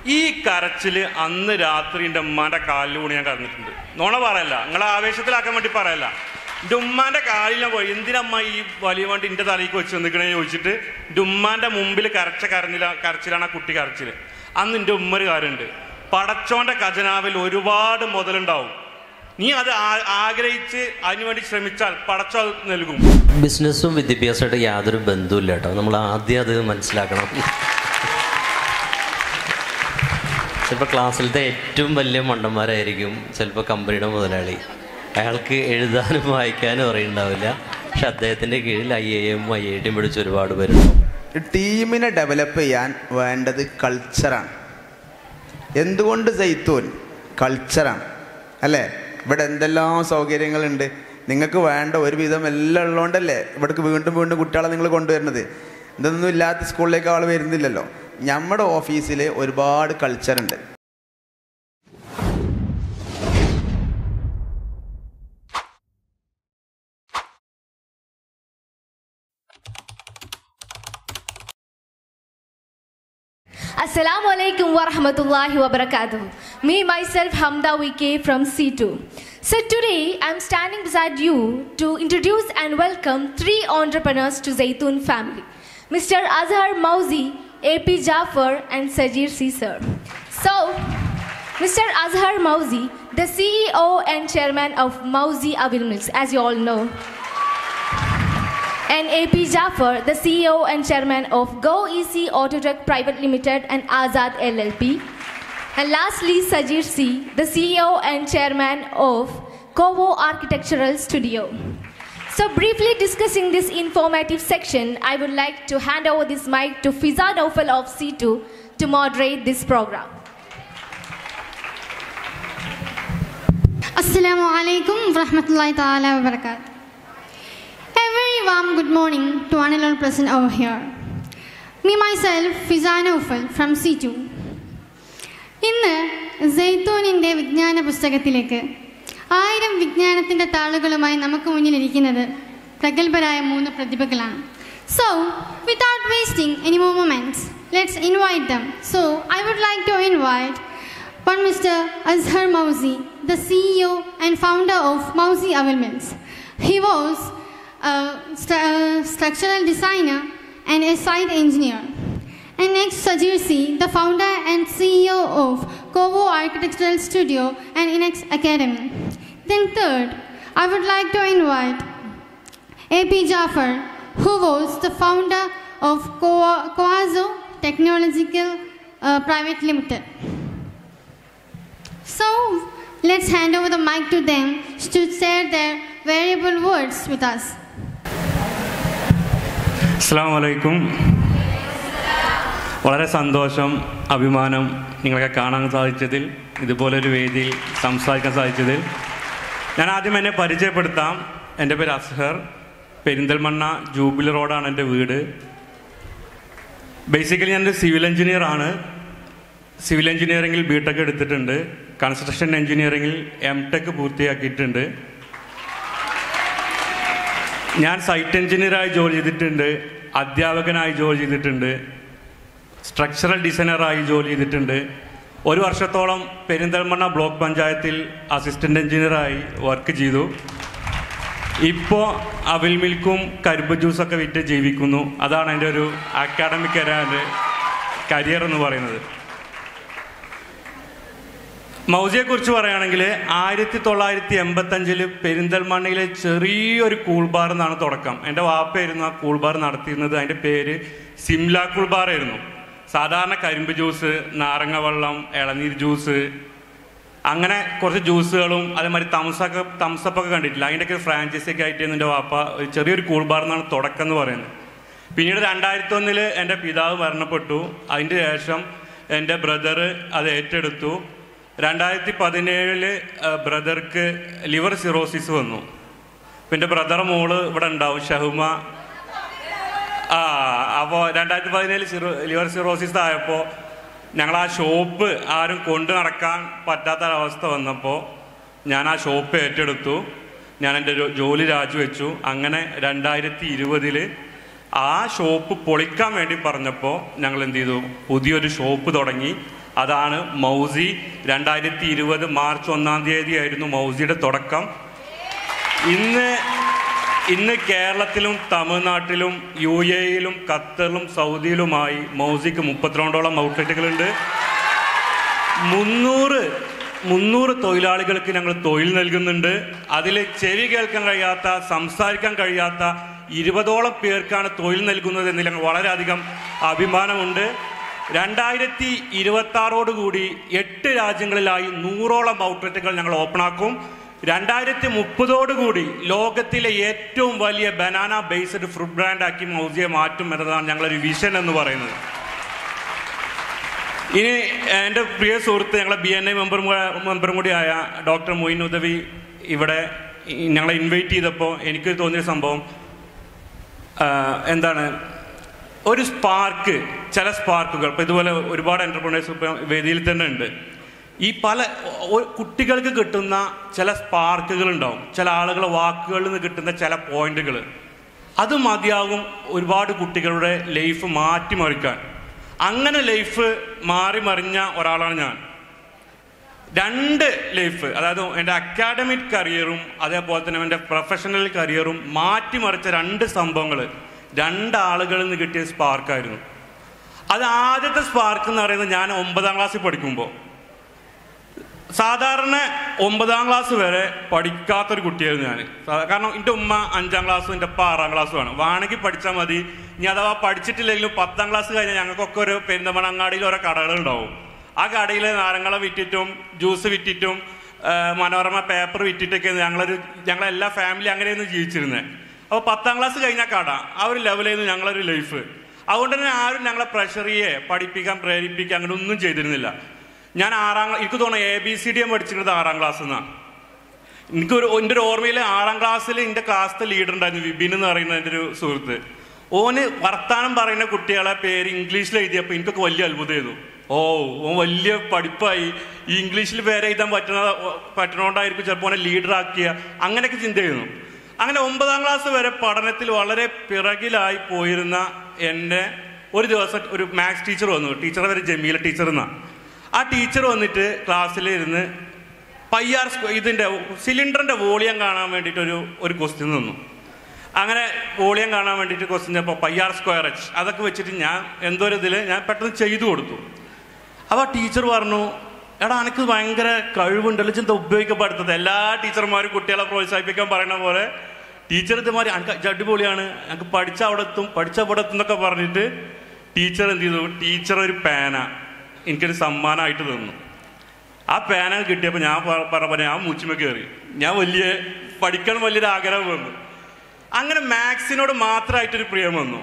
ഈ കരച്ചില് അന്ന് രാത്രി എൻ്റെ ഉമ്മാന്റെ കാലിൽ കൂടി ഞാൻ കറന്നിട്ടുണ്ട് നോണ പറയല്ല നിങ്ങളെ ആവേശത്തിലാക്കാൻ വേണ്ടി പറയല്ല എൻ്റെ ഉമ്മാന്റെ കാലിൽ ഞാൻ പോയി എന്തിനമ്മ ഈ വലിയ വണ്ടി എൻ്റെ തലയ്ക്ക് വെച്ച് നിൽക്കണേ ചോദിച്ചിട്ട് എൻ്റെ ഉമ്മാന്റെ മുമ്പിൽ കരച്ച കരഞ്ഞില്ല കരച്ചിലാണ് ആ കുട്ടി കരച്ചില് അന്ന് എൻ്റെ ഉമ്മ ഒരു കാര്യമുണ്ട് പടച്ചോന്റെ ഖജനാവിൽ ഒരുപാട് മുതലുണ്ടാവും നീ അത് ആ- ആഗ്രഹിച്ച് അതിനുവേണ്ടി ശ്രമിച്ചാൽ പടച്ചോ അത് നൽകും ബിസിനസ്സും വിദ്യാഭ്യാസമായിട്ട് യാതൊരു ബന്ധവുമില്ല കേട്ടോ നമ്മൾ ആദ്യം അത് മനസ്സിലാക്കണം ചിലപ്പോൾ ക്ലാസ്സിലത്തെ ഏറ്റവും വലിയ മണ്ടന്മാരായിരിക്കും ചിലപ്പോൾ കമ്പനിയുടെ മുതലാളി അയാൾക്ക് എഴുതാനും വായിക്കാനും അറിയുണ്ടാവില്ല പക്ഷെ അദ്ദേഹത്തിൻ്റെ കീഴിൽ I A M I I ടിയും പഠിച്ച ഒരുപാട് പേരുണ്ടാവും ടീമിനെ ഡെവലപ്പ് ചെയ്യാൻ വേണ്ടത് കൾച്ചറാണ് എന്തുകൊണ്ട് ജയ്ത്തൂൻ കൾച്ചറാണ് അല്ലേ ഇവിടെ എന്തെല്ലാം സൗകര്യങ്ങളുണ്ട് നിങ്ങൾക്ക് വേണ്ട ഒരുവിധം എല്ലാം ഉള്ളതുകൊണ്ടല്ലേ ഇവിടേക്ക് വീണ്ടും വീണ്ടും കുട്ടികളെ നിങ്ങൾ കൊണ്ടുവരുന്നത് ഇതൊന്നും ഇല്ലാത്ത സ്കൂളിലേക്ക് ആൾ വരുന്നില്ലല്ലോ നമ്മുടെ ഓഫീസിൽ ഒരുപാട് കൾച്ചറുണ്ട് Assalamu alaikum wa rahmatullahi wa barakatuh. Me, myself, Hamda Wike from C2. So today, I'm standing beside you to introduce and welcome three entrepreneurs to Zaytun family. Mr. Azhar Mauzi, AP Jafar, and Sajir Caesar. So, Mr. Azhar Mauzi, the CEO and chairman of Mauzi Avil Mills, as you all know and AP Jaffer, the CEO and chairman of Go EC Autotech Private Limited and Azad LLP. And lastly, Sajir C, the CEO and chairman of Kovo Architectural Studio. So, briefly discussing this informative section, I would like to hand over this mic to Fiza Naufal of C2 to moderate this program. Assalamu alaikum warahmatullahi ta'ala wabarakatuh. A very warm good morning to one and all present over here. Me myself, Fizana Ufal from C2. ഇന്ന് സെയ്ത്തൂനിൻ്റെ വിജ്ഞാന പുസ്തകത്തിലേക്ക് ആയിരം വിജ്ഞാനത്തിൻ്റെ താളുകളുമായി നമുക്ക് മുന്നിലിരിക്കുന്നത് പ്രഗത്ഭരായ മൂന്ന് പ്രതിഭകളാണ് so without wasting any more moments let's invite them so I would like to invite one Mr. Azhar Mauzi, the CEO and founder of Mauzi Oil Mills. He was a stru- uh, structural designer and a site engineer. And next, Sajir C, the founder and CEO of Kovo Architectural Studio and Inex Academy. Then third, I would like to invite AP Jafar, who was the founder of Ko- Coazo Technological uh, Private Limited. So let's hand over the mic to them to share their variable words with us. അസ്സാം വലൈക്കും വളരെ സന്തോഷം അഭിമാനം നിങ്ങളൊക്കെ കാണാൻ സാധിച്ചതിൽ ഇതുപോലൊരു വേദിയിൽ സംസാരിക്കാൻ സാധിച്ചതിൽ ഞാൻ ആദ്യം എന്നെ പരിചയപ്പെടുത്താം എൻ്റെ പേര് അസ്ഹർ പെരിന്തൽമണ്ണ ജൂബിലി റോഡാണ് എൻ്റെ വീട് ബേസിക്കലി ഞാനൊരു സിവിൽ എഞ്ചിനീയർ ആണ് സിവിൽ എഞ്ചിനീയറിംഗിൽ ബി ടെക് എടുത്തിട്ടുണ്ട് കൺസ്ട്രക്ഷൻ എഞ്ചിനീയറിംഗിൽ എം ടെക് പൂർത്തിയാക്കിയിട്ടുണ്ട് ഞാൻ സൈറ്റ് എഞ്ചിനീയറായി ജോലി ചെയ്തിട്ടുണ്ട് അധ്യാപകനായി ജോലി ചെയ്തിട്ടുണ്ട് സ്ട്രക്ചറൽ ഡിസൈനറായി ജോലി ചെയ്തിട്ടുണ്ട് ഒരു വർഷത്തോളം പെരിന്തൽമണ്ണ ബ്ലോക്ക് പഞ്ചായത്തിൽ അസിസ്റ്റന്റ് എഞ്ചിനീയറായി വർക്ക് ചെയ്തു ഇപ്പോൾ അവിൽ മിൽക്കും കരിമ്പ് ജ്യൂസൊക്കെ വിറ്റ് ജീവിക്കുന്നു അതാണ് എൻ്റെ ഒരു അക്കാഡമിക് കരിയർ എന്ന് പറയുന്നത് മൗസിയെ കുറിച്ച് പറയുകയാണെങ്കിൽ ആയിരത്തി തൊള്ളായിരത്തി എൺപത്തഞ്ചില് പെരിന്തൽമണ്ണയിലെ ചെറിയൊരു കൂൾ ബാർ എന്നാണ് തുടക്കം എൻ്റെ വാപ്പയായിരുന്നു ആ കൂൾ ബാർ നടത്തിയിരുന്നത് അതിൻ്റെ പേര് സിംല കൂൾ ബാർ ആയിരുന്നു സാധാരണ കരിമ്പ് ജ്യൂസ് നാരങ്ങ വെള്ളം ഇളനീർ ജ്യൂസ് അങ്ങനെ കുറച്ച് ജ്യൂസുകളും അതേമാതിരി തംസൊക്കെ തംസപ്പൊക്കെ കണ്ടിട്ടില്ല അതിൻ്റെയൊക്കെ ഫ്രാഞ്ചൈസി ഒക്കെ ആയിട്ട് എൻ്റെ വാപ്പ ഒരു ചെറിയൊരു കൂൾ ബാർ എന്നാണ് തുടക്കം എന്ന് പറയുന്നത് പിന്നീട് രണ്ടായിരത്തി ഒന്നില് എൻ്റെ പിതാവ് മരണപ്പെട്ടു അതിൻ്റെ ശേഷം എൻ്റെ ബ്രദർ അത് ഏറ്റെടുത്തു രണ്ടായിരത്തി പതിനേഴില് ബ്രദർക്ക് ലിവർ സിറോസിസ് വന്നു പിന്നെ എൻ്റെ ബ്രദർ മോള് ഇവിടെ ഉണ്ടാവും ഷഹുമ ആ അപ്പോൾ രണ്ടായിരത്തി പതിനേഴ് സിറോ ലിവർ സിറോസിസ് ആയപ്പോൾ ഞങ്ങൾ ആ ഷോപ്പ് ആരും കൊണ്ടു നടക്കാൻ പറ്റാത്തൊരവസ്ഥ വന്നപ്പോൾ ഞാൻ ആ ഷോപ്പ് ഏറ്റെടുത്തു ഞാൻ എൻ്റെ ജോ- ജോലി രാജിവെച്ചു അങ്ങനെ രണ്ടായിരത്തി ഇരുപതിൽ ആ ഷോപ്പ് പൊളിക്കാൻ വേണ്ടി പറഞ്ഞപ്പോൾ ഞങ്ങൾ എന്ത് ചെയ്തു പുതിയൊരു ഷോപ്പ് തുടങ്ങി അതാണ് മൗസി രണ്ടായിരത്തി ഇരുപത് മാർച്ച് ഒന്നാം തീയതി ആയിരുന്നു മൗസിയുടെ തുടക്കം ഇന്ന് ഇന്ന് കേരളത്തിലും തമിഴ്നാട്ടിലും യു എയിലും ഖത്തറിലും സൗദിയിലുമായി മൗസിക്ക് മുപ്പത്തിരണ്ടോളം ഔട്ട്ലെറ്റുകളുണ്ട് മുന്നൂറ് മുന്നൂറ് തൊഴിലാളികൾക്ക് ഞങ്ങൾ തൊഴിൽ നൽകുന്നുണ്ട് അതിൽ ചെവി കേൾക്കാൻ കഴിയാത്ത സംസാരിക്കാൻ കഴിയാത്ത ഇരുപതോളം പേർക്കാണ് തൊഴിൽ നൽകുന്നത് എന്നതിൽ ഞങ്ങൾ വളരെയധികം അഭിമാനമുണ്ട് രണ്ടായിരത്തി ഇരുപത്തി ആറോടുകൂടി എട്ട് രാജ്യങ്ങളിലായി നൂറോളം ഔട്ട്ലെറ്റുകൾ ഞങ്ങൾ ഓപ്പണാക്കും രണ്ടായിരത്തി മുപ്പതോടുകൂടി ലോകത്തിലെ ഏറ്റവും വലിയ ബനാന ബേസ്ഡ് ഫുഡ് ബ്രാൻഡാക്കി മൗസിയെ മാറ്റും എന്നതാണ് ഞങ്ങളൊരു വിഷൻ എന്ന് പറയുന്നത് ഇനി എൻ്റെ പ്രിയ സുഹൃത്ത് ഞങ്ങളെ ബി എൻ ഐ മെമ്പർ മെമ്പറും കൂടിയായ ഡോക്ടർ മൊയിൻ ഉദവി ഇവിടെ ഈ ഞങ്ങളെ ഇൻവൈറ്റ് ചെയ്തപ്പോൾ എനിക്ക് തോന്നിയ സംഭവം ആ, എന്താണ് ഒരു സ്പാർക്ക് ചില സ്പാർക്കുകൾ ഇപ്പം ഇതുപോലെ ഒരുപാട് എൻ്റർപ്രണേഴ്സ് ഇപ്പം വേദിയിൽ തന്നെ ഉണ്ട് ഈ പല ഒ- കുട്ടികൾക്ക് കിട്ടുന്ന ചില സ്പാർക്കുകൾ ഉണ്ടാവും ചില ആളുകളെ വാക്കുകളിൽ നിന്ന് കിട്ടുന്ന ചില പോയിന്റുകൾ അത് മതിയാകും ഒരുപാട് കുട്ടികളുടെ ലൈഫ് മാറ്റിമറിക്കാൻ അങ്ങനെ ലൈഫ് മാറി മറിഞ്ഞ ഒരാളാണ് ഞാൻ രണ്ട് ലൈഫ് അതായത് എൻ്റെ അക്കാഡമിക് കരിയറും അതേപോലെ തന്നെ എൻ്റെ പ്രൊഫഷണൽ കരിയറും മാറ്റിമറിച്ച രണ്ട് സംഭവങ്ങൾ രണ്ടാളുകളിൽ നിന്ന് കിട്ടിയ സ്പാർക്കായിരുന്നു അത് ആദ്യത്തെ സ്പാർക്ക് എന്ന് പറയുന്നത് ഞാൻ ഒമ്പതാം ക്ലാസ്സിൽ പഠിക്കുമ്പോൾ സാധാരണ ഒമ്പതാം ക്ലാസ് വരെ പഠിക്കാത്തൊരു കുട്ടിയായിരുന്നു ഞാൻ കാരണം എൻ്റെ ഉമ്മ അഞ്ചാം ക്ലാസ്സും എൻ്റെ അപ്പ ആറാം ക്ലാസ്സുമാണ് വേണമെങ്കിൽ പഠിച്ചാൽ മതി ഇനി അഥവാ പഠിച്ചിട്ടില്ലെങ്കിലും പത്താം ക്ലാസ് കഴിഞ്ഞാൽ ഞങ്ങൾക്കൊക്കെ ഒരു പെരുന്തമണങ്ങാടിയിൽ ഓരോ കടകളുണ്ടാവും ആ കടയിൽ നാരങ്ങള വിറ്റിട്ടും ജ്യൂസ് വിറ്റിട്ടും ആ, മനോരമ പേപ്പർ വിറ്റിട്ടൊക്കെ ഞങ്ങളൊരു ഞങ്ങളെല്ലാ ഫാമിലി അങ്ങനെയായിരുന്നു ജീവിച്ചിരുന്നത് അപ്പോൾ പത്താം ക്ലാസ് കഴിഞ്ഞ കട ആ ഒരു ലെവലായിരുന്നു ഞങ്ങളൊരു ലൈഫ് അതുകൊണ്ട് തന്നെ ആരും ഞങ്ങളെ പ്രഷറിയെ പഠിപ്പിക്കാൻ പ്രേരിപ്പിക്കാൻ അങ്ങനെ ഒന്നും ചെയ്തിരുന്നില്ല ഞാൻ ആറാം ക്ലാ- എനിക്ക് തോന്നുന്നു A B C D M പഠിച്ചിരുന്നത് ആറാം ക്ലാസ് നിന്നാണ് എനിക്കൊരു എൻ്റെ ഒരു ഓർമ്മയിൽ ആറാം ക്ലാസ്സിൽ എൻ്റെ ക്ലാസ്സിലെ ലീഡർ ഉണ്ടായിരുന്നു വിപിൻ എന്ന് പറയുന്ന എൻ്റെ ഒരു സുഹൃത്ത് ഓന് വർത്താനം പറയുന്ന കുട്ടികളെ പേര് ഇംഗ്ലീഷിൽ എഴുതിയപ്പോൾ എനിക്കൊക്കെ വലിയ അത്ഭുതമായിരുന്നു ഓ ഓൻ വലിയ പഠിപ്പായി ഈ ഇംഗ്ലീഷിൽ പേര് എഴുതാൻ പറ്റുന്ന പറ്റണോണ്ടായിരിക്കും ചിലപ്പോൾ ഓനെ ലീഡർ ആക്കിയ അങ്ങനെയൊക്കെ ചിന്തയായിരുന്നു അങ്ങനെ ഒമ്പതാം ക്ലാസ് വരെ പഠനത്തിൽ വളരെ പിറകിലായി പോയിരുന്ന എന്നെ ഒരു ദിവസം ഒരു മാത്സ് ടീച്ചർ വന്നു ടീച്ചറെ പേര് ജമീല ടീച്ചർ എന്നാ ആ ടീച്ചർ വന്നിട്ട് ക്ലാസ്സിൽ ഇരുന്ന് പയ്യാർ സ്ക്വ- ഇതിന്റെ സിലിണ്ടറിന്റെ വോളിയം കാണാൻ വേണ്ടിയിട്ട് ഒരു ഒരു ക്വസ്റ്റ്യൻ തന്നു അങ്ങനെ വോളിയം കാണാൻ വേണ്ടിയിട്ട് ക്വസ്റ്റ്യൻ അപ്പോൾ പയ്യാർ സ്ക്വയർ എച്ച് അതൊക്കെ വെച്ചിട്ട് ഞാൻ എന്തോ ഒരു ഇതിൽ ഞാൻ പെട്ടെന്ന് ചെയ്തു കൊടുത്തു അപ്പോൾ ടീച്ചർ പറഞ്ഞു എടാ എനിക്ക് ഭയങ്കര കഴിവുണ്ടല്ലോ ചിന്ത ഉപയോഗിക്കപ്പെടുത്തത് എല്ലാ ടീച്ചർമാരും കുട്ടികളെ പ്രോത്സാഹിപ്പിക്കാൻ പറയുന്ന പോലെ ടീച്ചർ ഇതുമാതിരി എനിക്ക് അടിപൊളിയാണ് എനിക്ക് പഠിച്ച അവിടെ എത്തും പഠിച്ച അവിടെ എത്തും എന്നൊക്കെ പറഞ്ഞിട്ട് ടീച്ചർ എന്ത് ചെയ്തു ടീച്ചർ ഒരു പേന എനിക്കൊരു സമ്മാനമായിട്ട് തന്നു ആ പേന കിട്ടിയപ്പോൾ ഞാൻ പ- പറഞ്ഞ ഞാൻ മൂച്ചിമ കയറി ഞാൻ വലിയ പഠിക്കണം വലിയൊരു ആഗ്രഹം വന്നു അങ്ങനെ മാത്സിനോട് മാത്രമായിട്ടൊരു പ്രിയം വന്നു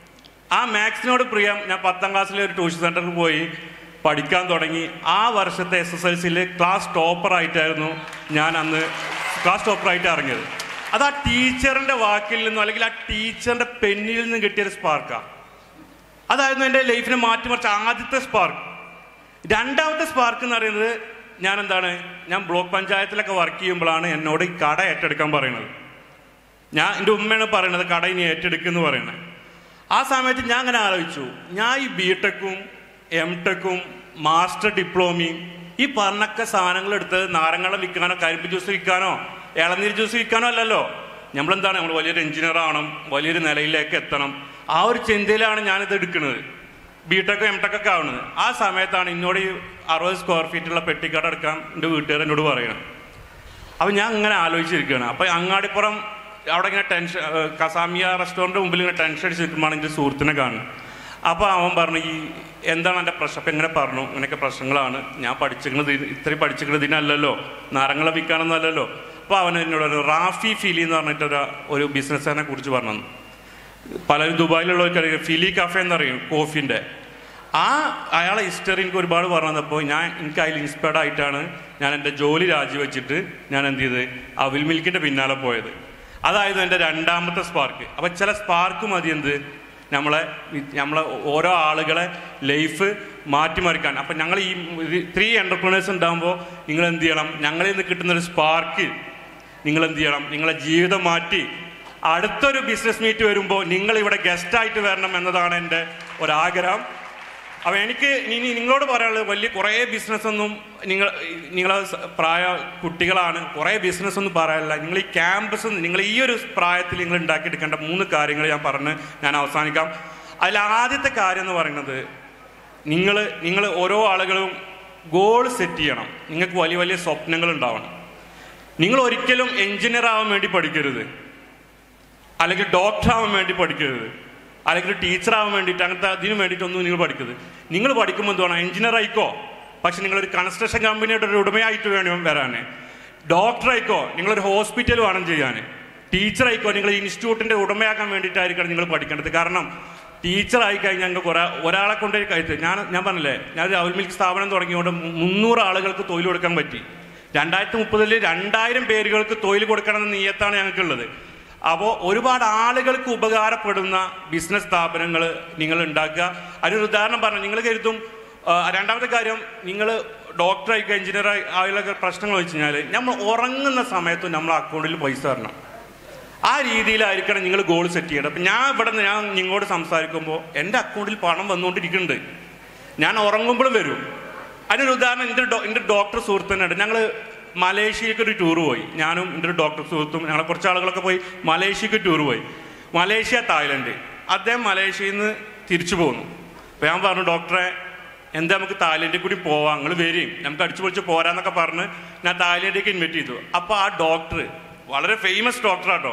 ആ മാത്സിനോട് പ്രിയം ഞാൻ പത്താം ക്ലാസ്സിലെ ഒരു ട്യൂഷൻ സെന്ററിൽ പോയി പഠിക്കാൻ തുടങ്ങി ആ വർഷത്തെ എസ് എസ് എൽ സിയിൽ ക്ലാസ് ടോപ്പറായിട്ടായിരുന്നു ഞാൻ അന്ന് ക്ലാസ് ടോപ്പറായിട്ട് ഇറങ്ങിയത് അത് ആ ടീച്ചറിന്റെ വാക്കിൽ നിന്നും അല്ലെങ്കിൽ ആ ടീച്ചറിന്റെ പെന്നിൽ നിന്നും കിട്ടിയൊരു സ്പാർക്കാണ് അതായിരുന്നു എൻ്റെ ലൈഫിനെ മാറ്റിമറിച്ച ആദ്യത്തെ സ്പാർക്ക് രണ്ടാമത്തെ സ്പാർക്ക് എന്ന് പറയുന്നത് ഞാൻ എന്താണ് ഞാൻ ബ്ലോക്ക് പഞ്ചായത്തിലൊക്കെ വർക്ക് ചെയ്യുമ്പോഴാണ് എന്നോട് ഈ കട ഏറ്റെടുക്കാൻ പറയുന്നത് ഞാൻ എൻ്റെ ഉമ്മയാണ് പറയുന്നത് കട ഇനി ഏറ്റെടുക്കുമെന്ന് പറയുന്നത് ആ സമയത്ത് ഞാൻ അങ്ങനെ ആലോചിച്ചു ഞാൻ ഈ ബി ടെക്കും എം ടെക്കും മാസ്റ്റർ ഡിപ്ലോമയും ഈ പറഞ്ഞൊക്കെ സാധനങ്ങൾ എടുത്ത് നാരങ്ങളെ വിൽക്കാനോ കരിമ്പ് ജ്യൂസ് വിൽക്കാനോ ഇളനീർ ജ്യൂസ് വിൽക്കാനോ അല്ലല്ലോ നമ്മളെന്താണ് നമ്മൾ വലിയൊരു എഞ്ചിനീയർ ആവണം വലിയൊരു നിലയിലേക്ക് എത്തണം ആ ഒരു ചിന്തയിലാണ് ഞാനിത് എടുക്കുന്നത് ബി ടെക്കോ എം ടെക്കൊക്കെ ആവുന്നത് ആ സമയത്താണ് എന്നോട് ഈ അറുപത് സ്ക്വയർ ഫീറ്റുള്ള പെട്ടിക്കട എടുക്കാൻ എൻ്റെ വീട്ടുകാർ എന്നോട് പറയുന്നത് അപ്പം ഞാൻ ഇങ്ങനെ ആലോചിച്ചിരിക്കുകയാണ് അപ്പം അങ്ങാടിപ്പുറം അവിടെ ഇങ്ങനെ ടെൻഷൻ ഏഹ് കസാമിയ റെസ്റ്റോറൻറ്റ് മുമ്പിൽ ഇങ്ങനെ ടെൻഷൻ അടിച്ച് നിൽക്കുമ്പോൾ എൻ്റെ സുഹൃത്തിനെ കാണുന്നത് അപ്പോൾ അവൻ പറഞ്ഞു ഈ എന്താണ് എൻ്റെ പ്രശ്നം അപ്പം എങ്ങനെ പറഞ്ഞു ഇങ്ങനെയൊക്കെ പ്രശ്നങ്ങളാണ് ഞാൻ പഠിച്ചിരിക്കുന്നത് ഇത് ഇത്രയും പഠിച്ചിരിക്കുന്നത് ഇതിനല്ലല്ലോ നാരങ്ങളെ വിൽക്കാനൊന്നും അല്ലല്ലോ അപ്പോൾ അവൻ എന്നോട് ഒരു റാഫി ഫിലി എന്ന് പറഞ്ഞിട്ട് ഒരു ഒരു ബിസിനസ്സിനെ കുറിച്ച് പറഞ്ഞു പലരും ദുബായിലുള്ളവർക്ക് അറിയാം ഫിലി കഫേ എന്നറിയും കോഫിൻ്റെ ആ അയാളെ ഹിസ്റ്ററി എനിക്ക് ഒരുപാട് പറഞ്ഞു തന്നപ്പോൾ ഞാൻ എനിക്ക് അതിൽ ഇൻസ്പയർഡ് ആയിട്ടാണ് ഞാൻ എൻ്റെ ജോലി രാജിവെച്ചിട്ട് ഞാൻ എന്ത് ചെയ്ത് അവിൽ മിൽക്കിൻ്റെ പിന്നാലെ പോയത് അതായിരുന്നു എൻ്റെ രണ്ടാമത്തെ സ്പാർക്ക് അപ്പം ചില സ്പാർക്ക് മതി എന്ത് നമ്മളെ വി- നമ്മളെ ഓരോ ആളുകളെ ലൈഫ് മാറ്റിമറിക്കാൻ അപ്പം ഞങ്ങൾ ഈ ത്രീ എൻ്റർപ്രണേഴ്സ് ഉണ്ടാകുമ്പോൾ നിങ്ങൾ എന്ത് ചെയ്യണം ഞങ്ങളിൽ നിന്ന് കിട്ടുന്നൊരു സ്പാർക്ക് നിങ്ങൾ എന്ത് ചെയ്യണം നിങ്ങളെ ജീവിതം മാറ്റി അടുത്തൊരു ബിസിനസ് മീറ്റ് വരുമ്പോൾ നിങ്ങൾ ഇവിടെ ഗസ്റ്റ് ആയിട്ട് വരണം എന്നതാണ് എൻ്റെ ഒരാഗ്രഹം അപ്പോൾ എനിക്ക് ഇനി നിങ്ങളോട് പറയാനുള്ളത് വലിയ കുറേ ബിസിനസ് ഒന്നും നിങ്ങൾ നിങ്ങളെ സ- പ്രായ കുട്ടികളാണ് കുറേ ബിസിനസ് ഒന്നും പറയാനില്ല നിങ്ങൾ ഈ ക്യാമ്പസ് നിങ്ങൾ ഈ ഒരു പ്രായത്തിൽ നിങ്ങൾ ഉണ്ടാക്കിയെടുക്കേണ്ട മൂന്ന് കാര്യങ്ങൾ ഞാൻ പറഞ്ഞ് ഞാൻ അവസാനിക്കാം അതിൽ ആദ്യത്തെ കാര്യം എന്ന് പറയുന്നത് നിങ്ങൾ നിങ്ങൾ ഓരോ ആളുകളും ഗോൾ സെറ്റ് ചെയ്യണം നിങ്ങൾക്ക് വലിയ വലിയ സ്വപ്നങ്ങൾ ഉണ്ടാവണം നിങ്ങൾ ഒരിക്കലും എഞ്ചിനീയർ ആവാൻ വേണ്ടി പഠിക്കരുത് അല്ലെങ്കിൽ ഡോക്ടർ ആവാൻ വേണ്ടി പഠിക്കരുത് അല്ലെങ്കിൽ ടീച്ചർ ആവാൻ വേണ്ടിയിട്ട് അങ്ങനത്തെ അതിന് വേണ്ടിയിട്ടൊന്നും നിങ്ങൾ പഠിക്കരുത് നിങ്ങൾ പഠിക്കുമ്പോൾ എന്ത് വേണം എഞ്ചിനീയർ ആയിക്കോ പക്ഷെ നിങ്ങളൊരു കൺസ്ട്രക്ഷൻ കമ്പനിയുടെ ഒരു ഉടമയായിട്ട് വേണം വരാൻ ഡോക്ടർ ആയിക്കോ നിങ്ങളൊരു ഹോസ്പിറ്റൽ വേണം ചെയ്യാൻ ടീച്ചർ ആയിക്കോ നിങ്ങൾ ഇൻസ്റ്റിറ്റ്യൂട്ടിന്റെ ഉടമയാക്കാൻ വേണ്ടിയിട്ടായിരിക്കണം നിങ്ങൾ പഠിക്കേണ്ടത് കാരണം ടീച്ചർ ആയി കഴിഞ്ഞാൽ ഞങ്ങൾക്ക് ഒരാ ഒരാളെ കൊണ്ട് കഴിച്ച് ഞാൻ ഞാൻ പറഞ്ഞില്ലേ ഞാൻ രാഹുൽ മിൽക്ക് സ്ഥാപനം തുടങ്ങിയോണ്ട് മു- മുന്നൂറ് ആളുകൾക്ക് തൊഴിൽ കൊടുക്കാൻ പറ്റി രണ്ടായിരത്തി മുപ്പതിൽ രണ്ടായിരം പേരുകൾക്ക് തൊഴിൽ കൊടുക്കണം എന്ന നീയത്താണ് ഞങ്ങൾക്കുള്ളത് അപ്പോൾ ഒരുപാട് ആളുകൾക്ക് ഉപകാരപ്പെടുന്ന ബിസിനസ് സ്ഥാപനങ്ങൾ നിങ്ങൾ ഉണ്ടാക്കുക അതിനൊരു ഉദാഹരണം പറഞ്ഞു നിങ്ങൾ കരുതും ആ, രണ്ടാമത്തെ കാര്യം നിങ്ങൾ ഡോക്ടറായി എഞ്ചിനീയർ ആയുള്ള പ്രശ്നങ്ങൾ വെച്ച് കഴിഞ്ഞാൽ നമ്മൾ ഉറങ്ങുന്ന സമയത്ത് നമ്മൾ അക്കൗണ്ടിൽ പൈസ തരണം ആ രീതിയിലായിരിക്കണം നിങ്ങൾ ഗോൾ സെറ്റ് ചെയ്യേണ്ടത് അപ്പം ഞാൻ ഇവിടെ നിന്ന് ഞാൻ നിങ്ങളോട് സംസാരിക്കുമ്പോൾ എൻ്റെ അക്കൗണ്ടിൽ പണം വന്നുകൊണ്ടിരിക്കുന്നുണ്ട് ഞാൻ ഉറങ്ങുമ്പോഴും വരും അതിനൊരു ഉദാഹരണം എൻ്റെ ഡോ എൻ്റെ ഡോക്ടർ സുഹൃത്തുണ്ട് ഞങ്ങൾ മലേഷ്യക്ക് ഒരു ടൂർ പോയി ഞാനും എൻ്റെ ഒരു ഡോക്ടർ സുഹൃത്തും ഞങ്ങൾ കുറച്ച് ആളുകളൊക്കെ പോയി മലേഷ്യക്ക് ടൂർ പോയി മലേഷ്യ തായ്ലൻഡ് അദ്ദേഹം മലേഷ്യയിൽ നിന്ന് തിരിച്ചു പോന്നു അപ്പോൾ ഞാൻ പറഞ്ഞു ഡോക്ടറെ എന്താ നമുക്ക് തായ്ലൻഡിൽ കൂടി പോവാം നിങ്ങൾ വരും നമുക്ക് അടിച്ചു പൊളിച്ച് പോരാന്നൊക്കെ പറഞ്ഞ് ഞാൻ തായ്ലൻഡിലേക്ക് ഇൻവൈറ്റ് ചെയ്തു അപ്പോൾ ആ ഡോക്ടർ വളരെ ഫേമസ് ഡോക്ടറാട്ടോ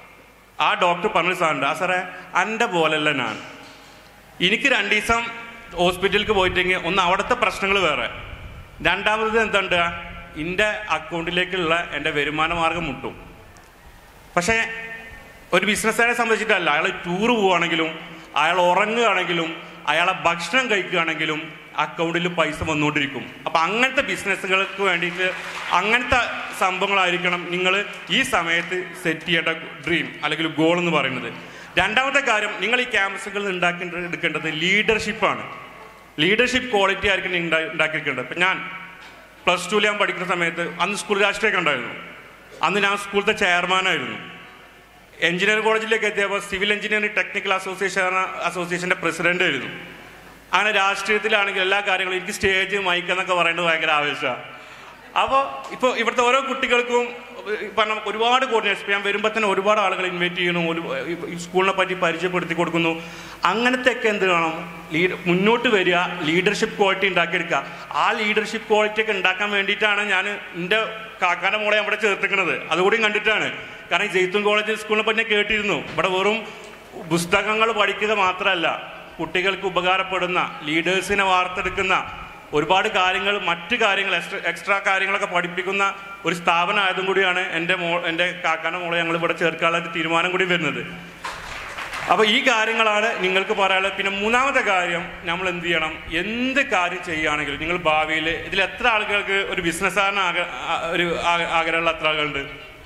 ആ ഡോക്ടർ പറഞ്ഞ സാധനം ആ സാറേ എൻ്റെ പോലല്ല ഞാൻ എനിക്ക് രണ്ട് ദിവസം ഹോസ്പിറ്റലിലേക്ക് പോയിട്ടെങ്കിൽ ഒന്ന് അവിടുത്തെ പ്രശ്നങ്ങൾ വേറെ രണ്ടാമത് എന്തുണ്ട് എൻ്റെ അക്കൗണ്ടിലേക്കുള്ള എൻ്റെ വരുമാന മാർഗം മുട്ടും പക്ഷേ ഒരു ബിസിനസ്സുകാരെ സംബന്ധിച്ചിട്ടല്ല അയാൾ ടൂർ പോവുകയാണെങ്കിലും അയാൾ ഉറങ്ങുകയാണെങ്കിലും അയാളെ ഭക്ഷണം കഴിക്കുകയാണെങ്കിലും അക്കൗണ്ടിൽ പൈസ വന്നുകൊണ്ടിരിക്കും അപ്പം അങ്ങനത്തെ ബിസിനസ്സുകൾക്ക് വേണ്ടിയിട്ട് അങ്ങനത്തെ സംഭവങ്ങളായിരിക്കണം നിങ്ങൾ ഈ സമയത്ത് സെറ്റ് ചെയ്യേണ്ട ഡ്രീം അല്ലെങ്കിൽ ഗോൾ എന്ന് പറയുന്നത് രണ്ടാമത്തെ കാര്യം നിങ്ങൾ ഈ ക്യാമ്പസുകളിൽ ഉണ്ടാക്കേണ്ട എടുക്കേണ്ടത് ലീഡർഷിപ്പാണ് ലീഡർഷിപ്പ് ക്വാളിറ്റി ആയിരിക്കും നിങ്ങൾ ഉണ്ടാ- ഉണ്ടാക്കിയെടുക്കേണ്ടത് ഇപ്പം ഞാൻ പ്ലസ് ടുവിൽ ഞാൻ പഠിക്കുന്ന സമയത്ത് അന്ന് സ്കൂൾ രാഷ്ട്രീയമൊക്കെ ഉണ്ടായിരുന്നു അന്ന് ഞാൻ സ്കൂളത്തെ ചെയർമാനായിരുന്നു എഞ്ചിനീയറിംഗ് കോളേജിലേക്ക് എത്തിയപ്പോൾ സിവിൽ എഞ്ചിനീയറിംഗ് ടെക്നിക്കൽ അസോസിയേഷൻ അസോസിയേഷൻ്റെ പ്രസിഡന്റ് ആയിരുന്നു അങ്ങനെ രാഷ്ട്രീയത്തിലാണെങ്കിൽ എല്ലാ കാര്യങ്ങളും എനിക്ക് സ്റ്റേജ് മൈക്ക് എന്നൊക്കെ പറയുന്നത് ഭയങ്കര ആവേശമാണ് അപ്പോൾ ഇപ്പോൾ ഇവിടുത്തെ ഓരോ കുട്ടികൾക്കും ഈ പറഞ്ഞ ഒരുപാട് കോർഡിനേഷൻ ഞാൻ വരുമ്പോൾ തന്നെ ഒരുപാട് ആളുകൾ ഇൻവൈറ്റ് ചെയ്യണം ഒരു ഈ സ്കൂളിനെ പറ്റി പരിചയപ്പെടുത്തി കൊടുക്കുന്നു അങ്ങനത്തെ ഒക്കെ എന്ത് വേണം ലീഡ് മുന്നോട്ട് വരിക ലീഡർഷിപ്പ് ക്വാളിറ്റി ഉണ്ടാക്കിയെടുക്കുക ആ ലീഡർഷിപ്പ് ക്വാളിറ്റി ഒക്കെ ഉണ്ടാക്കാൻ വേണ്ടിയിട്ടാണ് ഞാൻ എൻ്റെ കാക്കാൻ്റെ മോളെ അവിടെ ചേർത്തിക്കുന്നത് അതുകൂടി കണ്ടിട്ടാണ് കാരണം ഈ ജെയ്ത്തൂൻ കോളേജ് സ്കൂളിനെ പറ്റി ഞാൻ കേട്ടിരുന്നു ഇവിടെ വെറും പുസ്തകങ്ങൾ പഠിക്കുക മാത്രമല്ല കുട്ടികൾക്ക് ഉപകാരപ്പെടുന്ന ലീഡേഴ്സിനെ വാർത്തെടുക്കുന്ന ഒരുപാട് കാര്യങ്ങൾ മറ്റു കാര്യങ്ങൾ എക്സ്ട്രാ എക്സ്ട്രാ കാര്യങ്ങളൊക്കെ പഠിപ്പിക്കുന്ന ഒരു സ്ഥാപനം ആയതും കൂടിയാണ് എൻ്റെ മോ എൻ്റെ കാക്കാൻ്റെ മോളെ ഞങ്ങൾ ഇവിടെ ചേർക്കാനുള്ള തീരുമാനം കൂടി വരുന്നത് അപ്പോൾ ഈ കാര്യങ്ങളാണ് നിങ്ങൾക്ക് പറയാനുള്ളത് പിന്നെ മൂന്നാമത്തെ കാര്യം നമ്മൾ എന്ത് ചെയ്യണം എന്ത് കാര്യം ചെയ്യുകയാണെങ്കിലും നിങ്ങൾ ഭാവിയിൽ ഇതിൽ എത്ര ആളുകൾക്ക് ഒരു ബിസിനസ്സുകാരന് ആക ആ- ഒരു ആ- ആഗ്രഹമുള്ള എത്ര ആളുകളുണ്ട്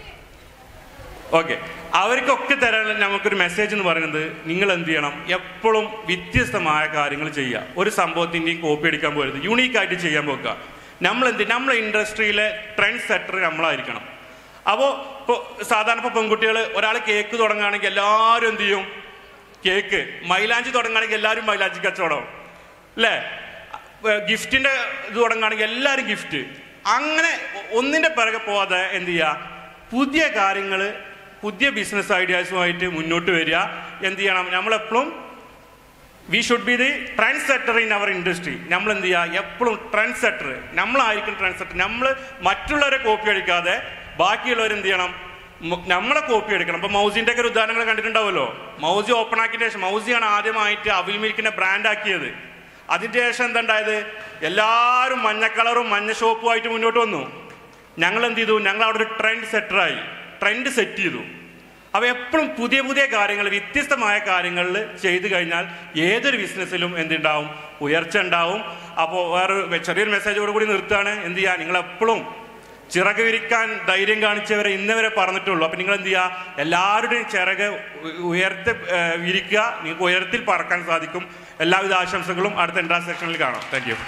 ഓക്കെ അവർക്കൊക്കെ തരാൻ നമുക്കൊരു മെസ്സേജ് എന്ന് പറയുന്നത് നിങ്ങൾ എന്ത് ചെയ്യണം എപ്പോഴും വ്യത്യസ്തമായ കാര്യങ്ങൾ ചെയ്യുക ഒരു സംഭവത്തിൻ്റെയും കോപ്പി അടിക്കാൻ പോകരുത് യുണീക്കായിട്ട് ചെയ്യാൻ പോക്കുക നമ്മൾ എന്ത് നമ്മളെ ഇൻഡസ്ട്രിയിലെ ട്രെൻഡ് സെറ്റർ നമ്മളായിരിക്കണം അപ്പോൾ ഇപ്പോൾ സാധാരണ ഇപ്പോൾ പെൺകുട്ടികൾ ഒരാൾ കേക്ക് തുടങ്ങുകയാണെങ്കിൽ എല്ലാവരും എന്ത് ചെയ്യും കേക്ക് മൈലാഞ്ചി തുടങ്ങുകയാണെങ്കിൽ എല്ലാവരും മൈലാഞ്ചി കച്ചവടം അല്ലേ ഗിഫ്റ്റിന്റെ ഇത് തുടങ്ങുകയാണെങ്കിൽ എല്ലാവരും ഗിഫ്റ്റ് അങ്ങനെ ഒന്നിന്റെ പിറകെ പോവാതെ എന്ത് ചെയ്യുക പുതിയ കാര്യങ്ങൾ പുതിയ ബിസിനസ് ഐഡിയാസുമായിട്ട് മുന്നോട്ട് വരിക എന്ത് ചെയ്യണം നമ്മളെപ്പോഴും we should be the trend setter in our industry നമ്മൾ എന്ത് ചെയ്യുക എപ്പോഴും ട്രെൻഡ് സെറ്റർ നമ്മളായിരിക്കും ട്രെൻഡ് സെറ്റർ നമ്മൾ മറ്റുള്ളവരെ കോപ്പി അടിക്കാതെ ബാക്കിയുള്ളവർ എന്ത് ചെയ്യണം മ- നമ്മളെ കോപ്പി എടുക്കണം ഇപ്പൊ മൗസിന്റെ ഒക്കെ ഒരു ഉദാഹരണങ്ങൾ കണ്ടിട്ടുണ്ടാവുമല്ലോ മൗസി ഓപ്പൺ ആക്കിയതിന് ശേഷം മൗസിയാണ് ആദ്യമായിട്ട് അവിൽ മിൽക്കിനെ ബ്രാൻഡ് ആക്കിയത് അതിന്റെ ശേഷം എന്തുണ്ടായത് എല്ലാവരും മഞ്ഞ കളറും മഞ്ഞ ഷോപ്പുമായിട്ട് മുന്നോട്ട് വന്നു ഞങ്ങൾ എന്ത് ചെയ്തു ഞങ്ങൾ അവിടെ ഒരു ട്രെൻഡ് സെറ്ററായി ട്രെൻഡ് സെറ്റ് ചെയ്തു അപ്പോൾ എപ്പോഴും പുതിയ പുതിയ കാര്യങ്ങൾ വ്യത്യസ്തമായ കാര്യങ്ങളിൽ ചെയ്തു കഴിഞ്ഞാൽ ഏതൊരു ബിസിനസ്സിലും എന്തുണ്ടാവും ഉയർച്ച ഉണ്ടാവും അപ്പോൾ വേറെ ചെറിയൊരു മെസ്സേജോട് കൂടി നിർത്തുകയാണ് എന്ത് ചെയ്യുക നിങ്ങൾ എപ്പോഴും ചിറക് വിരിക്കാൻ ധൈര്യം കാണിച്ചവരെ ഇന്ന് വരെ പറഞ്ഞിട്ടുള്ളൂ അപ്പം നിങ്ങൾ എന്ത് ചെയ്യുക എല്ലാവരുടെയും ചിറക് ഉ- ഉയർത്തി ഏഹ്, വിരിക്കുക നിങ്ങൾക്ക് ഉയരത്തിൽ പറക്കാൻ സാധിക്കും എല്ലാവിധ ആശംസകളും അടുത്ത ഇൻട്രാ സെക്ഷനിൽ കാണാം താങ്ക് യു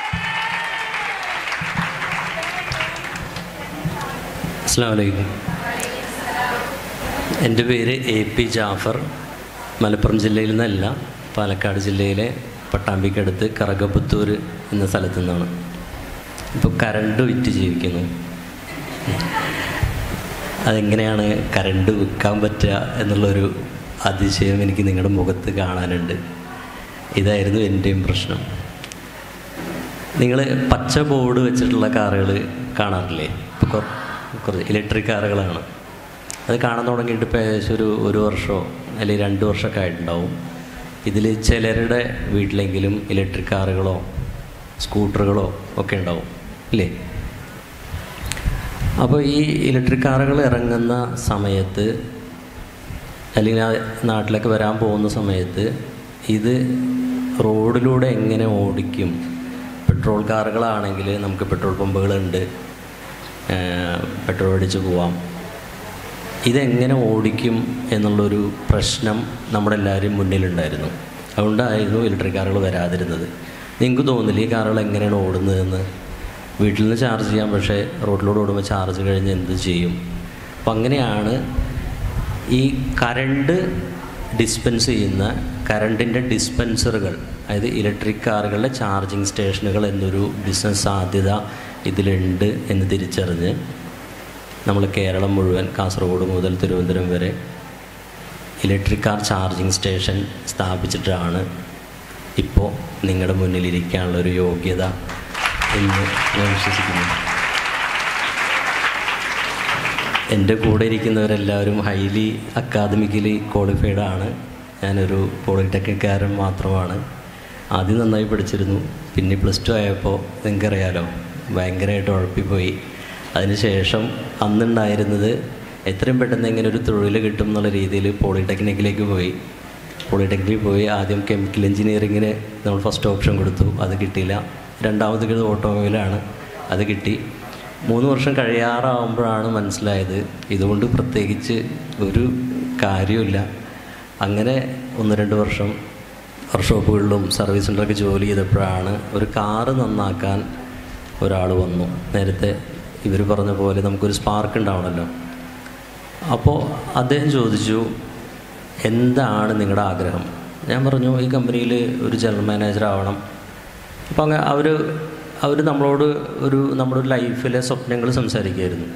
അസ്സാം വലൈക്കും എൻ്റെ പേര് എ പി ജാഫർ മലപ്പുറം ജില്ലയിൽ നിന്നല്ല പാലക്കാട് ജില്ലയിലെ പട്ടാമ്പിക്കടുത്ത് കറകപ്പുത്തൂർ എന്ന സ്ഥലത്തു നിന്നാണ് ഇപ്പോൾ കരണ്ട് വിറ്റ് ജീവിക്കുന്നു അതെങ്ങനെയാണ് കരണ്ട് വിൽക്കാൻ പറ്റുക എന്നുള്ളൊരു അതിശയം എനിക്ക് നിങ്ങളുടെ മുഖത്ത് കാണാനുണ്ട് ഇതായിരുന്നു എൻ്റെയും പ്രശ്നം നിങ്ങൾ പച്ച ബോർഡ് വെച്ചിട്ടുള്ള കാറുകൾ കാണാറില്ലേ ഇപ്പോൾ കുറച്ച് ഇലക്ട്രിക് കാറുകളാണ് അത് കാണാൻ തുടങ്ങിയിട്ട് ഇപ്പോൾ ഏകദേശം ഒരു ഒരു വർഷമോ അല്ലെങ്കിൽ രണ്ട് വർഷമൊക്കെ ആയിട്ടുണ്ടാവും ഇതിൽ ചിലരുടെ വീട്ടിലെങ്കിലും ഇലക്ട്രിക് കാറുകളോ സ്കൂട്ടറുകളോ ഒക്കെ ഉണ്ടാവും ഇല്ലേ അപ്പോൾ ഈ ഇലക്ട്രിക് കാറുകൾ ഇറങ്ങുന്ന സമയത്ത് അല്ലെങ്കിൽ ആ നാട്ടിലേക്ക് വരാൻ പോകുന്ന സമയത്ത് ഇത് റോഡിലൂടെ എങ്ങനെ ഓടിക്കും പെട്രോൾ കാറുകളാണെങ്കിൽ നമുക്ക് പെട്രോൾ പമ്പുകളുണ്ട് ഏഹ് പെട്രോൾ അടിച്ച് പോവാം ഇതെങ്ങനെ ഓടിക്കും എന്നുള്ളൊരു പ്രശ്നം നമ്മുടെ എല്ലാവരും മുന്നിലുണ്ടായിരുന്നു അതുകൊണ്ടായിരുന്നു ഇലക്ട്രിക് കാറുകൾ വരാതിരുന്നത് നിങ്ങൾക്ക് തോന്നില്ല ഈ കാറുകൾ എങ്ങനെയാണ് ഓടുന്നതെന്ന് വീട്ടിൽ നിന്ന് ചാർജ് ചെയ്യാം പക്ഷേ റോഡിലൂടെ ഓടുമ്പോൾ ചാർജ് കഴിഞ്ഞ് എന്ത് ചെയ്യും അപ്പം അങ്ങനെയാണ് ഈ കരണ്ട് ഡിസ്പെൻസ് ചെയ്യുന്ന കരണ്ടിൻ്റെ ഡിസ്പെൻസറുകൾ അതായത് ഇലക്ട്രിക് കാറുകളുടെ ചാർജിങ് സ്റ്റേഷനുകൾ എന്നൊരു ബിസിനസ് സാധ്യത ഇതിലുണ്ട് എന്ന് തിരിച്ചറിഞ്ഞ് നമ്മൾ കേരളം മുഴുവൻ കാസർഗോഡ് മുതൽ തിരുവനന്തപുരം വരെ ഇലക്ട്രിക് കാർ ചാർജിങ് സ്റ്റേഷൻ സ്ഥാപിച്ചിട്ടാണ് ഇപ്പോൾ നിങ്ങളുടെ മുന്നിലിരിക്കാനുള്ള ഒരു യോഗ്യത എന്ന് ഞാൻ വിശ്വസിക്കുന്നു എൻ്റെ കൂടെ ഇരിക്കുന്നവരെല്ലാവരും ഹൈലി അക്കാദമിക്കലി ക്വാളിഫൈഡ് ആണ് ഞാനൊരു പോളിടെക്നിക്കാരൻ മാത്രമാണ് ആദ്യം നന്നായി പഠിച്ചിരുന്നു പിന്നെ പ്ലസ് ടു ആയപ്പോൾ നിങ്ങൾക്കറിയാലോ ഭയങ്കരമായിട്ട് ഉഴപ്പിപ്പോയി അതിനുശേഷം അന്നുണ്ടായിരുന്നത് എത്രയും പെട്ടെന്ന് ഇങ്ങനെ ഒരു തൊഴിൽ കിട്ടും എന്നുള്ള രീതിയിൽ പോളിടെക്നിക്കിലേക്ക് പോയി പോളിടെക്നിക്കിൽ പോയി ആദ്യം കെമിക്കൽ എഞ്ചിനീയറിങ്ങിന് നമ്മൾ ഫസ്റ്റ് ഓപ്ഷൻ കൊടുത്തു അത് കിട്ടിയില്ല രണ്ടാമത് കിട്ടുന്നത് ഓട്ടോമൊബൈലാണ് അത് കിട്ടി മൂന്ന് വർഷം കഴിയാറാവുമ്പോഴാണ് മനസ്സിലായത് ഇതുകൊണ്ട് പ്രത്യേകിച്ച് ഒരു കാര്യമില്ല അങ്ങനെ ഒന്ന് രണ്ട് വർഷം വർക്ക്ഷോപ്പുകളിലും സർവീസ് സെൻ്ററൊക്കെ ജോലി ചെയ്തപ്പോഴാണ് ഒരു കാറ് നന്നാക്കാൻ ഒരാൾ വന്നു നേരത്തെ ഇവർ പറഞ്ഞ പോലെ നമുക്കൊരു സ്പാർക്ക് ഉണ്ടാവണമല്ലോ അപ്പോൾ അദ്ദേഹം ചോദിച്ചു എന്താണ് നിങ്ങളുടെ ആഗ്രഹം ഞാൻ പറഞ്ഞു ഈ കമ്പനിയിൽ ഒരു ജനറൽ മാനേജർ ആവണം അപ്പോൾ അങ്ങനെ അവർ അവർ നമ്മളോട് ഒരു നമ്മുടെ ലൈഫിലെ സ്വപ്നങ്ങൾ സംസാരിക്കുമായിരുന്നു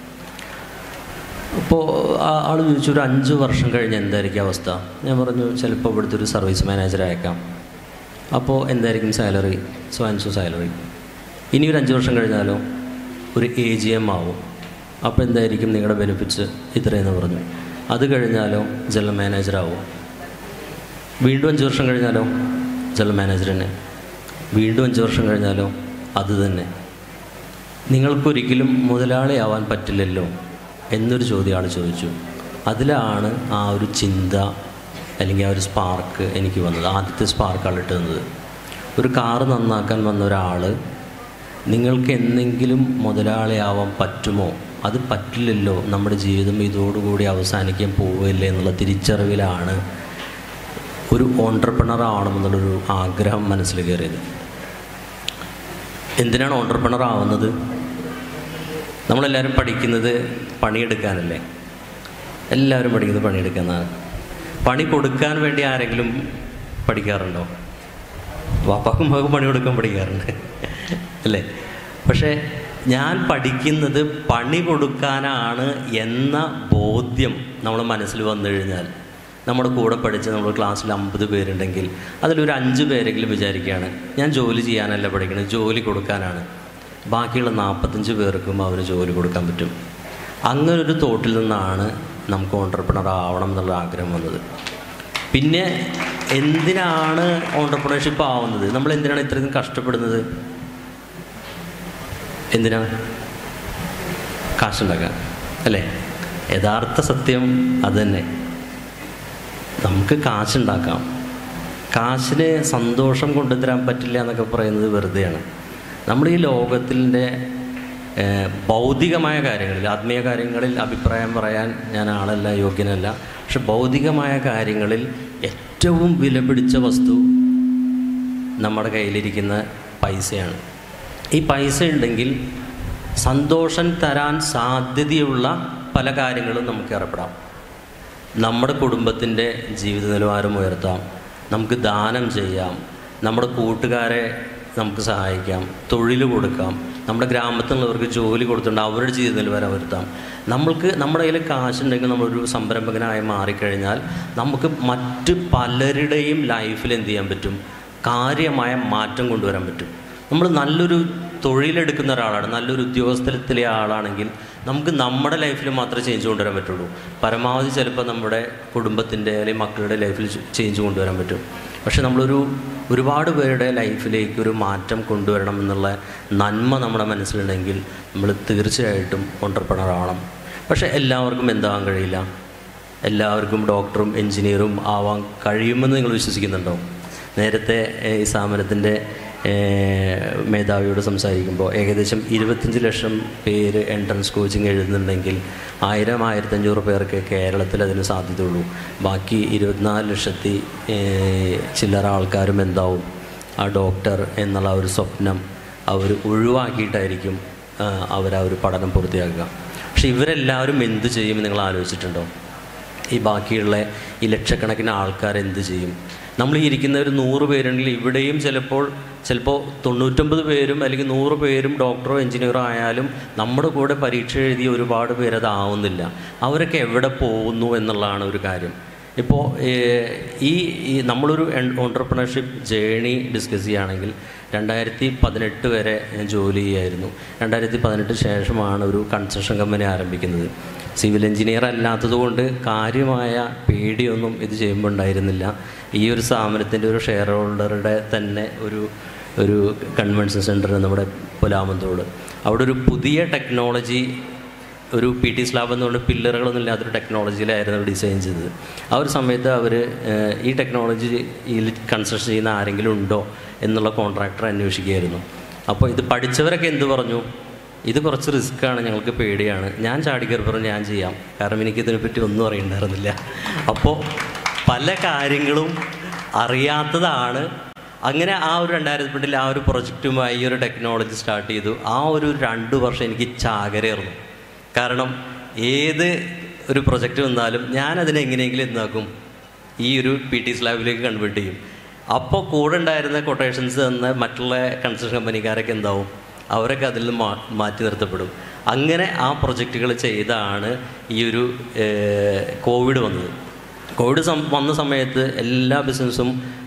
അപ്പോൾ ആൾ ചോദിച്ചു ഒരു അഞ്ച് വർഷം കഴിഞ്ഞ് എന്തായിരിക്കും അവസ്ഥ ഞാൻ പറഞ്ഞു ചിലപ്പോൾ ഇവിടുത്തെ ഒരു സർവീസ് മാനേജർ അയക്കാം അപ്പോൾ എന്തായിരിക്കും salary so and so salary ഇനി ഒരു അഞ്ച് വർഷം കഴിഞ്ഞാലോ ഒരു എ ജി എം ആവും അപ്പോൾ എന്തായിരിക്കും നിങ്ങളുടെ ബെനിഫിറ്റ്സ് ഇത്രയെന്ന് പറഞ്ഞു അത് കഴിഞ്ഞാലോ ജനറൽ മാനേജർ ആവും വീണ്ടും അഞ്ച് വർഷം കഴിഞ്ഞാലോ ജനറൽ മാനേജർ തന്നെ വീണ്ടും അഞ്ച് വർഷം കഴിഞ്ഞാലോ അത് തന്നെ നിങ്ങൾക്കൊരിക്കലും മുതലാളിയാവാൻ പറ്റില്ലല്ലോ എന്നൊരു ചോദ്യം ആൾ ചോദിച്ചു അതിലാണ് ആ ഒരു ചിന്ത അല്ലെങ്കിൽ ആ ഒരു സ്പാർക്ക് എനിക്ക് വന്നത് ആദ്യത്തെ സ്പാർക്കാണ് ഇട്ട് തന്നത് ഒരു കാറ് നന്നാക്കാൻ വന്ന ഒരാൾ നിങ്ങൾക്ക് എന്തെങ്കിലും മുതലാളിയാവാൻ പറ്റുമോ അത് പറ്റില്ലല്ലോ നമ്മുടെ ജീവിതം ഇതോടുകൂടി അവസാനിക്കാൻ പോവില്ലേ എന്നുള്ള തിരിച്ചറിവിലാണ് ഒരു ഓണ്ടർപ്രണർ ആവണമെന്നുള്ളൊരു ആഗ്രഹം മനസ്സിൽ കയറിയത് എന്തിനാണ് ഓണ്ടർപ്രണർ ആവുന്നത് നമ്മളെല്ലാവരും പഠിക്കുന്നത് പണിയെടുക്കാനല്ലേ എല്ലാവരും പഠിക്കുന്നത് പണിയെടുക്കാനാണ് പണി കൊടുക്കാൻ വേണ്ടി ആരെങ്കിലും പഠിക്കാറുണ്ടോ വാപ്പാക്കും മകക്കും പണി കൊടുക്കാൻ പഠിക്കാറുണ്ട് അല്ലേ പക്ഷേ ഞാൻ പഠിക്കുന്നത് പണി കൊടുക്കാനാണ് എന്ന ബോധ്യം നമ്മുടെ മനസ്സിൽ വന്നു കഴിഞ്ഞാൽ നമ്മുടെ കൂടെ പഠിച്ച് നമ്മൾ ക്ലാസ്സിൽ അമ്പത് പേരുണ്ടെങ്കിൽ അതിലൊരു അഞ്ച് പേരെങ്കിലും വിചാരിക്കുകയാണ് ഞാൻ ജോലി ചെയ്യാനല്ല പഠിക്കുന്നത് ജോലി കൊടുക്കാനാണ് ബാക്കിയുള്ള നാൽപ്പത്തഞ്ച് പേർക്കും അവന് ജോലി കൊടുക്കാൻ പറ്റും അങ്ങനൊരു തോട്ടിൽ നിന്നാണ് നമുക്ക് ഓണ്ടർപ്രണർ ആവണം എന്നുള്ള ആഗ്രഹം വന്നത് പിന്നെ എന്തിനാണ് ഓണ്ടർപ്രണർഷിപ്പ് ആവുന്നത് നമ്മൾ എന്തിനാണ് ഇത്രയും കഷ്ടപ്പെടുന്നത് എന്തിനാ കാശുണ്ടാക്കാൻ അല്ലേ യഥാർത്ഥ സത്യം അതുതന്നെ നമുക്ക് കാശുണ്ടാക്കാം കാശിന് സന്തോഷം കൊണ്ടുതരാൻ പറ്റില്ല എന്നൊക്കെ പറയുന്നത് വെറുതെയാണ് നമ്മൾ ഈ ലോകത്തിൻ്റെ ഏഹ്, ഭൗതികമായ കാര്യങ്ങളിൽ ആത്മീയ കാര്യങ്ങളിൽ അഭിപ്രായം പറയാൻ ഞാൻ ആളല്ല യോഗ്യനല്ല പക്ഷെ ഭൗതികമായ കാര്യങ്ങളിൽ ഏറ്റവും വിലപിടിച്ച വസ്തു നമ്മുടെ കയ്യിലിരിക്കുന്ന പൈസയാണ് ഈ പൈസ ഉണ്ടെങ്കിൽ സന്തോഷം തരാൻ സാധ്യതയുള്ള പല കാര്യങ്ങളും നമുക്ക് ഏർപ്പെടാം നമ്മുടെ കുടുംബത്തിൻ്റെ ജീവിത നിലവാരം ഉയർത്താം നമുക്ക് ദാനം ചെയ്യാം നമ്മുടെ കൂട്ടുകാരെ നമുക്ക് സഹായിക്കാം തൊഴിൽ കൊടുക്കാം നമ്മുടെ ഗ്രാമത്തിലുള്ളവർക്ക് ജോലി കൊടുത്തുകൊണ്ട് അവരുടെ ജീവിത നിലവാരം വരുത്താം നമ്മൾക്ക് നമ്മുടെ കയ്യിൽ കാശുണ്ടെങ്കിൽ നമ്മളൊരു സംരംഭകനായി മാറിക്കഴിഞ്ഞാൽ നമുക്ക് മറ്റ് പലരുടെയും ലൈഫിൽ എന്ത് ചെയ്യാൻ പറ്റും കാര്യമായ മാറ്റം കൊണ്ടുവരാൻ പറ്റും നമ്മൾ നല്ലൊരു തൊഴിലെടുക്കുന്ന ഒരാളാണ് നല്ലൊരു ഉദ്യോഗസ്ഥലത്തിലെ ആളാണെങ്കിൽ നമുക്ക് നമ്മുടെ ലൈഫിൽ മാത്രമേ ചേഞ്ച് കൊണ്ടുവരാൻ പറ്റുള്ളൂ പരമാവധി ചിലപ്പോൾ നമ്മുടെ കുടുംബത്തിൻ്റെ അല്ലെങ്കിൽ മക്കളുടെ ലൈഫിൽ ചേഞ്ച് കൊണ്ടുവരാൻ പറ്റും പക്ഷെ നമ്മളൊരു ഒരുപാട് പേരുടെ ലൈഫിലേക്ക് ഒരു മാറ്റം കൊണ്ടുവരണം എന്നുള്ള നന്മ നമ്മുടെ മനസ്സിലുണ്ടെങ്കിൽ നമ്മൾ തീർച്ചയായിട്ടും ഓണ്ടർപ്രണർ ആവണം പക്ഷെ എല്ലാവർക്കും എന്താകാൻ കഴിയില്ല എല്ലാവർക്കും ഡോക്ടറും എൻജിനീയറും ആവാൻ കഴിയുമെന്ന് നിങ്ങൾ വിശ്വസിക്കുന്നുണ്ടോ നേരത്തെ ഏഹ്, ഈ സ്ഥാപനത്തിൻ്റെ ഏഹ്, മേധാവിയോട് സംസാരിക്കുമ്പോൾ ഏകദേശം ഇരുപത്തഞ്ച് ലക്ഷം പേര് എൻട്രൻസ് കോച്ചിങ് എഴുതുന്നുണ്ടെങ്കിൽ ആയിരം ആയിരത്തഞ്ഞൂറ് പേർക്ക് കേരളത്തിൽ അതിന് സാധ്യതയുള്ളൂ ബാക്കി ഇരുപത്തിനാല് ലക്ഷത്തി ഏഹ്, ചില്ലറ ആൾക്കാരും എന്താവും ആ ഡോക്ടർ എന്നുള്ള ആ ഒരു സ്വപ്നം അവർ ഒഴിവാക്കിയിട്ടായിരിക്കും അവർ ആ ഒരു പഠനം പൂർത്തിയാക്കുക പക്ഷെ ഇവരെല്ലാവരും എന്ത് ചെയ്യും നിങ്ങൾ ആലോചിച്ചിട്ടുണ്ടോ ഈ ബാക്കിയുള്ള ഈ ലക്ഷക്കണക്കിന് ആൾക്കാർ എന്ത് ചെയ്യും നമ്മൾ ഈ ഇരിക്കുന്ന ഒരു നൂറ് പേരുണ്ടെങ്കിൽ ഇവിടെയും ചിലപ്പോൾ ചിലപ്പോൾ തൊണ്ണൂറ്റൊമ്പത് പേരും അല്ലെങ്കിൽ നൂറ് പേരും ഡോക്ടറോ എഞ്ചിനീയറോ ആയാലും നമ്മുടെ കൂടെ പരീക്ഷ എഴുതിയ ഒരുപാട് പേര് അതാവുന്നില്ല അവരൊക്കെ എവിടെ പോകുന്നു എന്നുള്ളതാണ് ഒരു കാര്യം ഇപ്പോൾ ഈ ഈ നമ്മളൊരു ഓണ്ടർപ്രണർഷിപ്പ് ജേണി ഡിസ്കസ് ചെയ്യുകയാണെങ്കിൽ രണ്ടായിരത്തി പതിനെട്ട് വരെ ഞാൻ ജോലി ചെയ്യായിരുന്നു രണ്ടായിരത്തി പതിനെട്ട് ശേഷമാണ് ഒരു കൺസ്ട്രക്ഷൻ കമ്പനി ആരംഭിക്കുന്നത് സിവിൽ എഞ്ചിനീയർ അല്ലാത്തതുകൊണ്ട് കാര്യമായ പേടിയൊന്നും ഇത് ചെയ്യുമ്പോൾ ഉണ്ടായിരുന്നില്ല ഈ ഒരു സ്ഥാപനത്തിൻ്റെ ഒരു ഷെയർ ഹോൾഡറുടെ തന്നെ ഒരു ഒരു കൺവെൻഷൻ സെൻറ്റർ നമ്മുടെ പുലാമന്തോട് അവിടെ ഒരു പുതിയ ടെക്നോളജി ഒരു പി ടി സ്ലാബ് എന്നുകൊണ്ട് പില്ലറുകളൊന്നും ഇല്ലാത്തൊരു ടെക്നോളജിയിലായിരുന്നു അവർ ഡിസൈൻ ചെയ്തത് ആ ഒരു സമയത്ത് അവർ ഈ ടെക്നോളജിയിൽ കൺസ്ട്രക്ഷൻ ചെയ്യുന്ന ആരെങ്കിലും ഉണ്ടോ എന്നുള്ള കോൺട്രാക്ടർ അന്വേഷിക്കുകയായിരുന്നു അപ്പോൾ ഇത് പഠിച്ചവരൊക്കെ എന്ത് പറഞ്ഞു ഇത് കുറച്ച് റിസ്ക്കാണ് ഞങ്ങൾക്ക് പേടിയാണ് ഞാൻ ചാടിക്കയറി പറഞ്ഞു ഞാൻ ചെയ്യാം കാരണം എനിക്ക് ഇതിനെപ്പറ്റി ഒന്നും അറിയണ്ടായിരുന്നില്ല അപ്പോൾ പല കാര്യങ്ങളും അറിയാത്തതാണ് അങ്ങനെ ആ ഒരു രണ്ടായിരത്തി പണ്ടിൽ ആ ഒരു പ്രൊജക്റ്റുമായി ഈ ഒരു ടെക്നോളജി സ്റ്റാർട്ട് ചെയ്തു ആ ഒരു രണ്ട് വർഷം എനിക്ക് ചാകരയായിരുന്നു കാരണം ഏത് ഒരു പ്രൊജക്റ്റ് വന്നാലും ഞാൻ അതിനെ എങ്ങനെയെങ്കിലും എന്താക്കും ഈ ഒരു പി ടി സ്ലാബിലേക്ക് കൺവേർട്ട് ചെയ്യും അപ്പോൾ കൂടെ ഉണ്ടായിരുന്ന കൊട്ടേഷൻസ് തന്ന മറ്റുള്ള കൺസ്ട്രക്ഷൻ കമ്പനിക്കാരൊക്കെ എന്താവും അവരൊക്കെ അതിൽ നിന്ന് മാ മാറ്റി നിർത്തപ്പെടും അങ്ങനെ ആ പ്രൊജക്റ്റുകൾ ചെയ്താണ് ഈ ഒരു ഏഹ്, കോവിഡ് വന്നത് കോവിഡ് സം വന്ന സമയത്ത് എല്ലാ ബിസിനസ്സും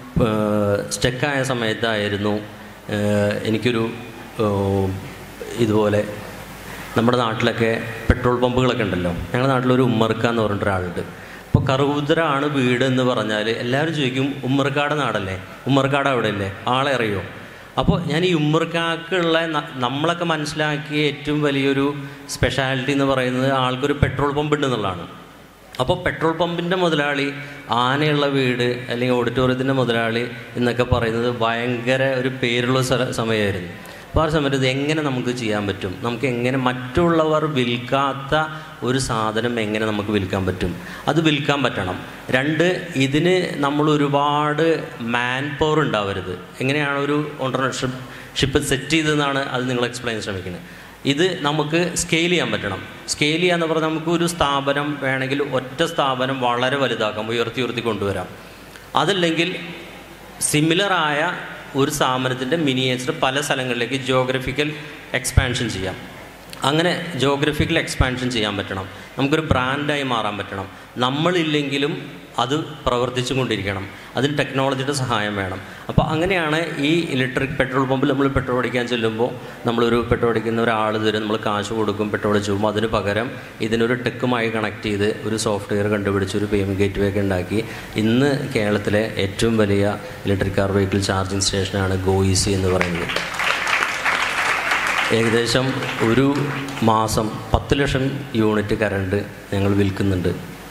സ്റ്റക്കായ സമയത്തായിരുന്നു ഏഹ്, എനിക്കൊരു ഏഹ്, ഇതുപോലെ നമ്മുടെ നാട്ടിലൊക്കെ പെട്രോൾ പമ്പുകളൊക്കെ ഉണ്ടല്ലോ ഞങ്ങളുടെ നാട്ടിലൊരു ഉമ്മർക്ക എന്ന് പറഞ്ഞിട്ട് ഒരാളുണ്ട് അപ്പോൾ കറുകുതിരാണ് വീട് എന്ന് പറഞ്ഞാൽ എല്ലാവരും ചോദിക്കും ഉമ്മർക്കാട് നാടല്ലേ ഉമ്മർക്കാട് അവിടെ അല്ലേ ആളെ അറിയോ അപ്പോൾ ഞാൻ ഈ ഉമ്മർക്കാക്കുള്ള ന- നമ്മളൊക്കെ മനസ്സിലാക്കിയ ഏറ്റവും വലിയൊരു സ്പെഷ്യാലിറ്റി എന്ന് പറയുന്നത് ആൾക്കൊരു പെട്രോൾ പമ്പ് ഉണ്ട് എന്നുള്ളതാണ് അപ്പോൾ പെട്രോൾ പമ്പിൻ്റെ മുതലാളി ആനയുള്ള വീട് അല്ലെങ്കിൽ ഓഡിറ്റോറിയത്തിൻ്റെ മുതലാളി എന്നൊക്കെ പറയുന്നത് ഭയങ്കര ഒരു പേരുള്ള സ്ഥല സമയമായിരുന്നു അപ്പോൾ ആ സമയത്ത് ഇത് എങ്ങനെ നമുക്ക് ചെയ്യാൻ പറ്റും നമുക്ക് എങ്ങനെ മറ്റുള്ളവർ വിൽക്കാത്ത ഒരു സാധനം എങ്ങനെ നമുക്ക് വിൽക്കാൻ പറ്റും അത് വിൽക്കാൻ പറ്റണം രണ്ട് ഇതിന് നമ്മൾ ഒരുപാട് മാൻ പവർ ഉണ്ടാവരുത് എങ്ങനെയാണ് ഒരു ഓണ്ടർപ്രണർഷിപ്പ് ഷിപ്പ് സെറ്റ് ചെയ്തതെന്നാണ് അത് നിങ്ങൾ എക്സ്പ്ലെയിൻ ശ്രമിക്കുന്നത് ഇത് നമുക്ക് സ്കെയിൽ ചെയ്യാൻ പറ്റണം സ്കെയിൽ ചെയ്യാന്ന് പറഞ്ഞാൽ നമുക്ക് ഒരു സ്ഥാപനം വേണമെങ്കിൽ ഒറ്റ സ്ഥാപനം വളരെ വലുതാക്കാം ഉയർത്തി ഉയർത്തി കൊണ്ടുവരാം അതല്ലെങ്കിൽ സിമിലറായ ഒരു സ്ഥാപനത്തിൻ്റെ മിനിയേച്ചർ പല സ്ഥലങ്ങളിലേക്ക് ജിയോഗ്രഫിക്കൽ എക്സ്പാൻഷൻ ചെയ്യാം അങ്ങനെ ജോഗ്രഫിക്കൽ എക്സ്പാൻഷൻ ചെയ്യാൻ പറ്റണം നമുക്കൊരു ബ്രാൻഡായി മാറാൻ പറ്റണം നമ്മളില്ലെങ്കിലും അത് പ്രവർത്തിച്ചു കൊണ്ടിരിക്കണം അതിന് ടെക്നോളജിയുടെ സഹായം വേണം അപ്പോൾ അങ്ങനെയാണ് ഈ ഇലക്ട്രിക് പെട്രോൾ പമ്പിൽ നമ്മൾ പെട്രോൾ അടിക്കാൻ ചെല്ലുമ്പോൾ നമ്മളൊരു പെട്രോൾ അടിക്കുന്ന ഒരാൾ തരും നമ്മൾ കാശ് കൊടുക്കും പെട്രോൾ അടിച്ചു പോകുമ്പോൾ അതിന് പകരം ഇതിനൊരു ടെക്കുമായി കണക്ട് ചെയ്ത് ഒരു സോഫ്റ്റ്വെയർ കണ്ടുപിടിച്ച് ഒരു പേയ്മെൻറ്റ് ഗേറ്റ് വേ ഒക്കെ ഉണ്ടാക്കി ഇന്ന് കേരളത്തിലെ ഏറ്റവും വലിയ ഇലക്ട്രിക് കാർ വെഹിക്കിൾ ചാർജിങ് സ്റ്റേഷനാണ് ഗോയിസി എന്ന് പറയുന്നത് ഏകദേശം ഒരു മാസം പത്ത് ലക്ഷം യൂണിറ്റ് കറണ്ട് ഞങ്ങൾ വിൽക്കുന്നുണ്ട്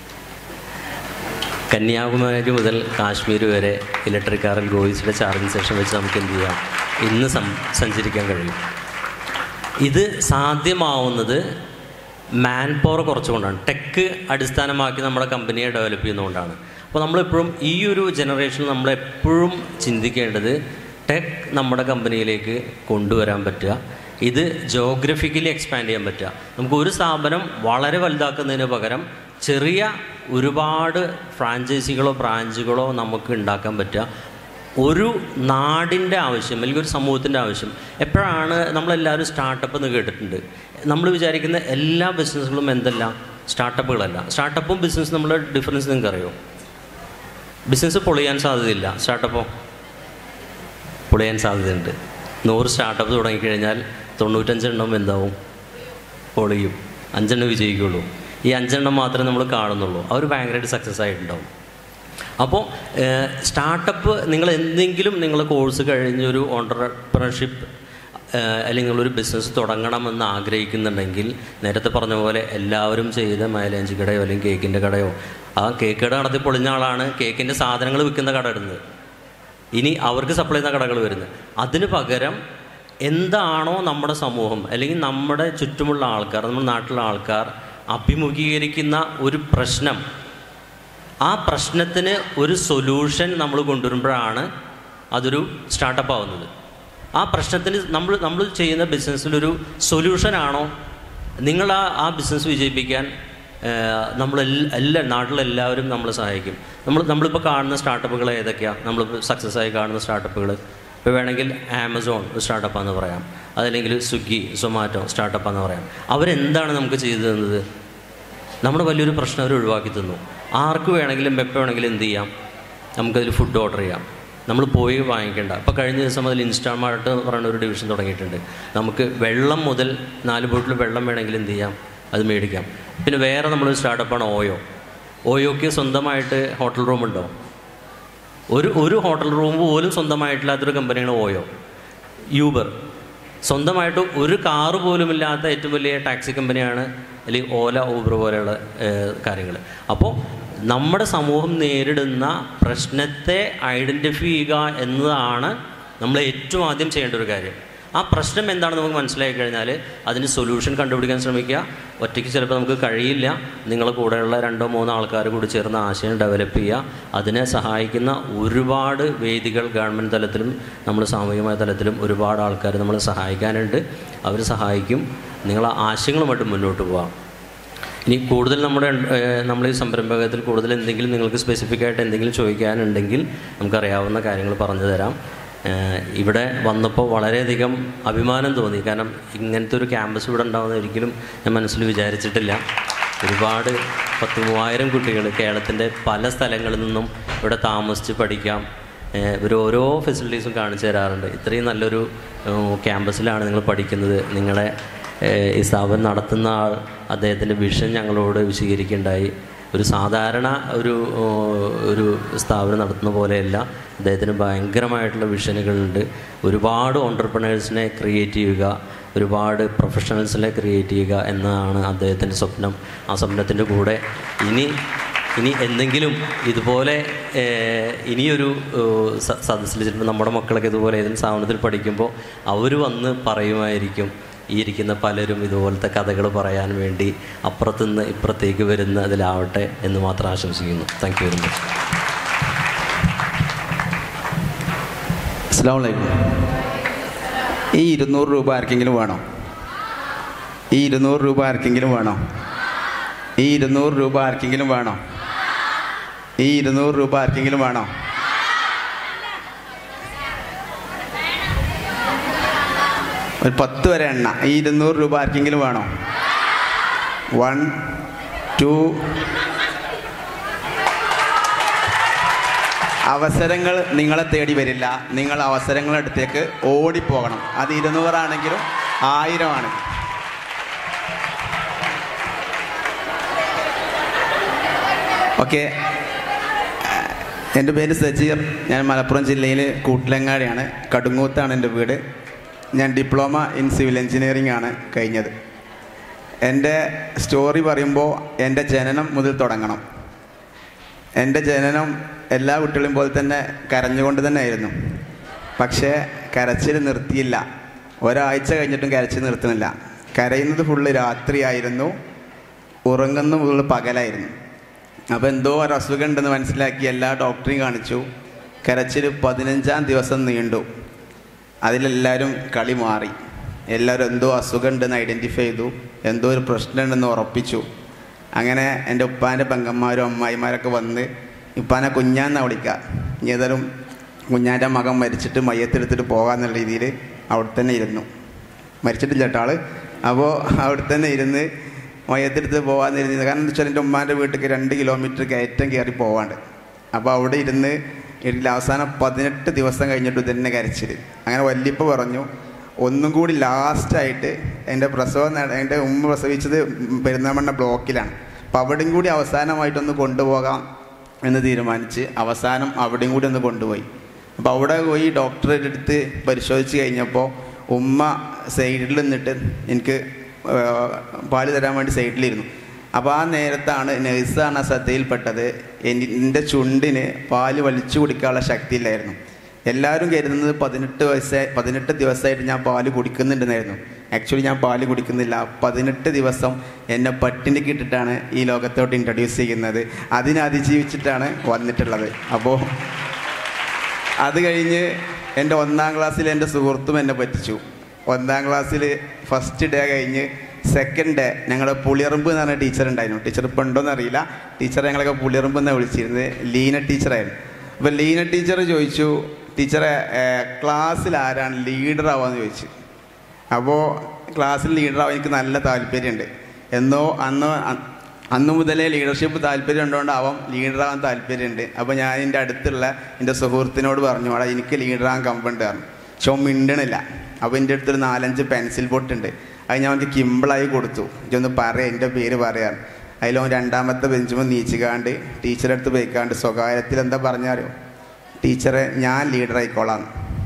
കന്യാകുമാരി മുതൽ കാശ്മീർ വരെ ഇലക്ട്രിക് കാറിൽ ഗോയിസിയുടെ ചാർജിങ് സ്റ്റേഷൻ വെച്ച് നമുക്ക് എന്ത് ചെയ്യാം ഇന്ന് സം സഞ്ചരിക്കാൻ കഴിയും ഇത് സാധ്യമാവുന്നത് മാൻ പവർ കുറച്ചുകൊണ്ടാണ് ടെക്ക് അടിസ്ഥാനമാക്കി നമ്മുടെ കമ്പനിയെ ഡെവലപ്പ് ചെയ്യുന്നതുകൊണ്ടാണ് അപ്പോൾ നമ്മളെപ്പോഴും ഈ ഒരു ജനറേഷനിൽ നമ്മളെപ്പോഴും ചിന്തിക്കേണ്ടത് ടെക് നമ്മുടെ കമ്പനിയിലേക്ക് കൊണ്ടുവരാൻ പറ്റുക ഇത് ജോഗ്രഫിക്കലി എക്സ്പാൻഡ് ചെയ്യാൻ പറ്റുക നമുക്ക് ഒരു സ്ഥാപനം വളരെ വലുതാക്കുന്നതിന് പകരം ചെറിയ ഒരുപാട് ഫ്രാഞ്ചൈസികളോ ബ്രാഞ്ചുകളോ നമുക്ക് ഉണ്ടാക്കാൻ പറ്റുക ഒരു നാടിൻ്റെ ആവശ്യം അല്ലെങ്കിൽ ഒരു സമൂഹത്തിൻ്റെ ആവശ്യം എപ്പോഴാണ് നമ്മളെല്ലാവരും സ്റ്റാർട്ടപ്പ് എന്ന് കേട്ടിട്ടുണ്ട് നമ്മൾ വിചാരിക്കുന്ന എല്ലാ ബിസിനസ്സുകളും എന്തല്ല സ്റ്റാർട്ടപ്പുകളല്ല സ്റ്റാർട്ടപ്പും ബിസിനസ്സും നമ്മുടെ ഡിഫറൻസ് നിങ്ങൾക്ക് അറിയോ ബിസിനസ് പൊളിയാൻ സാധ്യതയില്ല സ്റ്റാർട്ടപ്പോ പൊളിയാൻ സാധ്യതയുണ്ട് നൂറ് സ്റ്റാർട്ടപ്പ് തുടങ്ങിക്കഴിഞ്ഞാൽ തൊണ്ണൂറ്റഞ്ചെണ്ണം എന്താവും പൊളിയും അഞ്ചെണ്ണം വിജയിക്കുള്ളൂ ഈ അഞ്ചെണ്ണം മാത്രമേ നമ്മൾ കാണുന്നുള്ളൂ അവർ ഭയങ്കരമായിട്ട് സക്സസ് ആയിട്ടുണ്ടാവും അപ്പോൾ സ്റ്റാർട്ടപ്പ് നിങ്ങൾ എന്തെങ്കിലും നിങ്ങൾ കോഴ്സ് കഴിഞ്ഞൊരു ഓണ്ടർപ്രണർഷിപ്പ് അല്ലെങ്കിൽ ഒരു ബിസിനസ് തുടങ്ങണമെന്ന് ആഗ്രഹിക്കുന്നുണ്ടെങ്കിൽ നേരത്തെ പറഞ്ഞ പോലെ എല്ലാവരും ചെയ്ത മൈലേഞ്ച് കടയോ അല്ലെങ്കിൽ കേക്കിൻ്റെ കടയോ ആ കേക്ക് കട നടത്തി പൊളിഞ്ഞ ആളാണ് കേക്കിൻ്റെ സാധനങ്ങൾ വിൽക്കുന്ന കട ഇടുന്നത് ഇനി അവർക്ക് സപ്ലൈ ചെയ്യുന്ന കടകൾ വരുന്നത് അതിന് പകരം എന്താണോ നമ്മുടെ സമൂഹം അല്ലെങ്കിൽ നമ്മുടെ ചുറ്റുമുള്ള ആൾക്കാർ നമ്മുടെ നാട്ടിലുള്ള ആൾക്കാർ അഭിമുഖീകരിക്കുന്ന ഒരു പ്രശ്നം ആ പ്രശ്നത്തിന് ഒരു സൊല്യൂഷൻ നമ്മൾ കൊണ്ടുവരുമ്പോഴാണ് അതൊരു സ്റ്റാർട്ടപ്പ് ആവുന്നത് ആ പ്രശ്നത്തിന് നമ്മൾ നമ്മൾ ചെയ്യുന്ന ബിസിനസ്സിലൊരു സൊല്യൂഷനാണോ നിങ്ങൾ ആ ആ ബിസിനസ് വിജയിപ്പിക്കാൻ നമ്മൾ എല്ലാ നാട്ടിലെല്ലാവരും നമ്മളെ സഹായിക്കും നമ്മൾ നമ്മളിപ്പോൾ കാണുന്ന സ്റ്റാർട്ടപ്പുകൾ ഏതൊക്കെയാണ് നമ്മൾ സക്സസ് ആയി കാണുന്ന സ്റ്റാർട്ടപ്പുകൾ ഇപ്പോൾ വേണമെങ്കിൽ ആമസോൺ ഒരു സ്റ്റാർട്ടപ്പാന്ന് പറയാം അതല്ലെങ്കിൽ സ്വിഗ്ഗി സൊമാറ്റോ സ്റ്റാർട്ടപ്പാന്ന് പറയാം അവരെന്താണ് നമുക്ക് ചെയ്തു തന്നത് നമ്മുടെ വലിയൊരു പ്രശ്നം അവർ ഒഴിവാക്കി തന്നു ആർക്ക് വേണമെങ്കിലും എപ്പോൾ വേണമെങ്കിലും എന്ത് ചെയ്യാം നമുക്കതിൽ ഫുഡ് ഓർഡർ ചെയ്യാം നമ്മൾ പോയി വാങ്ങിക്കേണ്ട ഇപ്പോൾ കഴിഞ്ഞ ദിവസം മുതൽ ഇൻസ്റ്റാമാർട്ട് എന്ന് പറയുന്ന ഒരു ഡിവിഷൻ തുടങ്ങിയിട്ടുണ്ട് നമുക്ക് വെള്ളം മുതൽ നാല് ബോട്ടിൽ വെള്ളം വേണമെങ്കിൽ എന്ത് ചെയ്യാം അത് മേടിക്കാം പിന്നെ വേറെ നമ്മളൊരു സ്റ്റാർട്ടപ്പാണ് ഓയോ ഓയോക്ക് സ്വന്തമായിട്ട് ഹോട്ടൽ റൂം ഉണ്ടോ ഒരു ഒരു ഹോട്ടൽ റൂം പോലും സ്വന്തമായിട്ടില്ലാത്തൊരു കമ്പനിയാണ് ഓയോ യൂബർ സ്വന്തമായിട്ട് ഒരു കാറ് പോലും ഇല്ലാത്ത ഏറ്റവും വലിയ ടാക്സി കമ്പനിയാണ് അല്ലെങ്കിൽ ഓല ഊബർ പോലെയുള്ള കാര്യങ്ങൾ അപ്പോൾ നമ്മുടെ സമൂഹം നേരിടുന്ന പ്രശ്നത്തെ ഐഡൻറ്റിഫൈ ചെയ്യുക എന്നതാണ് നമ്മൾ ഏറ്റവും ആദ്യം ചെയ്യേണ്ട ഒരു കാര്യം ആ പ്രശ്നം എന്താണെന്ന് നമുക്ക് മനസ്സിലാക്കി കഴിഞ്ഞാൽ അതിന് സൊല്യൂഷൻ കണ്ടുപിടിക്കാൻ ശ്രമിക്കുക ഒറ്റയ്ക്ക് ചിലപ്പോൾ നമുക്ക് കഴിയില്ല നിങ്ങളുടെ കൂടെയുള്ള രണ്ടോ മൂന്നോ ആൾക്കാർ കൂടി ചേർന്ന് ആശയം ഡെവലപ്പ് ചെയ്യുക അതിനെ സഹായിക്കുന്ന ഒരുപാട് വേദികൾ ഗവൺമെൻറ് തലത്തിലും നമ്മൾ സാമൂഹികമായ തലത്തിലും ഒരുപാട് ആൾക്കാർ നമ്മളെ സഹായിക്കാനുണ്ട് അവർ സഹായിക്കും നിങ്ങൾ ആശയങ്ങളുമായിട്ട് മുന്നോട്ട് പോകാം ഇനി കൂടുതൽ നമ്മുടെ ഏഹ്, നമ്മൾ ഈ സംരംഭകത്തിൽ കൂടുതൽ എന്തെങ്കിലും നിങ്ങൾക്ക് സ്പെസിഫിക് ആയിട്ട് എന്തെങ്കിലും ചോദിക്കാനുണ്ടെങ്കിൽ നമുക്കറിയാവുന്ന കാര്യങ്ങൾ പറഞ്ഞു തരാം ഏഹ്, ഇവിടെ വന്നപ്പോൾ വളരെയധികം അഭിമാനം തോന്നി കാരണം ഇങ്ങനത്തെ ഒരു ക്യാമ്പസ് ഇവിടെ ഉണ്ടാവുന്ന ഒരിക്കലും ഞാൻ മനസ്സിൽ വിചാരിച്ചിട്ടില്ല ഒരുപാട് പത്ത് മൂവായിരം കുട്ടികൾ കേരളത്തിൻ്റെ പല സ്ഥലങ്ങളിൽ നിന്നും ഇവിടെ താമസിച്ച് പഠിക്കാം ഏഹ്, ഇവർ ഓരോ ഫെസിലിറ്റീസും കാണിച്ചു തരാറുണ്ട് ഇത്രയും നല്ലൊരു ഏഹ്, ക്യാമ്പസിലാണ് നിങ്ങൾ പഠിക്കുന്നത് നിങ്ങളെ ഏഹ് ഈ സ്ഥാപനം നടത്തുന്ന ആൾ അദ്ദേഹത്തിൻ്റെ വിഷൻ ഞങ്ങളോട് വിശദീകരിക്കുകയുണ്ടായി ഒരു സാധാരണ ഒരു ഏഹ് ഒരു സ്ഥാപനം നടത്തുന്ന പോലെയല്ല അദ്ദേഹത്തിന് ഭയങ്കരമായിട്ടുള്ള വിഷനുകളുണ്ട് ഒരുപാട് ഓണ്ടർപ്രണേഴ്സിനെ ക്രിയേറ്റ് ചെയ്യുക ഒരുപാട് പ്രൊഫഷണൽസിനെ ക്രിയേറ്റ് ചെയ്യുക എന്നതാണ് അദ്ദേഹത്തിൻ്റെ സ്വപ്നം ആ സ്വപ്നത്തിൻ്റെ കൂടെ ഇനി ഇനി എന്തെങ്കിലും ഇതുപോലെ ഏഹ്, ഇനിയൊരു ഏഹ്, സ- സദസ്സിൽ ചിലപ്പോൾ നമ്മുടെ മക്കളൊക്കെ ഇതുപോലെ ഏതെങ്കിലും സ്ഥാപനത്തിൽ പഠിക്കുമ്പോൾ അവർ വന്ന് പറയുമായിരിക്കും ഈ ഇരിക്കുന്ന പലരും ഇതുപോലത്തെ കഥകൾ പറയാൻ വേണ്ടി അപ്പുറത്തുനിന്ന് ഇപ്പുറത്തേക്ക് വരുന്ന അതിലാവട്ടെ എന്ന് മാത്രം ആശംസിക്കുന്നു താങ്ക് യു വെരി മച്ച് അസ്സാം വലൈക്കും ഈ ഇരുന്നൂറ് രൂപ ആർക്കെങ്കിലും വേണോ ഈ ഇരുന്നൂറ് രൂപ ആർക്കെങ്കിലും വേണോ ഈ ഇരുന്നൂറ് രൂപ ആർക്കെങ്കിലും വേണോ ഈ ഇരുന്നൂറ് രൂപ ആർക്കെങ്കിലും വേണോ ഒരു പത്ത് വരെ എണ്ണ ഈ ഇരുന്നൂറ് രൂപ ആർക്കെങ്കിലും വേണോ വൺ ടു അവസരങ്ങൾ നിങ്ങളെ തേടി വരില്ല നിങ്ങൾ അവസരങ്ങളുടെ അടുത്തേക്ക് ഓടിപ്പോകണം അത് ഇരുന്നൂറാണെങ്കിലും ആയിരം ആണെങ്കിലും ഓക്കെ എൻ്റെ പേര് സജീർ ഞാൻ മലപ്പുറം ജില്ലയിൽ കൂട്ടിലങ്ങാടിയാണ് കടുങ്ങൂത്താണ് എൻ്റെ വീട് ഞാൻ ഡിപ്ലോമ ഇൻ സിവിൽ എഞ്ചിനീയറിംഗ് ആണ് കഴിഞ്ഞത് എൻ്റെ സ്റ്റോറി പറയുമ്പോൾ എൻ്റെ ജനനം മുതൽ തുടങ്ങണം എൻ്റെ ജനനം എല്ലാ കുട്ടികളും പോലെ തന്നെ കരഞ്ഞുകൊണ്ട് തന്നെ ആയിരുന്നു പക്ഷേ കരച്ചിൽ നിർത്തിയില്ല ഒരാഴ്ച കഴിഞ്ഞിട്ടും കരച്ചിൽ നിർത്തുന്നില്ല കരയുന്നത് ഫുള്ള് രാത്രിയായിരുന്നു ഉറങ്ങുന്ന ഫുള്ള് പകലായിരുന്നു അപ്പോൾ എന്തോ ഒരു അസുഖം ഉണ്ടെന്ന് മനസ്സിലാക്കി എല്ലാ ഡോക്ടറെയും കാണിച്ചു കരച്ചിൽ പതിനഞ്ചാം ദിവസം നീണ്ടു അതിലെല്ലാവരും കളി മാറി എല്ലാവരും എന്തോ അസുഖം ഉണ്ടെന്ന് ഐഡൻറ്റിഫൈ ചെയ്തു എന്തോ ഒരു പ്രശ്നമുണ്ടെന്ന് ഉറപ്പിച്ചു അങ്ങനെ എൻ്റെ ഉപ്പാൻ്റെ പെങ്ങന്മാരും അമ്മായിമാരൊക്കെ വന്ന് ഉപ്പാനെ കുഞ്ഞാന്നാ വിളിക്കുക ഇനി ഏതായാലും കുഞ്ഞാൻ്റെ മകൻ മരിച്ചിട്ട് മയ്യത്തെടുത്തിട്ട് പോകാന്നുള്ള രീതിയിൽ അവിടെ തന്നെ ഇരുന്നു മരിച്ചിട്ടില്ല കേട്ടോ ആള് അപ്പോൾ അവിടെ തന്നെ ഇരുന്ന് മയ്യത്തെടുത്ത് പോകാൻ ഇരുന്നത് കാരണം എന്താ വെച്ചാൽ എൻ്റെ ഉമ്മാൻ്റെ വീട്ടിലേക്ക് രണ്ട് കിലോമീറ്റർ കയറ്റം കയറി പോവാണ്ട് അപ്പോൾ അവിടെ ഇരുന്ന് ഇതിൽ അവസാനം പതിനെട്ട് ദിവസം കഴിഞ്ഞിട്ട് ഇതന്നെ കരച്ചിൽ അങ്ങനെ വല്യപ്പ പറഞ്ഞു ഒന്നും കൂടി ലാസ്റ്റായിട്ട് എൻ്റെ പ്രസവം നട- എൻ്റെ ഉമ്മ പ്രസവിച്ചത് പെരുന്നാമണ്ണ ബ്ലോക്കിലാണ് അപ്പോൾ അവിടെയും കൂടി അവസാനമായിട്ടൊന്ന് കൊണ്ടുപോകാം എന്ന് തീരുമാനിച്ച് അവസാനം അവിടെയും കൂടി ഒന്ന് കൊണ്ടുപോയി അപ്പോൾ അവിടെ പോയി ഡോക്ടറെ അടുത്ത് പരിശോധിച്ച് കഴിഞ്ഞപ്പോൾ ഉമ്മ സൈഡിൽ നിന്നിട്ട് എനിക്ക് ആ, പാല് തരാൻ വേണ്ടി സൈഡിലിരുന്നു അപ്പോൾ ആ നേരത്താണ് നഴ്സാണ് ആ ശ്രദ്ധയിൽപ്പെട്ടത് എനി- എൻ്റെ ചുണ്ടിന് പാല് വലിച്ചു കുടിക്കാനുള്ള ശക്തിയില്ലായിരുന്നു എല്ലാവരും കരുതുന്നത് പതിനെട്ട് വയസ്സായി പതിനെട്ട് ദിവസമായിട്ട് ഞാൻ പാല് കുടിക്കുന്നുണ്ടെന്നായിരുന്നു ആക്ച്വലി ഞാൻ പാല് കുടിക്കുന്നില്ല പതിനെട്ട് ദിവസം എന്നെ പട്ടിണിക്ക് ഇട്ടിട്ടാണ് ഈ ലോകത്തോട്ട് ഇൻട്രൊഡ്യൂസ് ചെയ്യുന്നത് അതിനെ അതിജീവിച്ചിട്ടാണ് വന്നിട്ടുള്ളത് അപ്പോൾ അത് കഴിഞ്ഞ് എൻ്റെ ഒന്നാം ക്ലാസ്സിൽ എൻ്റെ സുഹൃത്തും എന്നെ പറ്റിച്ചു ഒന്നാം ക്ലാസ്സിൽ ഫസ്റ്റ് ഡേ കഴിഞ്ഞ് സെക്കൻഡ് ഡേ ഞങ്ങളുടെ പുളിയറമ്പ് എന്ന് പറഞ്ഞ ടീച്ചർ ഉണ്ടായിരുന്നു ടീച്ചർ ഇപ്പം ഉണ്ടോയെന്ന് അറിയില്ല ടീച്ചർ ഞങ്ങളൊക്കെ പുളിയറമ്പ് എന്നാണ് വിളിച്ചിരുന്നത് ലീന ടീച്ചറായിരുന്നു അപ്പോൾ ലീന ടീച്ചർ ചോദിച്ചു ടീച്ചറെ ക്ലാസ്സിൽ ആരാണ് ലീഡർ ആവാന്ന് ചോദിച്ചു അപ്പോൾ ക്ലാസ്സിൽ ലീഡറാവാൻ എനിക്ക് നല്ല താല്പര്യമുണ്ട് എന്നോ അന്ന് അ- അന്ന് മുതലേ ലീഡർഷിപ്പ് താല്പര്യം ഉണ്ടോണ്ടാവാം ലീഡറാവാൻ താല്പര്യമുണ്ട് അപ്പോൾ ഞാൻ എൻ്റെ അടുത്തുള്ള എൻ്റെ സുഹൃത്തിനോട് പറഞ്ഞു അവിടെ എനിക്ക് ലീഡറാകാൻ കമ്പുണ്ട് പറഞ്ഞു പക്ഷെ അവൻ മിണ്ടണില്ല അപ്പോൾ എൻ്റെ അടുത്തൊരു നാലഞ്ച് പെൻസിൽ ബോട്ടുണ്ട് അത് ഞാൻ അവൻ്റെ കിമ്പിളായി കൊടുത്തു ഇതൊന്ന് പറയാം എൻ്റെ പേര് പറയാൻ അതിലവൻ രണ്ടാമത്തെ ബെഞ്ചുമ്പോൾ നീച്ചുകാണ്ട് ടീച്ചറെ അടുത്ത് പോയിക്കാണ്ട് സ്വകാര്യത്തിൽ എന്താ പറഞ്ഞാലോ ടീച്ചറെ ഞാൻ ലീഡറായിക്കോളാം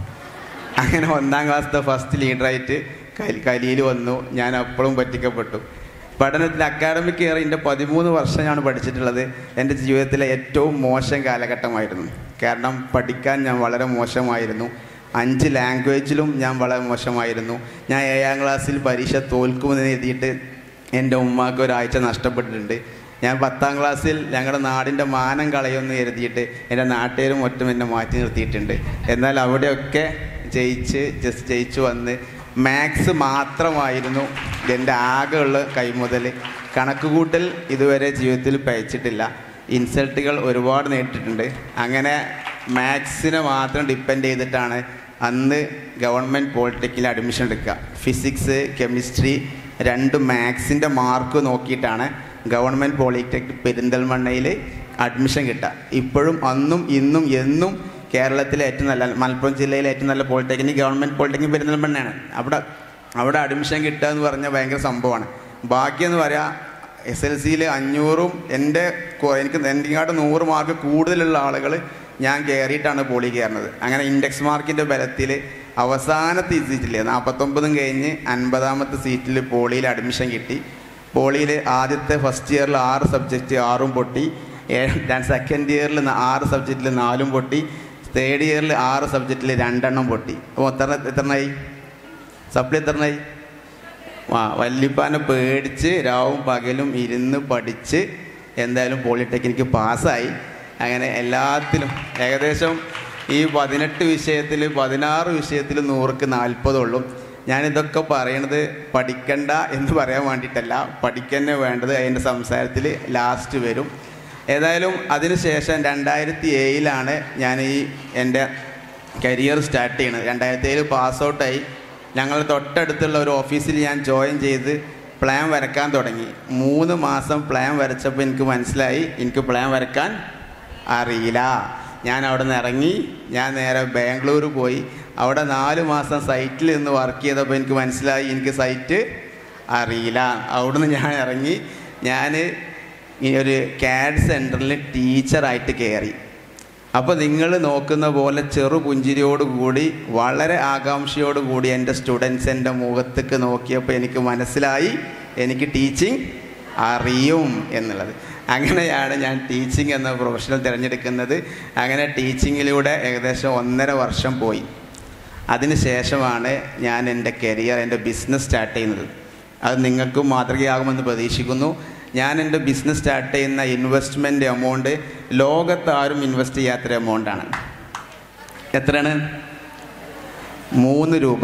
അങ്ങനെ ഒന്നാം ക്ലാസ്സിലെ ഫസ്റ്റ് ലീഡറായിട്ട് കലി കലിയിൽ വന്നു ഞാൻ അപ്പോഴും പറ്റിക്കപ്പെട്ടു പഠനത്തിൽ അക്കാഡമിക് ഇയർ എൻ്റെ പതിമൂന്ന് വർഷം ഞാൻ പഠിച്ചിട്ടുള്ളത് എൻ്റെ ജീവിതത്തിലെ ഏറ്റവും മോശം കാലഘട്ടമായിരുന്നു കാരണം പഠിക്കാൻ ഞാൻ വളരെ മോശമായിരുന്നു അഞ്ച് ലാംഗ്വേജിലും ഞാൻ വളരെ മോശമായിരുന്നു ഞാൻ ഏഴാം ക്ലാസ്സിൽ പരീക്ഷ തോൽക്കുമെന്ന് എഴുതിയിട്ട് എൻ്റെ ഉമ്മാക്ക് ഒരാഴ്ച നഷ്ടപ്പെട്ടിട്ടുണ്ട് ഞാൻ പത്താം ക്ലാസ്സിൽ ഞങ്ങളുടെ നാടിൻ്റെ മാനം കളയുമെന്ന് കരുതിയിട്ട് എൻ്റെ നാട്ടുകാരും ഒറ്റും എന്നെ മാറ്റി നിർത്തിയിട്ടുണ്ട് എന്നാൽ അവിടെയൊക്കെ ജയിച്ച് ജസ്റ്റ് ജയിച്ചു വന്ന് മാത്സ് മാത്രമായിരുന്നു എൻ്റെ ആകെയുള്ള കൈമുതൽ കണക്ക് കൂട്ടൽ ഇതുവരെ ജീവിതത്തിൽ പയച്ചിട്ടില്ല ഇൻസൾട്ടുകൾ ഒരുപാട് നേരിട്ടിട്ടുണ്ട് അങ്ങനെ മാത്സിനെ മാത്രം ഡിപ്പെൻഡ് ചെയ്തിട്ടാണ് അന്ന് ഗവൺമെൻറ് പോളിടെക്നിൽ അഡ്മിഷൻ എടുക്കുക ഫിസിക്സ് കെമിസ്ട്രി രണ്ട് മാത്സിൻ്റെ മാർക്ക് നോക്കിയിട്ടാണ് ഗവൺമെൻറ് പോളിടെക്നിക് പെരിന്തൽമണ്ണയിൽ അഡ്മിഷൻ കിട്ടുക ഇപ്പോഴും അന്നും ഇന്നും എന്നും കേരളത്തിലെ ഏറ്റവും നല്ല മലപ്പുറം ജില്ലയിലെ ഏറ്റവും നല്ല പോളിടെക്നിക് ഗവൺമെൻറ് പോളിടെക്നിക് പെരിന്തൽമണ്ണയാണ് അവിടെ അവിടെ അഡ്മിഷൻ കിട്ടുക എന്ന് പറഞ്ഞാൽ ഭയങ്കര സംഭവമാണ് ബാക്കിയെന്ന് പറയാം എസ് എൽ സിയിൽ അഞ്ഞൂറും എൻ്റെ കൊ- എനിക്ക് എൻ്റെക്കാട്ട് നൂറ് മാർക്ക് കൂടുതലുള്ള ആളുകൾ ഞാൻ കയറിയിട്ടാണ് പോളി കയറുന്നത് അങ്ങനെ ഇൻഡെക്സ് മാർക്കിൻ്റെ ബലത്തിൽ അവസാനത്തെ സീറ്റിൽ നാൽപ്പത്തൊമ്പതും കഴിഞ്ഞ് അൻപതാമത്തെ സീറ്റിൽ പോളിയിൽ അഡ്മിഷൻ കിട്ടി പോളിയിൽ ആദ്യത്തെ ഫസ്റ്റ് ഇയറിൽ ആറ് സബ്ജക്റ്റ് ആറും പൊട്ടി സെക്കൻഡ് ഇയറിൽ ആറ് സബ്ജക്റ്റിൽ നാലും പൊട്ടി തേർഡ് ഇയറിൽ ആറ് സബ്ജക്റ്റിൽ രണ്ടെണ്ണം പൊട്ടി അപ്പോൾ എത്ര എത്രണ്ണായി സപ്ലി എത്രണ്ണായി ആ വല്യപ്പാനെ പേടിച്ച് രാവും പകലും ഇരുന്ന് പഠിച്ച് എന്തായാലും പോളിടെക്നിക്ക് പാസ്സായി അങ്ങനെ എല്ലാത്തിലും ഏകദേശം ഈ പതിനെട്ട് വിഷയത്തിൽ പതിനാറ് വിഷയത്തിൽ നൂറുക്ക് നാൽപ്പതുള്ളൂ ഞാനിതൊക്കെ പറയണത് പഠിക്കണ്ട എന്ന് പറയാൻ വേണ്ടിയിട്ടല്ല പഠിക്കന്നെ വേണ്ടത് അതിൻ്റെ സംസാരത്തിൽ ലാസ്റ്റ് വരും ഏതായാലും അതിനുശേഷം രണ്ടായിരത്തി ഏഴിലാണ് ഞാൻ ഈ എൻ്റെ കരിയർ സ്റ്റാർട്ട് ചെയ്യണത് രണ്ടായിരത്തി ഏഴിൽ പാസ് ഔട്ടായി ഞങ്ങൾ തൊട്ടടുത്തുള്ള ഒരു ഓഫീസിൽ ഞാൻ ജോയിൻ ചെയ്ത് പ്ലാൻ വരക്കാൻ തുടങ്ങി മൂന്ന് മാസം പ്ലാൻ വരച്ചപ്പോൾ എനിക്ക് മനസ്സിലായി എനിക്ക് പ്ലാൻ വരക്കാൻ അറിയില്ല ഞാൻ അവിടെ നിന്ന് ഇറങ്ങി ഞാൻ നേരെ ബാംഗ്ലൂർ പോയി അവിടെ നാല് മാസം സൈറ്റിൽ നിന്ന് വർക്ക് ചെയ്തപ്പോൾ എനിക്ക് മനസ്സിലായി എനിക്ക് സൈറ്റ് അറിയില്ല അവിടുന്ന് ഞാൻ ഇറങ്ങി ഞാൻ ഈ ഒരു കാഡ് സെൻറ്ററിൽ ടീച്ചറായിട്ട് കയറി അപ്പോൾ നിങ്ങൾ നോക്കുന്ന പോലെ ചെറു പുഞ്ചിരിയോടുകൂടി വളരെ ആകാംക്ഷയോടുകൂടി എൻ്റെ സ്റ്റുഡൻസ് എൻ്റെ മുഖത്തേക്ക് നോക്കിയപ്പോൾ എനിക്ക് മനസ്സിലായി എനിക്ക് ടീച്ചിങ് അറിയും എന്നുള്ളത് അങ്ങനെയാണ് ഞാൻ ടീച്ചിങ് എന്ന പ്രൊഫഷണൽ തിരഞ്ഞെടുക്കുന്നത് അങ്ങനെ ടീച്ചിങ്ങിലൂടെ ഏകദേശം ഒന്നര വർഷം പോയി അതിനുശേഷമാണ് ഞാൻ എൻ്റെ കരിയർ എൻ്റെ ബിസിനസ് സ്റ്റാർട്ട് ചെയ്യുന്നത് അത് നിങ്ങൾക്കും മാതൃകയാകുമെന്ന് പ്രതീക്ഷിക്കുന്നു ഞാൻ എൻ്റെ ബിസിനസ് സ്റ്റാർട്ട് ചെയ്യുന്ന ഇൻവെസ്റ്റ്മെൻ്റ് എമൗണ്ട് ലോകത്ത് ആരും ഇൻവെസ്റ്റ് ചെയ്യാത്തൊരു എമൗണ്ടാണ് എത്രയാണ് മൂന്ന് രൂപ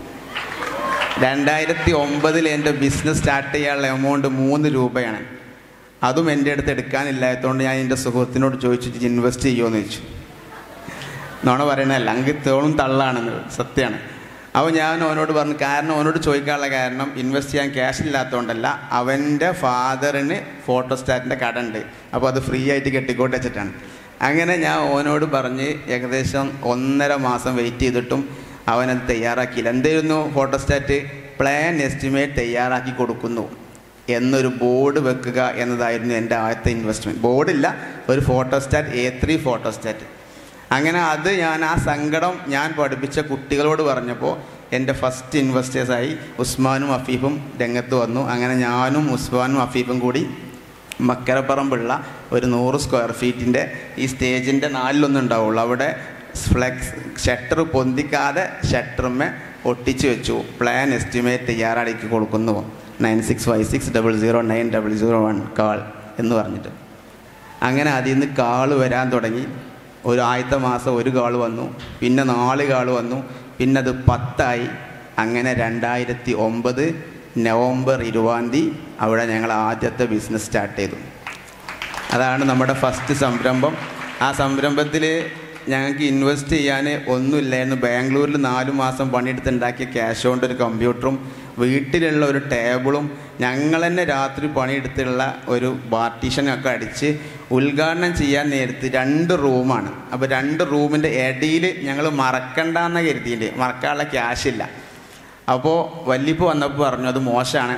രണ്ടായിരത്തി ഒമ്പതിൽ എൻ്റെ ബിസിനസ് സ്റ്റാർട്ട് ചെയ്യാനുള്ള എമൗണ്ട് മൂന്ന് രൂപയാണ് അതും എൻ്റെ അടുത്ത് എടുക്കാനില്ലാത്തതുകൊണ്ട് ഞാൻ എൻ്റെ സുഹൃത്തിനോട് ചോദിച്ചു ഇൻവെസ്റ്റ് ചെയ്യുമോ എന്ന് ചോദിച്ചു നോണ പറയണല്ല അങ്ങ് തോളും തള്ളാണെന്ന് സത്യമാണ് അപ്പോൾ ഞാൻ അവനോട് പറഞ്ഞു കാരണം അവനോട് ചോദിക്കാനുള്ള കാരണം ഇൻവെസ്റ്റ് ചെയ്യാൻ ക്യാഷ് ഇല്ലാത്തതുകൊണ്ടല്ല അവൻ്റെ ഫാദറിന് ഫോട്ടോസ്റ്റാറ്റിൻ്റെ കട ഉണ്ട് അപ്പോൾ അത് ഫ്രീ ആയിട്ട് കെട്ടിക്കോട്ട് വെച്ചിട്ടാണ് അങ്ങനെ ഞാൻ ഓനോട് പറഞ്ഞ് ഏകദേശം ഒന്നര മാസം വെയിറ്റ് ചെയ്തിട്ടും അവനത് തയ്യാറാക്കിയില്ല എന്തായിരുന്നു ഫോട്ടോസ്റ്റാറ്റ് പ്ലാൻ എസ്റ്റിമേറ്റ് തയ്യാറാക്കി കൊടുക്കുന്നു എന്നൊരു ബോർഡ് വെക്കുക എന്നതായിരുന്നു എൻ്റെ ആദ്യത്തെ ഇൻവെസ്റ്റ്മെൻറ്റ് ബോർഡില്ല ഒരു ഫോട്ടോസ്റ്റാറ്റ് എ ത്രീ ഫോട്ടോസ്റ്റാറ്റ് അങ്ങനെ അത് ഞാൻ ആ സങ്കടം ഞാൻ പഠിപ്പിച്ച കുട്ടികളോട് പറഞ്ഞപ്പോൾ എൻ്റെ ഫസ്റ്റ് ഇൻവെസ്റ്റേഴ്സായി ഉസ്മാനും അഫീഫും രംഗത്ത് വന്നു അങ്ങനെ ഞാനും ഉസ്മാനും അഫീഫും കൂടി മക്കരപ്പറമ്പുള്ള ഒരു നൂറ് സ്ക്വയർ ഫീറ്റിൻ്റെ ഈ സ്റ്റേജിൻ്റെ നാലിലൊന്നും ഉണ്ടാവുള്ളൂ അവിടെ ഫ്ലെക്സ് ഷട്ടർ പൊന്തിക്കാതെ ഷട്ടറുമേ ഒട്ടിച്ച് വെച്ചു പ്ലാൻ എസ്റ്റിമേറ്റ് തയ്യാറാക്കി കൊടുക്കുന്നു nine six five six double zero nine double zero one call എന്ന് പറഞ്ഞിട്ട് അങ്ങനെ അതിൽ നിന്ന് കാള് വരാൻ തുടങ്ങി ഒരു ആദ്യത്തെ മാസം ഒരു കാൾ വന്നു പിന്നെ നാല് കാൾ വന്നു പിന്നെ അത് പത്തായി അങ്ങനെ രണ്ടായിരത്തി ഒമ്പത് നവംബർ ഇരുപതാം തീയതി അവിടെ ഞങ്ങൾ ആദ്യത്തെ ബിസിനസ് സ്റ്റാർട്ട് ചെയ്തു അതാണ് നമ്മുടെ ഫസ്റ്റ് സംരംഭം ആ സംരംഭത്തിൽ ഞങ്ങൾക്ക് ഇൻവെസ്റ്റ് ചെയ്യാൻ ഒന്നുമില്ലായിരുന്നു ബാംഗ്ലൂരിൽ നാല് മാസം പണിയെടുത്തുണ്ടാക്കിയ ക്യാഷ് കൊണ്ട് ഒരു കമ്പ്യൂട്ടറും വീട്ടിലുള്ള ഒരു ടേബിളും ഞങ്ങൾ തന്നെ രാത്രി പണിയെടുത്തുള്ള ഒരു പാർട്ടീഷനൊക്കെ അടിച്ച് ഉദ്ഘാടനം ചെയ്യാൻ നേരത്ത് രണ്ട് റൂമാണ് അപ്പോൾ രണ്ട് റൂമിൻ്റെ ഇടയിൽ ഞങ്ങൾ മറക്കണ്ടെന്ന് കരുതിയിട്ട് മറക്കാനുള്ള ക്യാഷ് ഇല്ല അപ്പോൾ വല്യപ്പ് വന്നപ്പോൾ പറഞ്ഞു അത് മോശമാണ്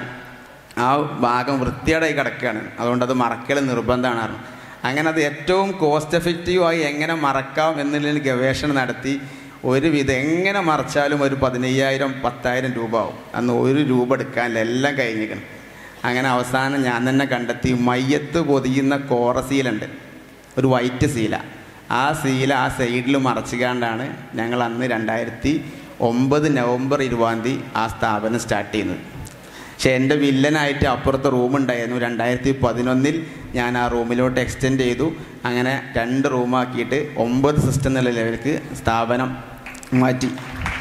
ആ ഭാഗം വൃത്തിയോടായി കിടക്കുകയാണ് അതുകൊണ്ട് അത് മറക്കൽ നിർബന്ധമാണ് പറഞ്ഞു അങ്ങനെ അത് ഏറ്റവും കോസ്റ്റ് എഫക്റ്റീവായി എങ്ങനെ മറക്കാം എന്നുള്ളതിൽ ഗവേഷണം നടത്തി ഒരുവിധം എങ്ങനെ മറച്ചാലും ഒരു പതിനയ്യായിരം പത്തായിരം രൂപ ആവും അന്ന് ഒരു രൂപ എടുക്കാനില്ല എല്ലാം കഴിഞ്ഞിരിക്കണം അങ്ങനെ അവസാനം ഞാൻ തന്നെ കണ്ടെത്തി മയ്യത്ത് പൊതിയുന്ന കോറസീലുണ്ട് ഒരു വൈറ്റ് സീല ആ സീല ആ സൈഡിൽ മറച്ചുകൊണ്ടാണ് ഞങ്ങൾ അന്ന് രണ്ടായിരത്തി ഒമ്പത് നവംബർ ഇരുപതാം തീയതി ആ സ്ഥാപനം സ്റ്റാർട്ട് ചെയ്യുന്നത് പക്ഷേ എൻ്റെ വില്ലനായിട്ട് അപ്പുറത്ത് റൂം ഉണ്ടായിരുന്നു രണ്ടായിരത്തി പതിനൊന്നിൽ ഞാൻ ആ റൂമിലോട്ട് എക്സ്റ്റെൻഡ് ചെയ്തു അങ്ങനെ രണ്ട് റൂമാക്കിയിട്ട് ഒമ്പത് സിസ്റ്റം എന്നുള്ള ലെവലിലേക്ക് സ്ഥാപനം മാറ്റി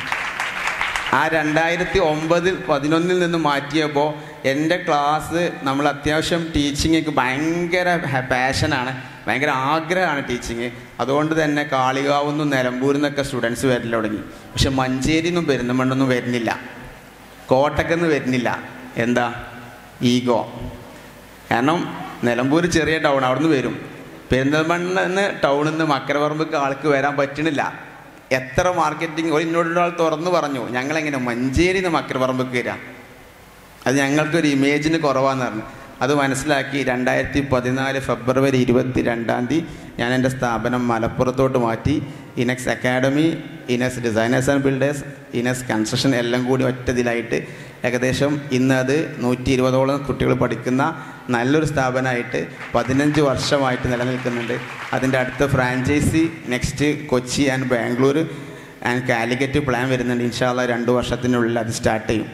ആ രണ്ടായിരത്തി ഒമ്പതിൽ പതിനൊന്നിൽ നിന്ന് മാറ്റിയപ്പോൾ എൻ്റെ ക്ലാസ് നമ്മൾ അത്യാവശ്യം ടീച്ചിങ്ങിക്ക് ഭയങ്കര പാഷനാണ് ഭയങ്കര ആഗ്രഹമാണ് ടീച്ചിങ് അതുകൊണ്ട് തന്നെ കാളികാവിൽ നിന്നും നിലമ്പൂരിൽ നിന്നൊക്കെ സ്റ്റുഡൻസ് വരൽ തുടങ്ങി പക്ഷെ മഞ്ചേരി നിന്നും പെരുന്തമണ്ണൊന്നും വരുന്നില്ല കോട്ടക്കെന്ന് വരുന്നില്ല എന്താ ഈഗോ കാരണം നിലമ്പൂർ ചെറിയ ടൗൺ അവിടുന്ന് വരും പെരിന്തൽമണ്ണെന്ന് ടൗണിൽ നിന്ന് മക്കരപറമ്പ് ആൾക്ക് വരാൻ പറ്റണില്ല എത്ര മാർക്കറ്റിംഗ് ഒരു ഇന്നോട് ഒരാൾ തുറന്നു പറഞ്ഞു ഞങ്ങളെങ്ങനെ മഞ്ചേരി നിന്ന് മക്കരപറമ്പ് വരാം അത് ഞങ്ങൾക്കൊരു ഇമേജിന് കുറവാന്ന് പറഞ്ഞു അത് മനസ്സിലാക്കി രണ്ടായിരത്തി പതിനാല് ഫെബ്രുവരി ഇരുപത്തി രണ്ടാം തീയതി ഞാൻ എൻ്റെ സ്ഥാപനം മലപ്പുറത്തോട്ട് മാറ്റി ഇനക്സ് അക്കാഡമി ഇനസ് ഡിസൈനേഴ്സ് ആൻഡ് ബിൽഡേഴ്സ് ഇനസ് കൺസ്ട്രക്ഷൻ എല്ലാം കൂടി ഒറ്റതിലായിട്ട് ഏകദേശം ഇന്ന് അത് നൂറ്റി ഇരുപതോളം കുട്ടികൾ പഠിക്കുന്ന നല്ലൊരു സ്ഥാപനമായിട്ട് പതിനഞ്ച് വർഷമായിട്ട് നിലനിൽക്കുന്നുണ്ട് അതിൻ്റെ അടുത്ത franchise next Kochi and Bangalore and Calicut plan വരുന്നുണ്ട് ഇൻഷാല്ല രണ്ട് വർഷത്തിനുള്ളിൽ അത് സ്റ്റാർട്ട് ചെയ്യും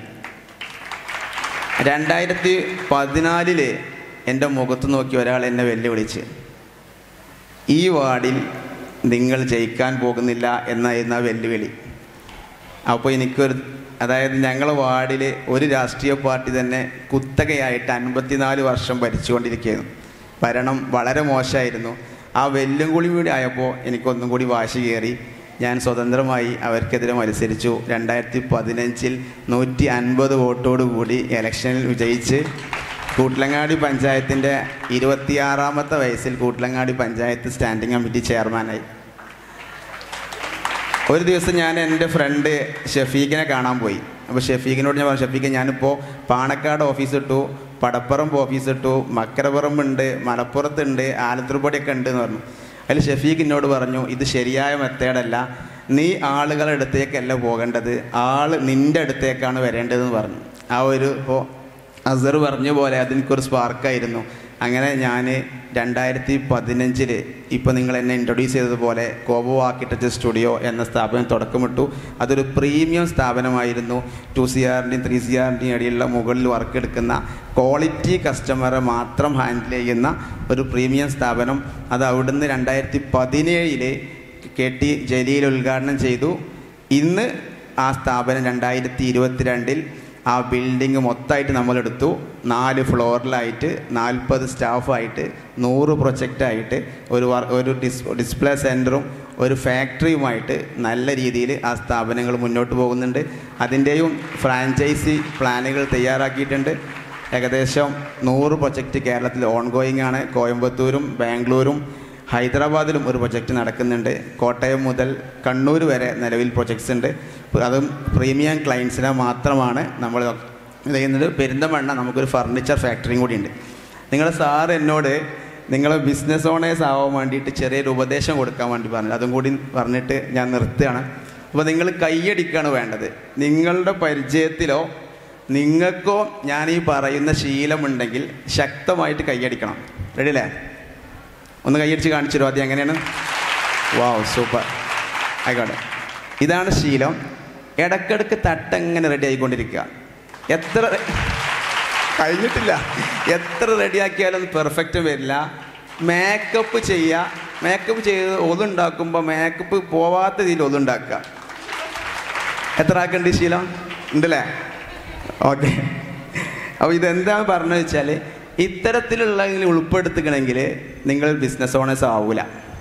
രണ്ടായിരത്തി പതിനാലില് എൻ്റെ മുഖത്ത് നോക്കി ഒരാൾ എന്നെ വെല്ലുവിളിച്ച് ഈ വാർഡിൽ നിങ്ങൾ ജയിക്കാൻ പോകുന്നില്ല എന്നായിരുന്നു ആ വെല്ലുവിളി അപ്പോൾ എനിക്കൊരു അതായത് ഞങ്ങളെ വാർഡിൽ ഒരു രാഷ്ട്രീയ പാർട്ടി തന്നെ കുത്തകയായിട്ട് അൻപത്തിനാല് വർഷം ഭരിച്ചുകൊണ്ടിരിക്കുകയായിരുന്നു ഭരണം വളരെ മോശമായിരുന്നു ആ വെല്ലുവിളി കൂടി ആയപ്പോൾ എനിക്കൊന്നും കൂടി വാശി കയറി ഞാൻ സ്വതന്ത്രമായി അവർക്കെതിരെ മത്സരിച്ചു രണ്ടായിരത്തി പതിനഞ്ചിൽ നൂറ്റി അൻപത് വോട്ടോടുകൂടി ഇലക്ഷനിൽ വിജയിച്ച് കൂട്ടിലങ്ങാടി പഞ്ചായത്തിൻ്റെ ഇരുപത്തിയാറാമത്തെ വയസ്സിൽ കൂട്ടിലങ്ങാടി പഞ്ചായത്ത് സ്റ്റാൻഡിംഗ് കമ്മിറ്റി ചെയർമാനായി ഒരു ദിവസം ഞാൻ എൻ്റെ ഫ്രണ്ട് ഷഫീഖിനെ കാണാൻ പോയി അപ്പോൾ ഷഫീഖിനോട് ഞാൻ പറഞ്ഞു ഷഫീഖ് ഞാനിപ്പോൾ പാണക്കാട് ഓഫീസ് ഇട്ടു പടപ്പറമ്പ് ഓഫീസ് ഇട്ടു മക്കരപ്പുറമ്പുണ്ട് മലപ്പുറത്തുണ്ട് ആലത്തൂർപ്പൊടിയൊക്കെ ഉണ്ട് എന്ന് പറഞ്ഞു അതിൽ ഷഫീഖ് എന്നോട് പറഞ്ഞു ഇത് ശരിയായ മെത്തേഡല്ല നീ ആളുകളുടെ അടുത്തേക്കല്ല പോകേണ്ടത് ആൾ നിൻ്റെ അടുത്തേക്കാണ് വരേണ്ടതെന്ന് പറഞ്ഞു ആ ഒരു ഇപ്പോൾ അസർ പറഞ്ഞ പോലെ അതെനിക്കൊരു സ്പാർക്കായിരുന്നു അങ്ങനെ ഞാൻ രണ്ടായിരത്തി പതിനഞ്ചിൽ ഇപ്പോൾ നിങ്ങൾ എന്നെ ഇൻട്രൊഡ്യൂസ് ചെയ്തതുപോലെ കോബോ ആർക്കിടെക്ചർ സ്റ്റുഡിയോ എന്ന സ്ഥാപനം തുടക്കമിട്ടു അതൊരു പ്രീമിയം സ്ഥാപനമായിരുന്നു ടു സി ആറിൻ്റെയും ത്രീ സി ആറിൻ്റെയും ഇടയിലുള്ള മുകളിൽ വർക്ക് എടുക്കുന്ന ക്വാളിറ്റി കസ്റ്റമറെ മാത്രം ഹാൻഡിൽ ചെയ്യുന്ന ഒരു പ്രീമിയം സ്ഥാപനം അത് അവിടുന്ന് രണ്ടായിരത്തി പതിനേഴിൽ കെ ടി ജലീൽ ഉദ്ഘാടനം ചെയ്തു ഇന്ന് ആ സ്ഥാപനം രണ്ടായിരത്തി ഇരുപത്തിരണ്ടിൽ ആ ബിൽഡിംഗ് മൊത്തമായിട്ട് നമ്മളെടുത്തു നാല് ഫ്ലോറിലായിട്ട് നാൽപ്പത് സ്റ്റാഫായിട്ട് നൂറ് പ്രൊജക്റ്റായിട്ട് ഒരു വർ- ഒരു ഡിസ് ഡിസ്പ്ലേ സെൻറ്ററും ഒരു ഫാക്ടറിയുമായിട്ട് നല്ല രീതിയിൽ ആ സ്ഥാപനങ്ങൾ മുന്നോട്ട് പോകുന്നുണ്ട് അതിൻ്റെയും ഫ്രാഞ്ചൈസി പ്ലാനുകൾ തയ്യാറാക്കിയിട്ടുണ്ട് ഏകദേശം നൂറ് പ്രൊജക്റ്റ് കേരളത്തിൽ ഓൺഗോയിങ് ആണ് കോയമ്പത്തൂരും ബാംഗ്ലൂരും ഹൈദരാബാദിലും ഒരു പ്രൊജക്റ്റ് നടക്കുന്നുണ്ട് കോട്ടയം മുതൽ കണ്ണൂർ വരെ നിലവിൽ പ്രൊജക്ട്സ് ഉണ്ട് അതും പ്രീമിയം ക്ലയൻസിനെ മാത്രമാണ് നമ്മൾ ഇത് ചെയ്യുന്നത് പെരിന്തമണ്ണ നമുക്കൊരു ഫർണിച്ചർ ഫാക്ടറിയും കൂടി ഉണ്ട് നിങ്ങളുടെ സാറ് എന്നോട് നിങ്ങൾ ബിസിനസ് ഓണേഴ്സ് ആവാൻ വേണ്ടിയിട്ട് ചെറിയൊരു ഉപദേശം കൊടുക്കാൻ വേണ്ടി പറഞ്ഞു അതും കൂടി പറഞ്ഞിട്ട് ഞാൻ നിർത്തുകയാണ് അപ്പോൾ നിങ്ങൾ കൈയടിക്കുകയാണ് വേണ്ടത് നിങ്ങളുടെ പരിചയത്തിലോ നിങ്ങൾക്കോ ഞാൻ ഈ പറയുന്ന ശീലമുണ്ടെങ്കിൽ ശക്തമായിട്ട് കൈയടിക്കണം റെഡി അല്ലേ ഒന്ന് കൈയടിച്ച് കാണിച്ചു തരുമോ ആദ്യം എങ്ങനെയാണ് വാവ് സൂപ്പർ ആയിക്കോട്ടെ ഇതാണ് ശീലം ഇടക്കിടക്ക് തട്ടെങ്ങനെ റെഡി ആയിക്കൊണ്ടിരിക്കുക എത്ര കഴിഞ്ഞിട്ടില്ല എത്ര റെഡിയാക്കിയാലും പെർഫെക്റ്റ് വരില്ല മേക്കപ്പ് ചെയ്യുക മേക്കപ്പ് ചെയ്ത് ഒതുണ്ടാക്കുമ്പോൾ മേക്കപ്പ് പോവാത്ത രീതിയിൽ ഒതുണ്ടാക്കുക എത്ര ആക്കുണ്ട് ഈ ശീലം ഉണ്ടല്ലേ ഓക്കെ അപ്പോൾ ഇതെന്താണ് പറഞ്ഞത് വെച്ചാൽ ഇത്തരത്തിലുള്ള ഇതിൽ ഉൾപ്പെടുത്തുകണമെങ്കിൽ നിങ്ങൾ ബിസിനസ് ഓണേഴ്സ് ആവൂല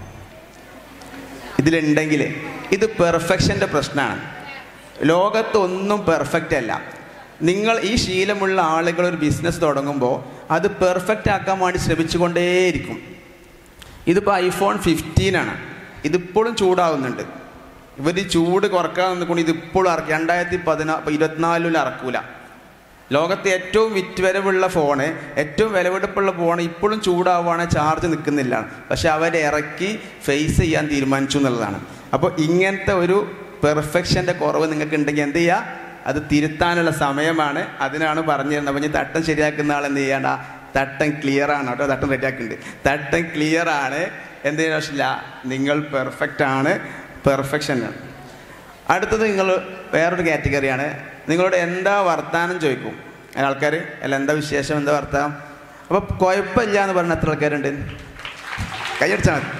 ഇതിലുണ്ടെങ്കിൽ ഇത് പെർഫെക്ഷൻ്റെ പ്രശ്നമാണ് ലോകത്തൊന്നും പെർഫെക്റ്റ് അല്ല നിങ്ങൾ ഈ ശീലമുള്ള ആളുകൾ ഒരു ബിസിനസ് തുടങ്ങുമ്പോൾ അത് പെർഫെക്റ്റ് ആക്കാൻ വേണ്ടി ശ്രമിച്ചുകൊണ്ടേയിരിക്കും ഇതിപ്പോൾ ഐഫോൺ ഫിഫ്റ്റീൻ ആണ് ഇതിപ്പോഴും ചൂടാവുന്നുണ്ട് ഇവർ ഈ ചൂട് കുറക്കാൻ നിൽക്കൊണ്ട് ഇതിപ്പോഴും ഇറക്കി രണ്ടായിരത്തി പതിനാ ഇരുപത്തിനാലിലും ഇറക്കൂല ലോകത്തെ ഏറ്റവും വിറ്റുവരവുള്ള ഫോണ് ഏറ്റവും വിലപിടിപ്പുള്ള ഫോൺ ഇപ്പോഴും ചൂടാവുകയാണ് ചാർജ് നിൽക്കുന്നില്ല പക്ഷെ അവരെ ഇറക്കി ഫേസ് ചെയ്യാൻ തീരുമാനിച്ചു എന്നുള്ളതാണ് അപ്പോൾ ഇങ്ങനത്തെ ഒരു പെർഫെക്ഷൻ്റെ കുറവ് നിങ്ങൾക്ക് ഉണ്ടെങ്കിൽ എന്ത് ചെയ്യുക അത് തിരുത്താനുള്ള സമയമാണ് അതിനാണ് പറഞ്ഞു തരുന്നത് അപ്പോൾ ഇനി തട്ടം ശരിയാക്കുന്ന ആൾ എന്ത് ചെയ്യണ്ട തട്ടം ക്ലിയർ ആണ് കേട്ടോ തട്ടം റെഡിയാക്കുന്നുണ്ട് തട്ടം ക്ലിയർ ആണ് എന്തെങ്കിലും ആവശ്യമില്ല നിങ്ങൾ പെർഫെക്റ്റ് ആണ് പെർഫെക്ഷൻ അടുത്തത് നിങ്ങൾ വേറൊരു കാറ്റഗറിയാണ് നിങ്ങളോട് എന്താ വർത്താനം ചോദിക്കും ആൾക്കാർ അല്ല എന്താ വിശേഷം എന്താ വർത്താനം അപ്പോൾ കുഴപ്പമില്ല എന്ന് പറഞ്ഞ എത്ര ആൾക്കാരുണ്ട് കൈയടിച്ചാൽ മതി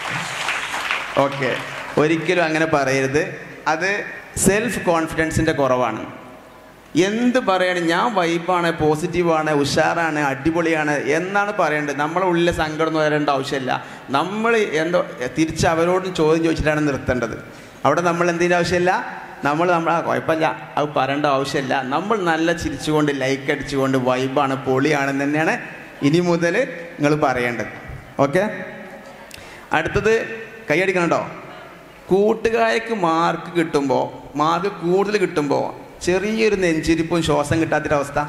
ഓക്കെ ഒരിക്കലും അങ്ങനെ പറയരുത് അത് സെൽഫ് കോൺഫിഡൻസിൻ്റെ കുറവാണ് എന്ത് പറയണം ഞാൻ വൈബാണ് പോസിറ്റീവാണ് ഉഷാറാണ് അടിപൊളിയാണ് എന്നാണ് പറയേണ്ടത് നമ്മളെ ഉള്ളിലെ സങ്കടം ഒന്നും വരേണ്ട ആവശ്യമില്ല നമ്മൾ എന്തോ തിരിച്ച് അവരോടും ചോദ്യം ചോദിച്ചിട്ടാണ് നിർത്തേണ്ടത് അവിടെ നമ്മൾ എന്തിൻ്റെ ആവശ്യമില്ല നമ്മൾ നമ്മൾ ആ കുഴപ്പമില്ല അത് പറയേണ്ട ആവശ്യമില്ല നമ്മൾ നല്ല ചിരിച്ചുകൊണ്ട് ലൈക്ക് അടിച്ചുകൊണ്ട് വൈബാണ് പൊളിയാണെന്ന് തന്നെയാണ് ഇനി മുതൽ നിങ്ങൾ പറയേണ്ടത് ഓക്കെ അടുത്തത് കൈയടിക്കണം കേട്ടോ കൂട്ടുകാർക്ക് മാർക്ക് കിട്ടുമ്പോൾ മാർക്ക് കൂടുതൽ കിട്ടുമ്പോൾ ചെറിയൊരു നെഞ്ചിരിപ്പും ശ്വാസം കിട്ടാത്തൊരവസ്ഥ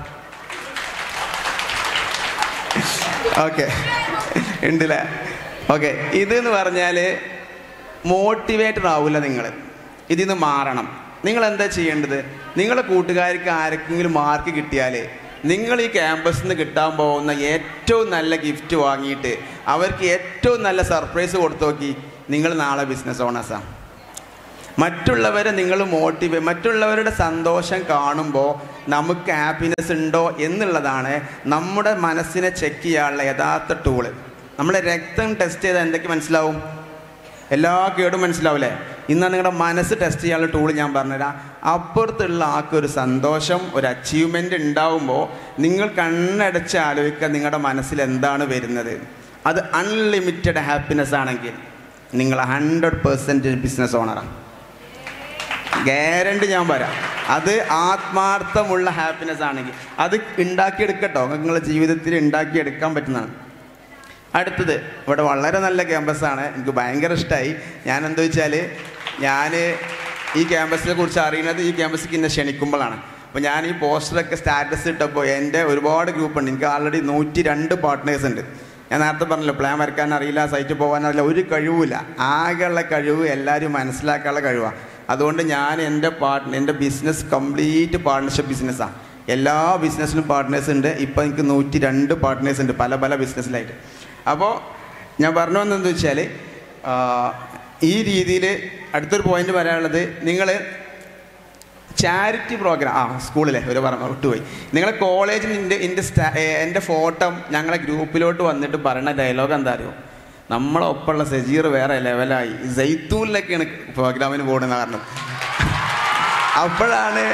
ഓക്കെ ഉണ്ടല്ലേ ഓക്കെ ഇതെന്ന് പറഞ്ഞാൽ മോട്ടിവേറ്റഡ് ആവില്ല നിങ്ങൾ ഇതിൽ നിന്ന് മാറണം നിങ്ങൾ എന്താ ചെയ്യേണ്ടത് നിങ്ങളെ കൂട്ടുകാർക്ക് ആർക്കെങ്കിലും മാർക്ക് കിട്ടിയാൽ നിങ്ങൾ ഈ ക്യാമ്പസിൽ നിന്ന് കിട്ടാൻ പോകുന്ന ഏറ്റവും നല്ല ഗിഫ്റ്റ് വാങ്ങിയിട്ട് അവർക്ക് ഏറ്റവും നല്ല സർപ്രൈസ് കൊടുത്തു നോക്കി നിങ്ങൾ നാളെ ബിസിനസ് ഓണേഴ്സാണ് മറ്റുള്ളവരെ നിങ്ങൾ മോട്ടിവേ മറ്റുള്ളവരുടെ സന്തോഷം കാണുമ്പോൾ നമുക്ക് ഹാപ്പിനെസ് ഉണ്ടോ എന്നുള്ളതാണ് നമ്മുടെ മനസ്സിനെ ചെക്ക് ചെയ്യാനുള്ള യഥാർത്ഥ ടൂള് നമ്മളെ രക്തം ടെസ്റ്റ് ചെയ്താൽ എന്തൊക്കെ മനസ്സിലാവും എല്ലാ കേടും മനസ്സിലാവില്ലേ ഇന്ന് നിങ്ങളുടെ മനസ്സ് ടെസ്റ്റ് ചെയ്യാനുള്ള ടൂൾ ഞാൻ പറഞ്ഞുതരാം അപ്പുറത്തുള്ള ആൾക്ക് ഒരു സന്തോഷം ഒരു അച്ചീവ്മെൻ്റ് ഉണ്ടാവുമ്പോൾ നിങ്ങൾ കണ്ണടച്ച് ആലോചിക്കുക നിങ്ങളുടെ മനസ്സിൽ എന്താണ് വരുന്നത് അത് അൺലിമിറ്റഡ് ഹാപ്പിനെസ് ആണെങ്കിൽ നിങ്ങൾ ഹൺഡ്രഡ് പെർസെൻറ്റ് ബിസിനസ് ഓണറാണ് ഗ്യാരണ്ടി ഞാൻ പറയാം അത് ആത്മാർത്ഥമുള്ള ഹാപ്പിനെസ് ആണെങ്കിൽ അത് ഉണ്ടാക്കിയെടുക്കട്ടോ നിങ്ങളുടെ ജീവിതത്തിൽ ഉണ്ടാക്കിയെടുക്കാൻ പറ്റുന്നതാണ് അടുത്തത് ഇവിടെ വളരെ നല്ല ക്യാമ്പസാണ് എനിക്ക് ഭയങ്കര ഇഷ്ടമായി ഞാൻ എന്താ വെച്ചാൽ ഞാൻ ഈ ക്യാമ്പസിനെ കുറിച്ച് അറിയുന്നത് ഈ ക്യാമ്പസിലേക്ക് എന്നെ ക്ഷണിക്കുമ്പോഴാണ് അപ്പോൾ ഞാൻ ഈ പോസ്റ്ററൊക്കെ സ്റ്റാറ്റസ് ഇട്ടപ്പോൾ എൻ്റെ ഒരുപാട് ഗ്രൂപ്പ് ഉണ്ട് എനിക്ക് ആൾറെഡി നൂറ്റി രണ്ട് പാർട്ട്നേഴ്സ് ഉണ്ട് ഞാൻ നേരത്തെ പറഞ്ഞല്ലോ പ്ലാൻ വരയ്ക്കാൻ അറിയില്ല സൈറ്റ് പോകാൻ അറിയില്ല ഒരു കഴിവുമില്ല ആകെയുള്ള കഴിവ് എല്ലാവരും മനസ്സിലാക്കാനുള്ള കഴിവാണ് അതുകൊണ്ട് ഞാൻ എൻ്റെ പാർട്ട്ണർ എൻ്റെ ബിസിനസ് കംപ്ലീറ്റ് പാർട്ട്ണർഷിപ്പ് ബിസിനസ്സാണ് എല്ലാ ബിസിനസ്സിലും പാർട്ട്നേഴ്സ് ഉണ്ട് ഇപ്പോൾ എനിക്ക് നൂറ്റി രണ്ട് പാർട്ട്നേഴ്സ് ഉണ്ട് പല പല ബിസിനസ്സിലായിട്ട് അപ്പോൾ ഞാൻ പറഞ്ഞു വന്നതെന്ന് വെച്ചാൽ ഈ രീതിയിൽ അടുത്തൊരു പോയിന്റ് പറയാനുള്ളത് നിങ്ങൾ ചാരിറ്റി പ്രോഗ്രാം ആ സ്കൂളിലെ ഒരു പറഞ്ഞ വിട്ടുപോയി നിങ്ങളെ കോളേജിൽ എൻ്റെ എൻ്റെ സ്റ്റാ എൻ്റെ ഫോട്ടോ ഞങ്ങളെ ഗ്രൂപ്പിലോട്ട് വന്നിട്ട് പറയുന്ന ഡയലോഗ് എന്താ അറിയോ നമ്മളൊപ്പമുള്ള സജീർ വേറെ ലെവലായി ജൈത്തൂനിലൊക്കെയാണ് പ്രോഗ്രാമിന് പോകുന്നത് കാരണം അപ്പോഴാണ്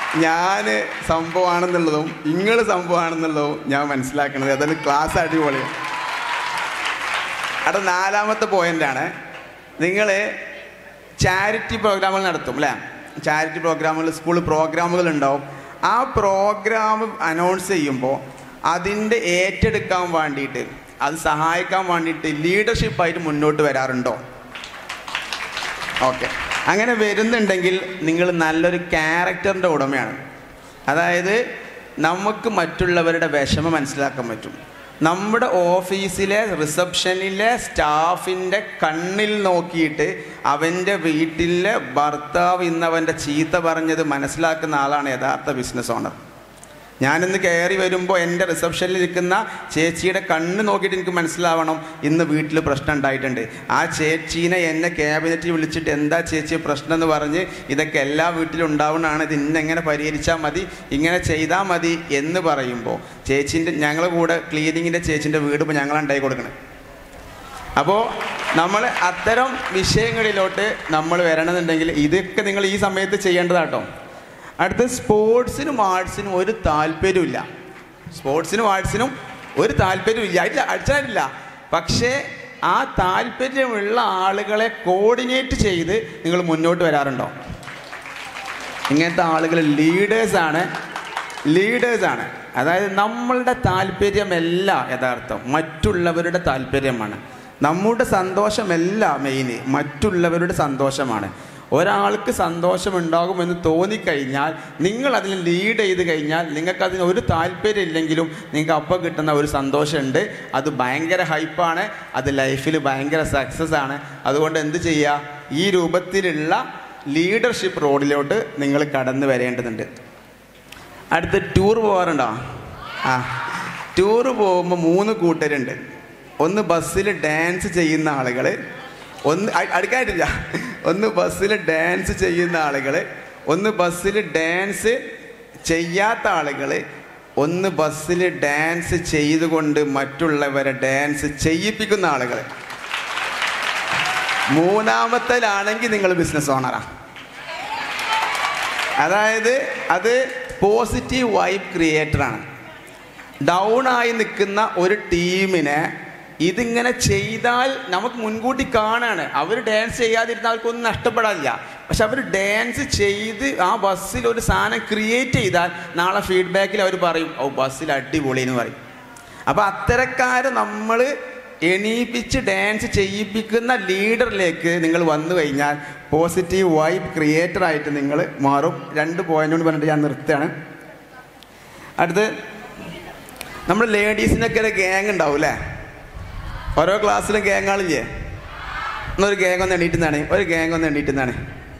ഞാൻ സംഭവമാണെന്നുള്ളതും നിങ്ങൾ സംഭവമാണെന്നുള്ളതും ഞാൻ മനസ്സിലാക്കണത് അതായത് ക്ലാസ് അടിപൊളിയാണ് അവിടെ നാലാമത്തെ പോയിന്റാണ് നിങ്ങൾ ചാരിറ്റി പ്രോഗ്രാമുകൾ നടത്തും അല്ലേ ചാരിറ്റി പ്രോഗ്രാമുകൾ സ്കൂൾ പ്രോഗ്രാമുകൾ ഉണ്ടാവും ആ പ്രോഗ്രാം അനൗൺസ് ചെയ്യുമ്പോൾ അതിൻ്റെ ഏറ്റെടുക്കാൻ വേണ്ടിയിട്ട് അത് സഹായിക്കാൻ വേണ്ടിയിട്ട് ലീഡർഷിപ്പായിട്ട് മുന്നോട്ട് വരാറുണ്ടോ ഓക്കെ അങ്ങനെ വരുന്നുണ്ടെങ്കിൽ നിങ്ങൾ നല്ലൊരു ക്യാരക്ടറിൻ്റെ ഉടമയാണ് അതായത് നമുക്ക് മറ്റുള്ളവരുടെ വിഷമം മനസ്സിലാക്കാൻ പറ്റും നമ്മുടെ ഓഫീസിലെ റിസപ്ഷനിലെ സ്റ്റാഫിൻ്റെ കണ്ണിൽ നോക്കിയിട്ട് അവൻ്റെ വീട്ടിലെ ഭർത്താവ് ഇന്ന് അവൻ്റെ ചീത്ത പറഞ്ഞത് മനസ്സിലാക്കുന്ന ആളാണ് യഥാർത്ഥ ബിസിനസ് ഓണർ ഞാനിന്ന് കയറി വരുമ്പോൾ എൻ്റെ റിസപ്ഷനിൽ ഇരിക്കുന്ന ചേച്ചിയുടെ കണ്ണ് നോക്കിയിട്ട് എനിക്ക് മനസ്സിലാവണം ഇന്ന് വീട്ടിൽ പ്രശ്നം ഉണ്ടായിട്ടുണ്ട് ആ ചേച്ചീനെ എന്നെ ക്യാബിനറ്റിൽ വിളിച്ചിട്ട് എന്താ ചേച്ചി പ്രശ്നം എന്ന് പറഞ്ഞ് ഇതൊക്കെ എല്ലാ വീട്ടിലും ഉണ്ടാവുന്നതാണ് ഇത് ഇന്നെങ്ങനെ പരിഹരിച്ചാൽ മതി ഇങ്ങനെ ചെയ്താൽ മതി എന്ന് പറയുമ്പോൾ ചേച്ചീൻ്റെ ഞങ്ങളെ കൂടെ ക്ലീനിങ്ങിൻ്റെ ചേച്ചീൻ്റെ വീട് ഇപ്പോൾ ഞങ്ങൾ ഉണ്ടായി കൊടുക്കണം അപ്പോൾ നമ്മൾ അത്തരം വിഷയങ്ങളിലോട്ട് നമ്മൾ വരണമെന്നുണ്ടെങ്കിൽ ഇതൊക്കെ നിങ്ങൾ ഈ സമയത്ത് ചെയ്യേണ്ടതാട്ടോ അടുത്ത സ്പോർട്സിനും ആർട്സിനും ഒരു താല്പര്യമില്ല സ്പോർട്സിനും ആർട്സിനും ഒരു താല്പര്യമില്ല ഇല്ല അടിച്ചാലില്ല പക്ഷേ ആ താല്പര്യമുള്ള ആളുകളെ കോർഡിനേറ്റ് ചെയ്ത് നിങ്ങൾ മുന്നോട്ട് വരാറുണ്ടോ ഇങ്ങനത്തെ ആളുകൾ ലീഡേഴ്സാണ് ലീഡേഴ്സാണ് അതായത് നമ്മളുടെ താല്പര്യമല്ല യഥാർത്ഥം മറ്റുള്ളവരുടെ താല്പര്യമാണ് നമ്മുടെ സന്തോഷമല്ല മെയിന് മറ്റുള്ളവരുടെ സന്തോഷമാണ് ഒരാൾക്ക് സന്തോഷമുണ്ടാകുമെന്ന് തോന്നിക്കഴിഞ്ഞാൽ നിങ്ങൾ അതിൽ ലീഡ് ചെയ്ത് കഴിഞ്ഞാൽ നിങ്ങൾക്ക് അതിന് ഒരു താല്പര്യം ഇല്ലെങ്കിലും നിങ്ങൾക്ക് അപ്പോൾ കിട്ടുന്ന ഒരു സന്തോഷമുണ്ട് അത് ഭയങ്കര ഹൈപ്പാണ് അത് ലൈഫിൽ ഭയങ്കര സക്സസ് ആണ് അതുകൊണ്ട് എന്ത് ചെയ്യുക ഈ രൂപത്തിലുള്ള ലീഡർഷിപ്പ് റോഡിലോട്ട് നിങ്ങൾ കടന്നു വരേണ്ടതുണ്ട് അടുത്ത് ടൂർ പോകാറുണ്ടോ ആ ടൂർ പോകുമ്പോൾ മൂന്ന് കൂട്ടരുണ്ട് ഒന്ന് ബസ്സിൽ ഡാൻസ് ചെയ്യുന്ന ആളുകൾ ഒന്ന് അ- അടുക്കായിട്ടില്ല ഒന്ന് ബസ്സിൽ ഡാൻസ് ചെയ്യുന്ന ആളുകൾ ഒന്ന് ബസ്സിൽ ഡാൻസ് ചെയ്യാത്ത ആളുകൾ ഒന്ന് ബസ്സിൽ ഡാൻസ് ചെയ്തുകൊണ്ട് മറ്റുള്ളവരെ ഡാൻസ് ചെയ്യിപ്പിക്കുന്ന ആളുകൾ മൂന്നാമത്തേലാണെങ്കിൽ നിങ്ങൾ ബിസിനസ് ഓണറാണ് അതായത് അത് പോസിറ്റീവ് വൈബ് ക്രിയേറ്ററാണ് ഡൗൺ ആയി നിൽക്കുന്ന ഒരു ടീമിനെ ഇതിങ്ങനെ ചെയ്താൽ നമുക്ക് മുൻകൂട്ടി കാണാണ് അവർ ഡാൻസ് ചെയ്യാതിരുന്നാൽ അവർക്കൊന്നും നഷ്ടപ്പെടാനില്ല പക്ഷെ അവർ ഡാൻസ് ചെയ്ത് ആ ബസ്സിൽ ഒരു സാധനം ക്രിയേറ്റ് ചെയ്താൽ നാളെ ഫീഡ്ബാക്കിൽ അവർ പറയും ഓ ബസ്സിൽ അടിപൊളി എന്ന് പറയും അപ്പോൾ അത്തരക്കാരെ നമ്മൾ എണീപ്പിച്ച് ഡാൻസ് ചെയ്യിപ്പിക്കുന്ന ലീഡറിലേക്ക് നിങ്ങൾ വന്നു കഴിഞ്ഞാൽ പോസിറ്റീവ് വൈബ് ക്രിയേറ്റർ ആയിട്ട് നിങ്ങൾ മാറും രണ്ട് പോയിന്റ് കൊണ്ട് പറഞ്ഞിട്ട് ഞാൻ നിർത്തുകയാണ് അടുത്ത് നമ്മൾ ലേഡീസിനൊക്കെ ഒരു ഗ്യാങ് ഉണ്ടാവും അല്ലേ ഓരോ ക്ലാസ്സിലും ഗ്യാങ്ങാളില്ലേ എന്നൊരു ഗ്യാങ് ഒന്ന് എണ്ണീറ്റുന്നതാണ് ഒരു ഗ്യാങ് ഒന്ന് എണ്ണീറ്റുന്നതാണ്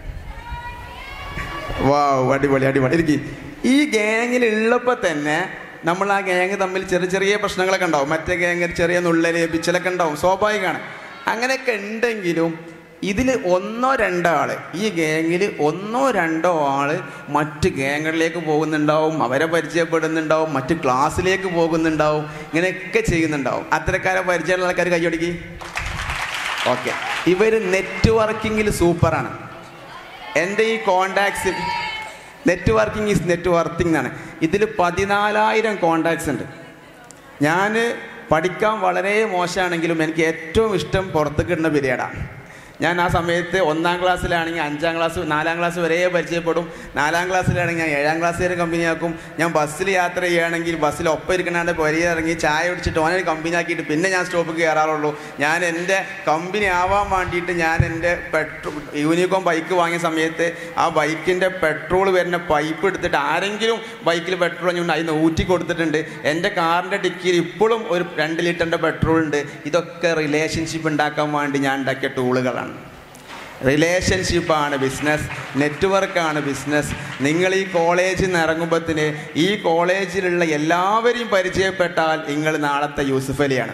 വാ അടിപൊളി അടിപൊളി ഇരിക്കി ഈ ഗ്യാങ്ങിൽ ഉള്ളപ്പോൾ തന്നെ നമ്മൾ ആ ഗ്യാങ് തമ്മിൽ ചെറിയ ചെറിയ പ്രശ്നങ്ങളൊക്കെ ഉണ്ടാവും മറ്റേ ഗ്യാങ്ങിൽ ചെറിയ നുള്ളല് പിച്ചലൊക്കെ ഉണ്ടാവും സ്വാഭാവികമാണ് അങ്ങനെയൊക്കെ ഉണ്ടെങ്കിലും ഇതിൽ ഒന്നോ രണ്ടോ ആള് ഈ ഗ്യാങ്ങിൽ ഒന്നോ രണ്ടോ ആള് മറ്റ് ഗ്യാങ്ങുകളിലേക്ക് പോകുന്നുണ്ടാവും അവരെ പരിചയപ്പെടുന്നുണ്ടാവും മറ്റ് ക്ലാസ്സിലേക്ക് പോകുന്നുണ്ടാവും ഇങ്ങനെയൊക്കെ ചെയ്യുന്നുണ്ടാവും അത്തരക്കാരെ പരിചയമുള്ള ആൾക്കാർ കൈയൊടുക്കി ഓക്കെ ഇവർ നെറ്റ്വർക്കിങ്ങിൽ സൂപ്പറാണ് എൻ്റെ ഈ കോണ്ടാക്ട്സ് നെറ്റ്വർക്കിംഗ് ഈസ് നെറ്റ്വർക്കിംഗ് എന്നാണ് ഇതിൽ പതിനാലായിരം കോണ്ടാക്ട്സ് ഉണ്ട് ഞാൻ പഠിക്കാൻ വളരെ മോശമാണെങ്കിലും എനിക്ക് ഏറ്റവും ഇഷ്ടം പുറത്ത് കിട്ടുന്ന പീരീഡാണ് ഞാൻ ആ സമയത്ത് ഒന്നാം ക്ലാസ്സിലാണെങ്കിൽ അഞ്ചാം ക്ലാസ് നാലാം ക്ലാസ് വരെ പരിചയപ്പെടും നാലാം ക്ലാസ്സിലാണെങ്കിൽ ഞാൻ ഏഴാം ക്ലാസ് വരെ കമ്പനിയാക്കും ഞാൻ ബസ്സിൽ യാത്ര ചെയ്യുകയാണെങ്കിൽ ബസ്സിൽ ഒപ്പം ഇരിക്കണാണ്ട് പുരയിൽ ഇറങ്ങി ചായ കുടിച്ചിട്ട് ഓനെ കമ്പനി ആക്കിയിട്ട് പിന്നെ ഞാൻ സ്റ്റോപ്പിൽ കയറാറുള്ളൂ ഞാൻ എൻ്റെ കമ്പനി ആവാൻ വേണ്ടിയിട്ട് ഞാൻ എൻ്റെ പെട്രോ യൂണിക്കോം ബൈക്ക് വാങ്ങിയ സമയത്ത് ആ ബൈക്കിൻ്റെ പെട്രോൾ വരുന്ന പൈപ്പ് എടുത്തിട്ട് ആരെങ്കിലും ബൈക്കിൽ പെട്രോൾ ഞാൻ അതിന് ഊറ്റി കൊടുത്തിട്ടുണ്ട് എൻ്റെ കാറിൻ്റെ ഡിക്കിയിൽ ഇപ്പോഴും ഒരു രണ്ട് ലിറ്ററിൻ്റെ പെട്രോൾ ഉണ്ട് ഇതൊക്കെ റിലേഷൻഷിപ്പ് ഉണ്ടാക്കാൻ വേണ്ടി ഞാൻ ഉണ്ടാക്കിയ ടൂളുകളാണ് റിലേഷൻഷിപ്പാണ് ബിസിനസ് നെറ്റ്വർക്കാണ് ബിസിനസ് നിങ്ങൾ ഈ കോളേജിൽ നിന്ന് ഇറങ്ങുമ്പോഴത്തിന് ഈ കോളേജിലുള്ള എല്ലാവരെയും പരിചയപ്പെട്ടാൽ നിങ്ങൾ നാളത്തെ യൂസുഫ് അലിയാണ്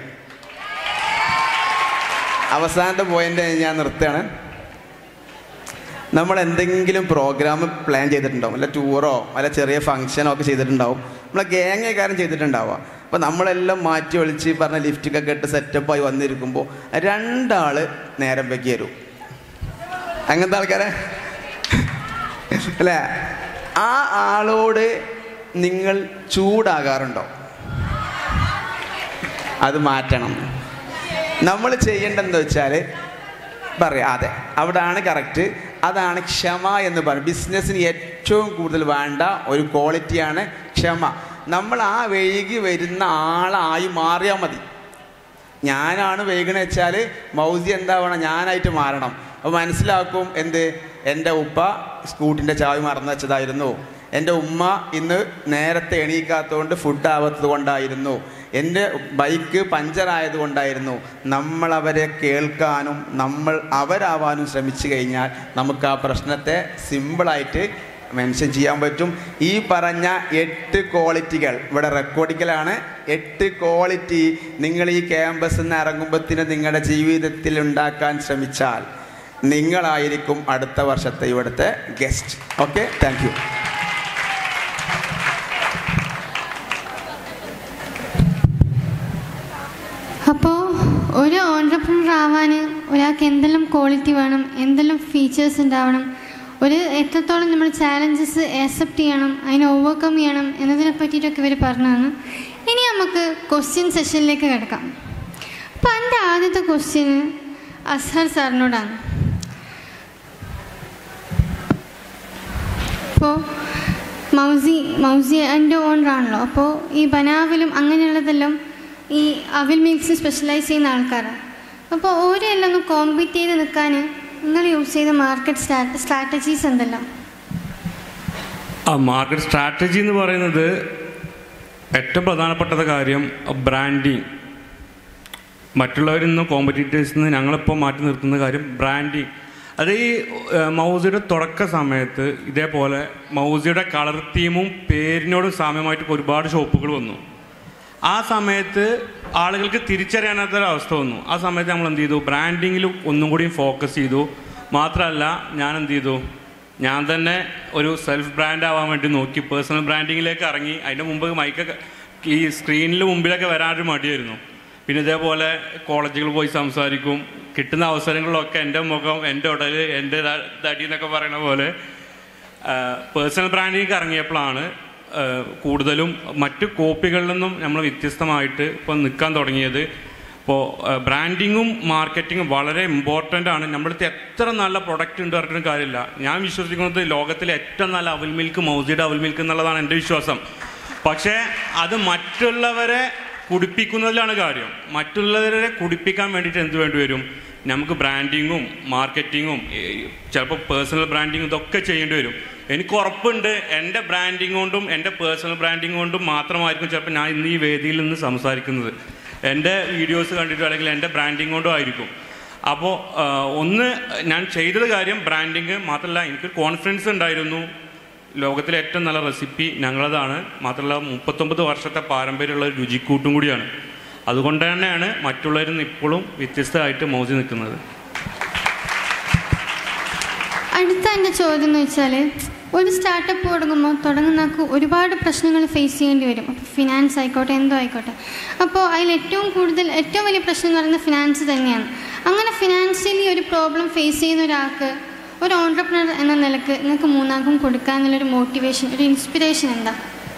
അവസാനത്തെ പോയിന്റ് ഞാൻ നിർത്തുകയാണ് നമ്മൾ എന്തെങ്കിലും പ്രോഗ്രാം പ്ലാൻ ചെയ്തിട്ടുണ്ടാവും അല്ല ടൂറോ അല്ല ചെറിയ ഫംഗ്ഷനോ ഒക്കെ ചെയ്തിട്ടുണ്ടാവും നമ്മളെ ഗാങ് കാര്യം ചെയ്തിട്ടുണ്ടാവുക അപ്പോൾ നമ്മളെല്ലാം മാറ്റി ഒളിച്ച് ഈ പറഞ്ഞ ലിഫ്റ്റൊക്കെ ഇട്ട് സെറ്റപ്പായി വന്നിരിക്കുമ്പോൾ രണ്ടാൾ നേരം വെക്കി തരും അങ്ങനത്തെ ആൾക്കാരെ അല്ലേ ആ ആളോട് നിങ്ങൾ ചൂടാകാറുണ്ടോ അത് മാറ്റണം നമ്മൾ ചെയ്യേണ്ടതെന്ന് വെച്ചാൽ പറയാം അതെ അവിടാണ് കറക്റ്റ് അതാണ് ക്ഷമ എന്ന് പറയും ബിസിനസ്സിന് ഏറ്റവും കൂടുതൽ വേണ്ട ഒരു ക്വാളിറ്റിയാണ് ക്ഷമ നമ്മൾ ആ വൈകി വരുന്ന ആളായി മാറിയാൽ മതി ഞാനാണ് വൈകണ വെച്ചാൽ മൗസി എന്താവണം ഞാനായിട്ട് മാറണം അപ്പോൾ മനസ്സിലാക്കും എന്ത് എൻ്റെ ഉപ്പ സ്കൂട്ടിൻ്റെ ചാവി മറന്നു വെച്ചതായിരുന്നു എൻ്റെ ഉമ്മ ഇന്ന് നേരത്തെ എണീക്കാത്തതുകൊണ്ട് ഫുഡ് ആവാത്തത് കൊണ്ടായിരുന്നു എൻ്റെ ബൈക്ക് പഞ്ചറായത് കൊണ്ടായിരുന്നു നമ്മൾ അവരെ കേൾക്കാനും നമ്മൾ അവരാവാനും ശ്രമിച്ചു കഴിഞ്ഞാൽ നമുക്ക് ആ പ്രശ്നത്തെ സിമ്പിളായിട്ട് മെൻഷൻ ചെയ്യാൻ പറ്റും ഈ പറഞ്ഞ എട്ട് ക്വാളിറ്റികൾ ഇവിടെ റെക്കോർഡിക്കലാണ് എട്ട് ക്വാളിറ്റി നിങ്ങൾ ഈ ക്യാമ്പസിൽ നിന്ന് ഇറങ്ങുമ്പോഴത്തിന് നിങ്ങളുടെ ജീവിതത്തിൽ ഉണ്ടാക്കാൻ ശ്രമിച്ചാൽ നിങ്ങളായിരിക്കും അടുത്ത വർഷത്തെ ഇവിടുത്തെ ഗസ്റ്റ് ഓക്കെ താങ്ക് യു അപ്പോൾ ഒരു ഓൺടർപ്രണർ ആവാൻ ഒരാൾക്ക് എന്തെല്ലാം ക്വാളിറ്റി വേണം എന്തെല്ലാം ഫീച്ചേഴ്സ് ഉണ്ടാവണം ഒരു എത്രത്തോളം നമ്മൾ ചാലഞ്ചസ് ആക്സെപ്റ്റ് ചെയ്യണം അതിനെ ഓവർകം ചെയ്യണം എന്നതിനെ പറ്റിയിട്ടൊക്കെ ഇവർ പറഞ്ഞതാണ് ഇനി നമുക്ക് ക്വസ്റ്റ്യൻ സെഷനിലേക്ക് കിടക്കാം അപ്പോൾ എൻ്റെ ആദ്യത്തെ ക്വസ്റ്റ്യന് അസ്ഹർ സാറിനോടാണ് അപ്പോൾ മൗസി മൗസി എൻ്റെ ഓണറാണല്ലോ അപ്പോൾ ഈ ബനാവിലും അങ്ങനെയുള്ളതെല്ലാം ഈ അവിൽ മിൽക്സ് സ്പെഷ്യലൈസ് ചെയ്യുന്ന ആൾക്കാരാണ് അപ്പോൾ ഓരെല്ലാം ഒന്ന് കോമ്പീറ്റ് ചെയ്ത് നിൽക്കാൻ നിങ്ങൾ യൂസ് ചെയ്ത മാർക്കറ്റ് സ്ട്രാറ്റജീസ് എന്തെല്ലാം ആ മാർക്കറ്റ് സ്ട്രാറ്റജി എന്ന് പറയുന്നത് ഏറ്റവും പ്രധാനപ്പെട്ട കാര്യം ബ്രാൻഡിങ് മറ്റുള്ളവരിൽ നിന്ന് കോമ്പറ്റീറ്റേഴ്സിൽ നിന്ന് ഞങ്ങളിപ്പോൾ മാറ്റി നിർത്തുന്ന കാര്യം ബ്രാൻഡിങ് അത് ഈ ഏഹ്, മൗസിയുടെ തുടക്ക സമയത്ത് ഇതേപോലെ മൗസിയുടെ കളർ തീമും പേരിനോട് സാമ്യമായിട്ട് ഒരുപാട് ഷോപ്പുകൾ വന്നു ആ സമയത്ത് ആളുകൾക്ക് തിരിച്ചറിയാനാത്ത ഒരു അവസ്ഥ വന്നു ആ സമയത്ത് നമ്മൾ എന്ത് ചെയ്തു ബ്രാൻഡിങ്ങിൽ ഒന്നും കൂടി ഫോക്കസ് ചെയ്തു മാത്രമല്ല ഞാൻ എന്ത് ചെയ്തു ഞാൻ തന്നെ ഒരു സെൽഫ് ബ്രാൻഡ് ആവാൻ വേണ്ടി നോക്കി പേഴ്സണൽ ബ്രാൻഡിങ്ങിലേക്ക് ഇറങ്ങി അതിൻ്റെ മുമ്പ് മൈക്കൊക്കെ ഈ സ്ക്രീനിൽ മുമ്പിലൊക്കെ വരാനൊരു മടിയായിരുന്നു പിന്നെ ഇതേപോലെ കോളേജുകളിൽ പോയി സംസാരിക്കും കിട്ടുന്ന അവസരങ്ങളിലൊക്കെ എൻ്റെ മുഖം എൻ്റെ ഉടൽ എൻ്റെ ത- തടി എന്നൊക്കെ പറയുന്ന പോലെ പേഴ്സണൽ ബ്രാൻഡിങ് ഇറങ്ങിയപ്പോഴാണ് ആ, കൂടുതലും മറ്റു കോപ്പികളിൽ നിന്നും നമ്മൾ വ്യത്യസ്തമായിട്ട് ഇപ്പോൾ നിൽക്കാൻ തുടങ്ങിയത് ഇപ്പോൾ ബ്രാൻഡിങ്ങും മാർക്കറ്റിങ്ങും വളരെ ഇമ്പോർട്ടൻ്റ് ആണ് നമ്മളടുത്ത് എത്ര നല്ല പ്രൊഡക്റ്റ് ഉണ്ട് പറഞ്ഞിട്ട് കാര്യമില്ല ഞാൻ വിശ്വസിക്കുന്നത് ലോകത്തിലെ ഏറ്റവും നല്ല അവൽ മിൽക്ക് മൗസിയുടെ അവൽ മിൽക്ക് എന്നുള്ളതാണ് എൻ്റെ വിശ്വാസം പക്ഷേ അത് മറ്റുള്ളവരെ കുടിപ്പിക്കുന്നതിലാണ് കാര്യം മറ്റുള്ളവരെ കുടിപ്പിക്കാൻ വേണ്ടിയിട്ട് എന്ത് വേണ്ടി വരും നമുക്ക് ബ്രാൻഡിങ്ങും മാർക്കറ്റിങ്ങും ചിലപ്പോൾ പേഴ്സണൽ ബ്രാൻഡിങ്ങും ഇതൊക്കെ ചെയ്യേണ്ടി വരും എനിക്ക് ഉറപ്പുണ്ട് എൻ്റെ ബ്രാൻഡിങ് കൊണ്ടും എൻ്റെ പേഴ്സണൽ ബ്രാൻഡിങ് കൊണ്ടും മാത്രമായിരിക്കും ചിലപ്പോൾ ഞാൻ ഇന്ന് ഈ വേദിയിൽ നിന്ന് സംസാരിക്കുന്നത് എൻ്റെ വീഡിയോസ് കണ്ടിട്ടോ അല്ലെങ്കിൽ എൻ്റെ ബ്രാൻഡിങ് കൊണ്ടും ആയിരിക്കും അപ്പോൾ ഒന്ന് ഞാൻ ചെയ്തത് കാര്യം ബ്രാൻഡിങ് മാത്രമല്ല എനിക്കൊരു കോൺഫിഡൻസ് ഉണ്ടായിരുന്നു ലോകത്തിലെ ഏറ്റവും നല്ല റെസിപ്പി ഞങ്ങളതാണ് മാത്രമല്ല മുപ്പത്തൊമ്പത് വർഷത്തെ പാരമ്പര്യമുള്ള ഒരു രുചിക്കൂട്ടും കൂടിയാണ് അതുകൊണ്ട് തന്നെയാണ് മറ്റുള്ളവരിൽ നിന്ന് ഇപ്പോഴും വ്യത്യസ്തമായിട്ട് മോചി നിൽക്കുന്നത് അടുത്ത എൻ്റെ ചോദ്യം എന്ന് വെച്ചാൽ ഒരു സ്റ്റാർട്ടപ്പ് തുടങ്ങുമ്പോൾ തുടങ്ങുന്നവർക്ക് ഒരുപാട് പ്രശ്നങ്ങൾ ഫേസ് ചെയ്യേണ്ടി വരും അപ്പോൾ ഫിനാൻസ് ആയിക്കോട്ടെ എന്തോ ആയിക്കോട്ടെ അപ്പോൾ അതിൽ ഏറ്റവും കൂടുതൽ ഏറ്റവും വലിയ പ്രശ്നം എന്ന് പറയുന്നത് ഫിനാൻസ് തന്നെയാണ് അങ്ങനെ ഫിനാൻഷ്യലി ഒരു പ്രോബ്ലം ഫേസ് ചെയ്യുന്ന ഒരാൾക്ക് ഒരു ഓൺടർപ്രണർ എന്ന നിലക്ക് നിങ്ങൾക്ക് മൂന്നാൾക്കും കൊടുക്കാനുള്ളൊരു മോട്ടിവേഷൻ ഒരു ഇൻസ്പിറേഷൻ എന്താ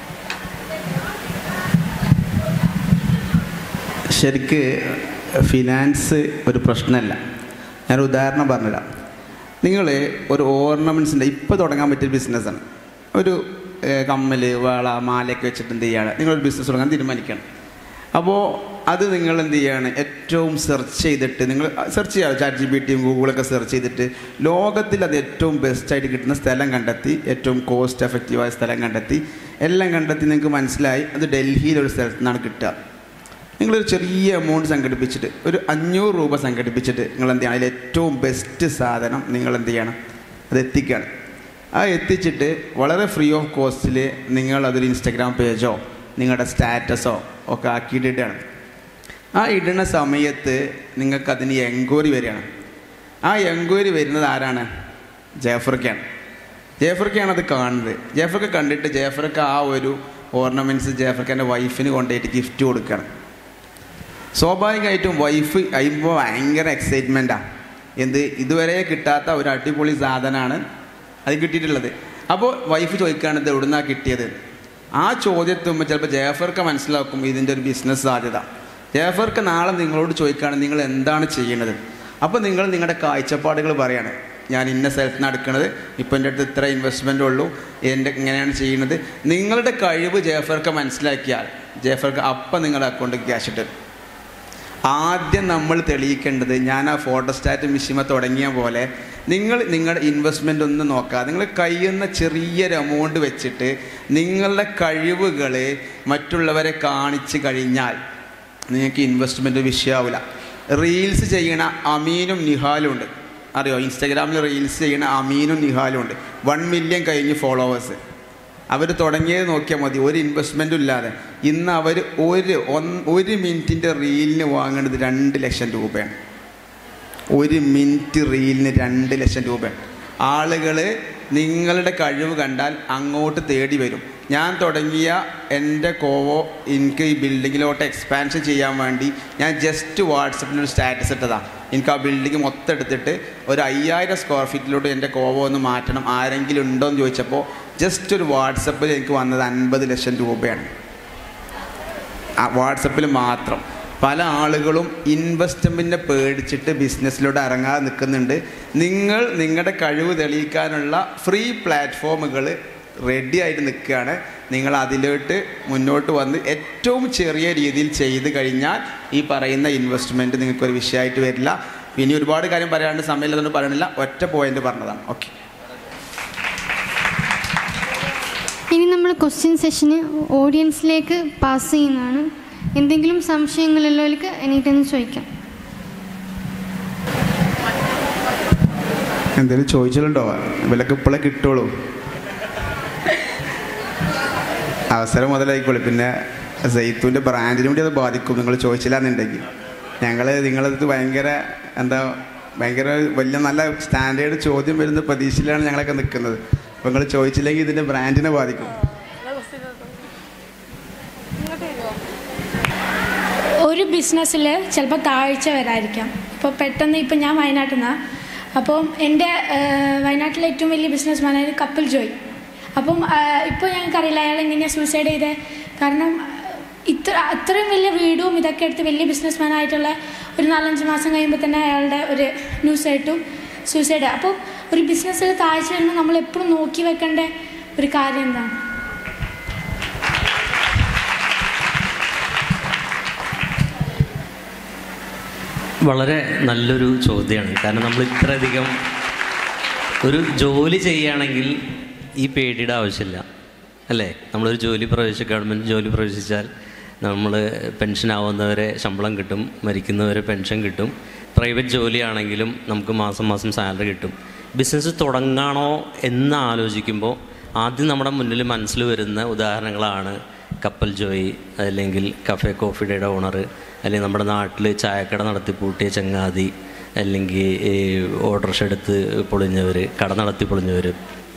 ശരിക്ക് ഫിനാൻസ് ഒരു പ്രശ്നമല്ല ഞാൻ ഉദാഹരണം പറഞ്ഞുതരാം നിങ്ങൾ ഒരു ഓർണമെൻറ്റ്സിൻ്റെ ഇപ്പോൾ തുടങ്ങാൻ പറ്റിയ ബിസിനസ്സാണ് ഒരു ഏഹ്, കമ്മല് വള മാലയൊക്കെ വെച്ചിട്ട് എന്ത് ചെയ്യാണ് നിങ്ങളൊരു ബിസിനസ് തുടങ്ങാൻ തീരുമാനിക്കണം അപ്പോൾ അത് നിങ്ങൾ എന്ത് ചെയ്യാണ് ഏറ്റവും സെർച്ച് ചെയ്തിട്ട് നിങ്ങൾ സെർച്ച് ചെയ്യാം ചാറ്റ് ജി ബി ടിയും ഗൂഗിളൊക്കെ സെർച്ച് ചെയ്തിട്ട് ലോകത്തിൽ അത് ഏറ്റവും ബെസ്റ്റായിട്ട് കിട്ടുന്ന സ്ഥലം കണ്ടെത്തി ഏറ്റവും കോസ്റ്റ് എഫക്റ്റീവായ സ്ഥലം കണ്ടെത്തി എല്ലാം കണ്ടെത്തി നിങ്ങൾക്ക് മനസ്സിലായി അത് ഡൽഹിയിലൊരു സ്ഥലത്തു നിന്നാണ് കിട്ടുക നിങ്ങളൊരു ചെറിയ എമൗണ്ട് സംഘടിപ്പിച്ചിട്ട് ഒരു അഞ്ഞൂറ് രൂപ സംഘടിപ്പിച്ചിട്ട് നിങ്ങൾ എന്ത് ചെയ്യണം അതിൽ ഏറ്റവും ബെസ്റ്റ് സാധനം നിങ്ങൾ എന്ത് ചെയ്യണം അത് എത്തിക്കുകയാണ് ആ എത്തിച്ചിട്ട് വളരെ ഫ്രീ ഓഫ് കോസ്റ്റിൽ നിങ്ങൾ അതൊരു ഇൻസ്റ്റഗ്രാം പേജോ നിങ്ങളുടെ സ്റ്റാറ്റസോ ഒക്കെ ആക്കിയിട്ടിട്ടാണ് ആ ഇടുന്ന സമയത്ത് നിങ്ങൾക്ക് അതിന് എൻക്വയറി വരികയാണ് ആ എൻക്വയറി വരുന്നത് ആരാണ് ജയഫർക്കാണ് ജയഫർക്കാണ് അത് കാണുന്നത് ജയഫർക്ക് കണ്ടിട്ട് ജയഫർക്ക് ആ ഒരു ഓർണമെൻറ്റ്സ് ജയഫർക്കാൻ്റെ വൈഫിന് കൊണ്ടുപോയിട്ട് ഗിഫ്റ്റ് കൊടുക്കുകയാണ് സ്വാഭാവികമായിട്ടും വൈഫ് കഴിയുമ്പോൾ ഭയങ്കര എക്സൈറ്റ്മെൻറ്റാണ് എന്ത് ഇതുവരെ കിട്ടാത്ത ഒരു അടിപൊളി സാധനമാണ് അത് കിട്ടിയിട്ടുള്ളത് അപ്പോൾ വൈഫ് ചോദിക്കുകയാണ് ഇത് എവിടുന്നാ കിട്ടിയത് ആ ചോദ്യത്തുമ്പോൾ ചിലപ്പോൾ ജയഫർക്ക് മനസ്സിലാക്കും ഇതിൻ്റെ ഒരു ബിസിനസ് സാധ്യത ജയഫർക്ക് നാളെ നിങ്ങളോട് ചോദിക്കുകയാണ് നിങ്ങൾ എന്താണ് ചെയ്യുന്നത് അപ്പോൾ നിങ്ങൾ നിങ്ങളുടെ കാഴ്ചപ്പാടുകൾ പറയാണ് ഞാൻ ഇന്ന സ്ഥലത്ത് നിന്ന് എടുക്കുന്നത് ഇപ്പം എൻ്റെ അടുത്ത് ഇത്ര ഇൻവെസ്റ്റ്മെൻ്റ് ഉള്ളൂ എൻ്റെ ഇങ്ങനെയാണ് ചെയ്യുന്നത് നിങ്ങളുടെ കഴിവ് ജയഫർക്ക് മനസ്സിലാക്കിയാൽ ജയഫർക്ക് അപ്പം നിങ്ങളുടെ അക്കൗണ്ടിൽ ക്യാഷ് ഇട്ട് തരും. ആദ്യം നമ്മൾ തെളിയിക്കേണ്ടത് ഞാൻ ആ ഫോട്ടോസ്റ്റാറ്റ് മിഷിമ തുടങ്ങിയ പോലെ നിങ്ങൾ നിങ്ങളുടെ ഇൻവെസ്റ്റ്മെൻ്റ് ഒന്നും നോക്കാതെ നിങ്ങൾ കഴിയുന്ന ചെറിയൊരു എമൗണ്ട് വെച്ചിട്ട് നിങ്ങളുടെ കഴിവുകൾ മറ്റുള്ളവരെ കാണിച്ച് കഴിഞ്ഞാൽ നിങ്ങൾക്ക് ഇൻവെസ്റ്റ്മെൻറ്റ് വിഷയമാവില്ല റീൽസ് ചെയ്യണ അമീനും നിഹാലും ഉണ്ട് അറിയോ ഇൻസ്റ്റാഗ്രാമിൽ റീൽസ് ചെയ്യണ അമീനും നിഹാലും ഉണ്ട് വൺ മില്യൺ കഴിഞ്ഞ് ഫോളോവേഴ്സ് അവർ തുടങ്ങിയത് നോക്കിയാൽ മതി ഒരു ഇൻവെസ്റ്റ്മെൻറ്റും ഇല്ലാതെ ഇന്ന് അവർ ഒരു ഒന്ന് ഒരു മിനിറ്റിൻ്റെ റീലിന് വാങ്ങേണ്ടത് രണ്ട് ലക്ഷം രൂപയാണ് ഒരു മിനിറ്റ് റീലിന് രണ്ട് ലക്ഷം രൂപയാണ് ആളുകൾ നിങ്ങളുടെ കഴിവ് കണ്ടാൽ അങ്ങോട്ട് തേടി വരും ഞാൻ തുടങ്ങിയ എൻ്റെ കോവോ എനിക്ക് ഈ ബിൽഡിങ്ങിലോട്ട് എക്സ്പാൻഷൻ ചെയ്യാൻ വേണ്ടി ഞാൻ ജസ്റ്റ് വാട്സപ്പിൽ ഒരു സ്റ്റാറ്റസ് ഇട്ടതാണ് എനിക്ക് ആ ബിൽഡിംഗ് മൊത്തം എടുത്തിട്ട് ഒരു അയ്യായിരം സ്ക്വയർ ഫീറ്റിലോട്ട് എൻ്റെ കോവോ ഒന്ന് മാറ്റണം ആരെങ്കിലും ഉണ്ടോ എന്ന് ചോദിച്ചപ്പോൾ ജസ്റ്റ് ഒരു വാട്സപ്പിൽ എനിക്ക് വന്നത് അൻപത് ലക്ഷം രൂപയാണ് ആ വാട്സപ്പിൽ മാത്രം പല ആളുകളും ഇൻവെസ്റ്റ്മെൻറ്റിനെ പേടിച്ചിട്ട് ബിസിനസ്സിലൂടെ ഇറങ്ങാതെ നിൽക്കുന്നുണ്ട് നിങ്ങൾ നിങ്ങളുടെ കഴിവ് തെളിയിക്കാനുള്ള ഫ്രീ പ്ലാറ്റ്ഫോമുകൾ റെഡി ആയിട്ട് നിൽക്കുകയാണ് നിങ്ങൾ അതിലോട്ട് മുന്നോട്ട് വന്ന് ഏറ്റവും ചെറിയ രീതിയിൽ ചെയ്ത് കഴിഞ്ഞാൽ ഈ പറയുന്ന ഇൻവെസ്റ്റ്മെൻറ്റ് നിങ്ങൾക്കൊരു വിഷയമായിട്ട് വരില്ല ഇനി ഒരുപാട് കാര്യം പറയാണ്ട് സമയമില്ലാതുകൊണ്ട് പറയണില്ല ഒറ്റ പോയിന്റ് പറഞ്ഞതാണ് ഓക്കെ ഇനി നമ്മൾ ക്വസ്റ്റ്യൻ സെഷന് ഓഡിയൻസിലേക്ക് പാസ് ചെയ്യുന്നതാണ് എന്തെങ്കിലും സംശയങ്ങളുള്ളവർക്ക് എനിക്കൊന്ന് ചോദിക്കാം എന്തെങ്കിലും ചോദിച്ചിട്ടുണ്ടോ ഇവലൊക്കെ ഇപ്പോഴേ കിട്ടുള്ളൂ അവസരം മുതലായിക്കോളൂ പിന്നെ സൈത്തൂൻ്റെ ബ്രാൻഡിനും കൂടി അത് ബാധിക്കും നിങ്ങൾ ചോദിച്ചില്ല എന്നുണ്ടെങ്കിൽ ഞങ്ങൾ നിങ്ങളത് ഭയങ്കര എന്താ ഭയങ്കര വലിയ നല്ല സ്റ്റാൻഡേർഡ് ചോദ്യം വരുന്ന പ്രതീക്ഷയിലാണ് ഞങ്ങളൊക്കെ നിൽക്കുന്നത് അപ്പോൾ നിങ്ങൾ ചോദിച്ചില്ലെങ്കിൽ ഇതിൻ്റെ ബ്രാൻഡിനെ ബാധിക്കും ഒരു ബിസിനസ്സിൽ ചിലപ്പോൾ താഴ്ച വരായിരിക്കാം ഇപ്പോൾ പെട്ടെന്ന് ഇപ്പം ഞാൻ വയനാട്ടിൽ നിന്നാണ് അപ്പം എൻ്റെ ഏഹ്, വയനാട്ടിലെ ഏറ്റവും വലിയ ബിസിനസ് മാനായ കപ്പിൽ ജോയ് അപ്പം ഇപ്പോൾ ഞങ്ങൾക്കറിയില്ല അയാൾ എങ്ങനെയാണ് സൂസൈഡ് ചെയ്തത് കാരണം ഇത്ര അത്രയും വലിയ വീടും ഇതൊക്കെ എടുത്ത് വലിയ ബിസിനസ് മാൻ ആയിട്ടുള്ള ഒരു നാലഞ്ച് മാസം കഴിയുമ്പോൾ തന്നെ അയാളുടെ ഒരു ന്യൂസ് ആയിട്ടും സൂസൈഡ് അപ്പോൾ ഒരു ബിസിനസ്സിൽ താഴ്ച വരുമ്പോൾ നമ്മൾ എപ്പോഴും നോക്കി വെക്കേണ്ട ഒരു കാര്യം എന്താണ് വളരെ നല്ലൊരു ചോദ്യമാണ് കാരണം നമ്മൾ ഇത്രയധികം ഒരു ജോലി ചെയ്യുകയാണെങ്കിൽ ഈ പേടിയുടെ ആവശ്യമില്ല അല്ലേ നമ്മളൊരു ജോലി പ്രവേശിച്ച് ഗവൺമെൻറ് ജോലി പ്രവേശിച്ചാൽ നമ്മൾ പെൻഷൻ ആവുന്നവരെ ശമ്പളം കിട്ടും മരിക്കുന്നവരെ പെൻഷൻ കിട്ടും പ്രൈവറ്റ് ജോലിയാണെങ്കിലും നമുക്ക് മാസം മാസം സാലറി കിട്ടും ബിസിനസ് തുടങ്ങണോ എന്ന് ആലോചിക്കുമ്പോൾ ആദ്യം നമ്മുടെ മുന്നിൽ മനസ്സിൽ വരുന്ന ഉദാഹരണങ്ങളാണ് കപ്പൽ ജോയി അല്ലെങ്കിൽ കഫേ കോഫിയുടെ ഓണർ അല്ലെങ്കിൽ നമ്മുടെ നാട്ടിൽ ചായക്കട നടത്തി പൂട്ടിയ ചങ്ങാതി അല്ലെങ്കിൽ ഈ ഓട്ടോറിക്ഷ എടുത്ത് പൊളിഞ്ഞവർ കട നടത്തി പൊളിഞ്ഞവർ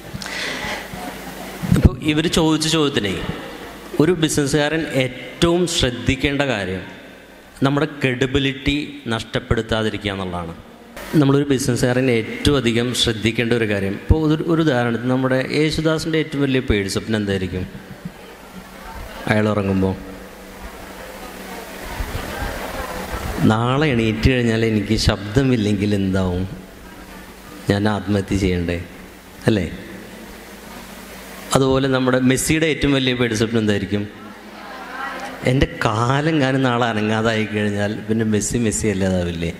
ഇപ്പോൾ ഇവർ ചോദിച്ച ചോദ്യത്തിനെ ഒരു ബിസിനസ്സുകാരൻ ഏറ്റവും ശ്രദ്ധിക്കേണ്ട കാര്യം നമ്മുടെ ക്രെഡിബിലിറ്റി നഷ്ടപ്പെടുത്താതിരിക്കുക എന്നുള്ളതാണ് നമ്മളൊരു ബിസിനസ്സുകാരൻ ഏറ്റവും അധികം ശ്രദ്ധിക്കേണ്ട ഒരു കാര്യം ഇപ്പോൾ ഒരു ഒരു ഉദാഹരണത്തിന് നമ്മുടെ യേശുദാസിൻ്റെ ഏറ്റവും വലിയ പേടി സ്വപ്നം എന്തായിരിക്കും അയാൾ ഉറങ്ങുമ്പോൾ നാളെ എണീറ്റ് കഴിഞ്ഞാൽ എനിക്ക് ശബ്ദമില്ലെങ്കിൽ എന്താവും ഞാൻ ആത്മഹത്യ ചെയ്യണ്ടേ അല്ലേ അതുപോലെ നമ്മുടെ മെസ്സിയുടെ ഏറ്റവും വലിയ പേടി സ്വപ്നം എന്തായിരിക്കും എൻ്റെ കാലം കാലം നാളെ അനങ്ങാതായി കഴിഞ്ഞാൽ പിന്നെ മെസ്സി മെസ്സി അല്ലാതാവില്ലേ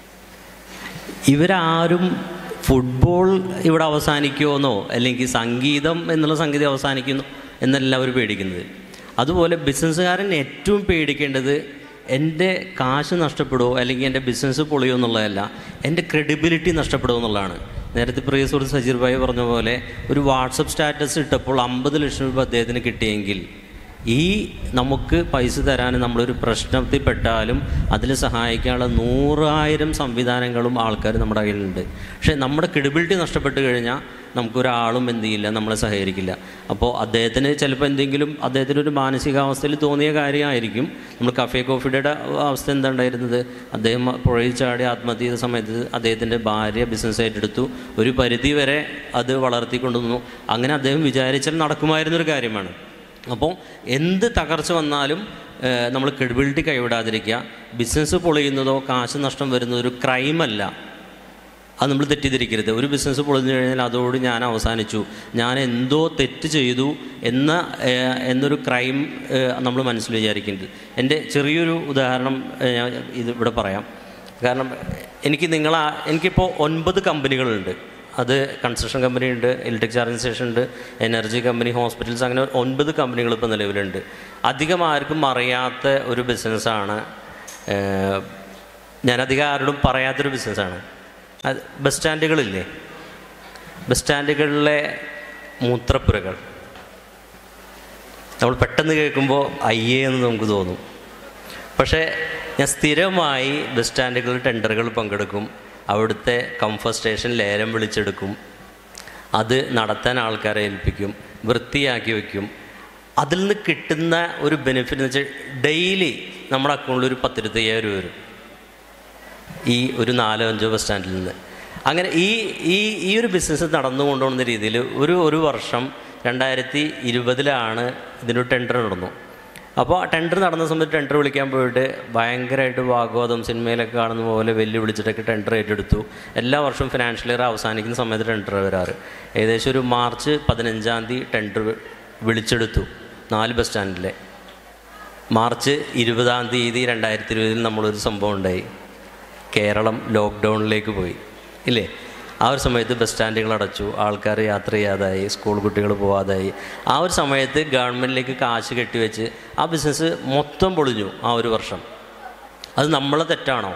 ഇവരാരും ഫുട്ബോൾ ഇവിടെ അവസാനിക്കുമെന്നോ അല്ലെങ്കിൽ സംഗീതം എന്നുള്ള സംഗീതം അവസാനിക്കുന്നു എന്നല്ല അവർ പേടിക്കുന്നത് അതുപോലെ ബിസിനസ്സുകാരൻ ഏറ്റവും പേടിക്കേണ്ടത് എൻ്റെ കാശ് നഷ്ടപ്പെടുമോ അല്ലെങ്കിൽ എൻ്റെ ബിസിനസ് പൊളിയോ എന്നുള്ളതല്ല എൻ്റെ ക്രെഡിബിലിറ്റി നഷ്ടപ്പെടുമോ എന്നുള്ളതാണ് നേരത്തെ പ്രിയ സുഹൃത്ത് സജീർ ഭായി പറഞ്ഞ പോലെ ഒരു വാട്സപ്പ് സ്റ്റാറ്റസ് ഇട്ടപ്പോൾ അമ്പത് ലക്ഷം രൂപ അദ്ദേഹത്തിന് കിട്ടിയെങ്കിൽ ഈ നമുക്ക് പൈസ തരാൻ നമ്മളൊരു പ്രശ്നത്തിൽ പെട്ടാലും അതിൽ സഹായിക്കാനുള്ള നൂറായിരം സംവിധാനങ്ങളും ആൾക്കാർ നമ്മുടെ കയ്യിലുണ്ട് പക്ഷേ നമ്മുടെ ക്രെഡിബിലിറ്റി നഷ്ടപ്പെട്ട് കഴിഞ്ഞാൽ നമുക്കൊരാളും എന്ത് ചെയ്യില്ല നമ്മളെ സഹകരിക്കില്ല അപ്പോൾ അദ്ദേഹത്തിന് ചിലപ്പോൾ എന്തെങ്കിലും അദ്ദേഹത്തിന് ഒരു മാനസികാവസ്ഥയിൽ തോന്നിയ കാര്യമായിരിക്കും നമ്മൾ കഫേ കോഫിയുടെ അവസ്ഥ എന്താ ഉണ്ടായിരുന്നത് അദ്ദേഹം പുഴയിൽ ചാടി ആത്മഹത്യ ചെയ്ത സമയത്ത് അദ്ദേഹത്തിൻ്റെ ഭാര്യ ബിസിനസ് ഏറ്റെടുത്തു ഒരു പരിധി വരെ അത് വളർത്തിക്കൊണ്ടുവന്നു അങ്ങനെ അദ്ദേഹം വിചാരിച്ചാൽ നടക്കുമായിരുന്നൊരു കാര്യമാണ് അപ്പോൾ എന്ത് തകർച്ച വന്നാലും നമ്മൾ ക്രെഡിബിലിറ്റി കൈവിടാതിരിക്കുക ബിസിനസ് പൊളിയുന്നതോ കാശ് നഷ്ടം വരുന്നതോ ഒരു ക്രൈമല്ല അത് നമ്മൾ തെറ്റിദ്ധരിക്കരുത് ഒരു ബിസിനസ് പൊളിഞ്ഞു കഴിഞ്ഞാൽ അതോട് ഞാൻ അവസാനിച്ചു ഞാൻ എന്തോ തെറ്റ് ചെയ്തു എന്ന ഏഹ്, എന്നൊരു ക്രൈം നമ്മൾ മനസ്സിൽ വിചാരിക്കരുത് എൻ്റെ ചെറിയൊരു ഉദാഹരണം ഏഹ്, ഞാൻ ഇത് ഇവിടെ പറയാം കാരണം എനിക്ക് നിങ്ങൾ എനിക്കിപ്പോൾ ഒൻപത് കമ്പനികളുണ്ട് അത് കൺസ്ട്രക്ഷൻ കമ്പനി ഉണ്ട് ഇലക്ട്രിക് ചാർജിങ് സ്റ്റേഷൻ ഉണ്ട് എനർജി കമ്പനി ഹോസ്പിറ്റൽസ് അങ്ങനെ ഒൻപത് കമ്പനികൾ ഇപ്പോൾ നിലവിലുണ്ട് അധികം ആർക്കും അറിയാത്ത ഒരു ബിസിനസ്സാണ് ഏഹ്, ഞാൻ അധികം ആരോടും പറയാത്തൊരു ബിസിനസ്സാണ് അത് ബസ് സ്റ്റാൻഡുകളില്ലേ ബസ് സ്റ്റാൻഡുകളിലെ മൂത്രപ്പുരകൾ നമ്മൾ പെട്ടെന്ന് കേൾക്കുമ്പോൾ അയ്യേ എന്ന് നമുക്ക് തോന്നും പക്ഷേ ഞാൻ സ്ഥിരമായി ബസ് സ്റ്റാൻഡുകളിൽ ടെൻഡറുകൾ പങ്കെടുക്കും അവിടുത്തെ കംഫർട്ട് സ്റ്റേഷൻ ലേലം വിളിച്ചെടുക്കും അത് നടത്താൻ ആൾക്കാരെ ഏൽപ്പിക്കും വൃത്തിയാക്കി വയ്ക്കും അതിൽ നിന്ന് കിട്ടുന്ന ഒരു ബെനിഫിറ്റ് എന്ന് വെച്ചാൽ ഡെയിലി നമ്മുടെ അക്കൗണ്ടിൽ ഒരു പത്തിരുപത്തയ്യായിരം രൂപ വരും ഈ ഒരു നാലോ അഞ്ചോ ബസ് സ്റ്റാൻഡിൽ നിന്ന് അങ്ങനെ ഈ ഈ ഈ ഒരു ബിസിനസ് നടന്നു കൊണ്ടുപോകുന്ന രീതിയിൽ ഒരു ഒരു വർഷം രണ്ടായിരത്തി ഇരുപതിലാണ് ഇതിനൊരു ടെൻഡർ നടന്നു അപ്പോൾ ടെൻഡർ നടന്ന സമയത്ത് ടെൻഡർ വിളിക്കാൻ പോയിട്ട് ഭയങ്കരമായിട്ട് ഭാഗവതം സിനിമയിലൊക്കെ കാണുന്ന പോലെ വെല്ലുവിളിച്ചിട്ടൊക്കെ ടെൻഡർ ഏറ്റെടുത്തു എല്ലാ വർഷവും ഫിനാൻഷ്യൽ ഇയർ അവസാനിക്കുന്ന സമയത്ത് ടെൻഡർ വരാറ് ഏകദേശം ഒരു മാർച്ച് പതിനഞ്ചാം തീയതി ടെൻഡർ വിളിച്ചെടുത്തു നാല് ബസ് സ്റ്റാൻഡിലെ മാർച്ച് ഇരുപതാം തീയതി രണ്ടായിരത്തി ഇരുപതിൽ നമ്മളൊരു സംഭവം ഉണ്ടായി കേരളം ലോക്ക്ഡൗണിലേക്ക് പോയി ഇല്ലേ ആ ഒരു സമയത്ത് ബസ് സ്റ്റാൻഡുകൾ അടച്ചു ആൾക്കാർ യാത്ര ചെയ്യാതായി സ്കൂൾ കുട്ടികൾ പോവാതായി ആ ഒരു സമയത്ത് ഗവൺമെൻറ്റിലേക്ക് കാശ് കെട്ടിവെച്ച് ആ ബിസിനസ് മൊത്തം പൊളിഞ്ഞു ആ ഒരു വർഷം അത് നമ്മളെ തെറ്റാണോ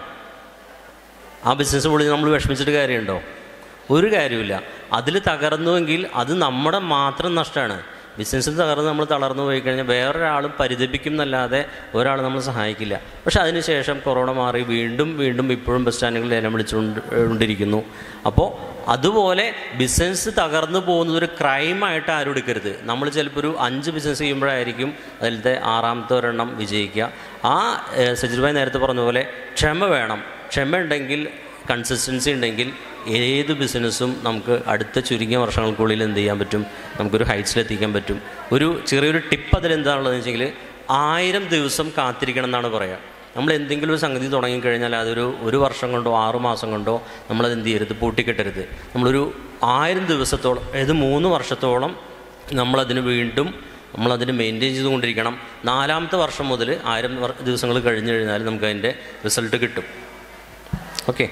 ആ ബിസിനസ് പൊളിഞ്ഞ് നമ്മൾ വിഷമിച്ചിട്ട് കാര്യമുണ്ടോ ഒരു കാര്യമില്ല അതിൽ തകർന്നുവെങ്കിൽ അത് നമ്മുടെ മാത്രം നഷ്ടമാണ് ബിസിനസ്സിൽ തകർന്ന് നമ്മൾ തളർന്നു പോയി കഴിഞ്ഞാൽ വേറൊരാളും പരിതപിക്കും എന്നല്ലാതെ ഒരാൾ നമ്മൾ സഹായിക്കില്ല പക്ഷെ അതിനുശേഷം കൊറോണ മാറി വീണ്ടും വീണ്ടും ഇപ്പോഴും ബസ് സ്റ്റാൻഡുകൾ ലേലം വിളിച്ചുകൊണ്ട് കൊണ്ടിരിക്കുന്നു അപ്പോൾ അതുപോലെ ബിസിനസ് തകർന്നു പോകുന്നത് ഒരു ക്രൈമായിട്ട് ആരും എടുക്കരുത് നമ്മൾ ചിലപ്പോൾ ഒരു അഞ്ച് ബിസിനസ് ചെയ്യുമ്പോഴായിരിക്കും അതിലത്തെ ആറാമത്തെ ഒരെണ്ണം വിജയിക്കുക ആ ഏഹ്, സജിത് ഭായ് നേരത്തെ പറഞ്ഞ പോലെ ക്ഷമ വേണം ക്ഷമ ഉണ്ടെങ്കിൽ കൺസിസ്റ്റൻസി ഉണ്ടെങ്കിൽ ഏത് ബിസിനസ്സും നമുക്ക് അടുത്ത ചുരുങ്ങിയ വർഷങ്ങൾക്കുള്ളിൽ എന്ത് ചെയ്യാൻ പറ്റും നമുക്കൊരു ഹൈറ്റ്സിലെത്തിക്കാൻ പറ്റും ഒരു ചെറിയൊരു ടിപ്പ് അതിലെന്താണുള്ളതെന്ന് വെച്ചെങ്കിൽ ആയിരം ദിവസം കാത്തിരിക്കണം എന്നാണ് പറയുക നമ്മൾ എന്തെങ്കിലും ഒരു സംഗതി തുടങ്ങിക്കഴിഞ്ഞാൽ അതൊരു ഒരു വർഷം കൊണ്ടോ ആറു മാസം കൊണ്ടോ നമ്മളത് എന്ത് ചെയ്യരുത് പൂട്ടിക്കെട്ടരുത് നമ്മളൊരു ആയിരം ദിവസത്തോളം അതായത് മൂന്ന് വർഷത്തോളം നമ്മളതിന് വീണ്ടും നമ്മളതിന് മെയിൻറ്റെയിൻ ചെയ്തുകൊണ്ടിരിക്കണം നാലാമത്തെ വർഷം മുതൽ ആയിരം വർ- ദിവസങ്ങൾ കഴിഞ്ഞ് കഴിഞ്ഞാൽ നമുക്ക് അതിൻ്റെ റിസൾട്ട് കിട്ടും ഓക്കെ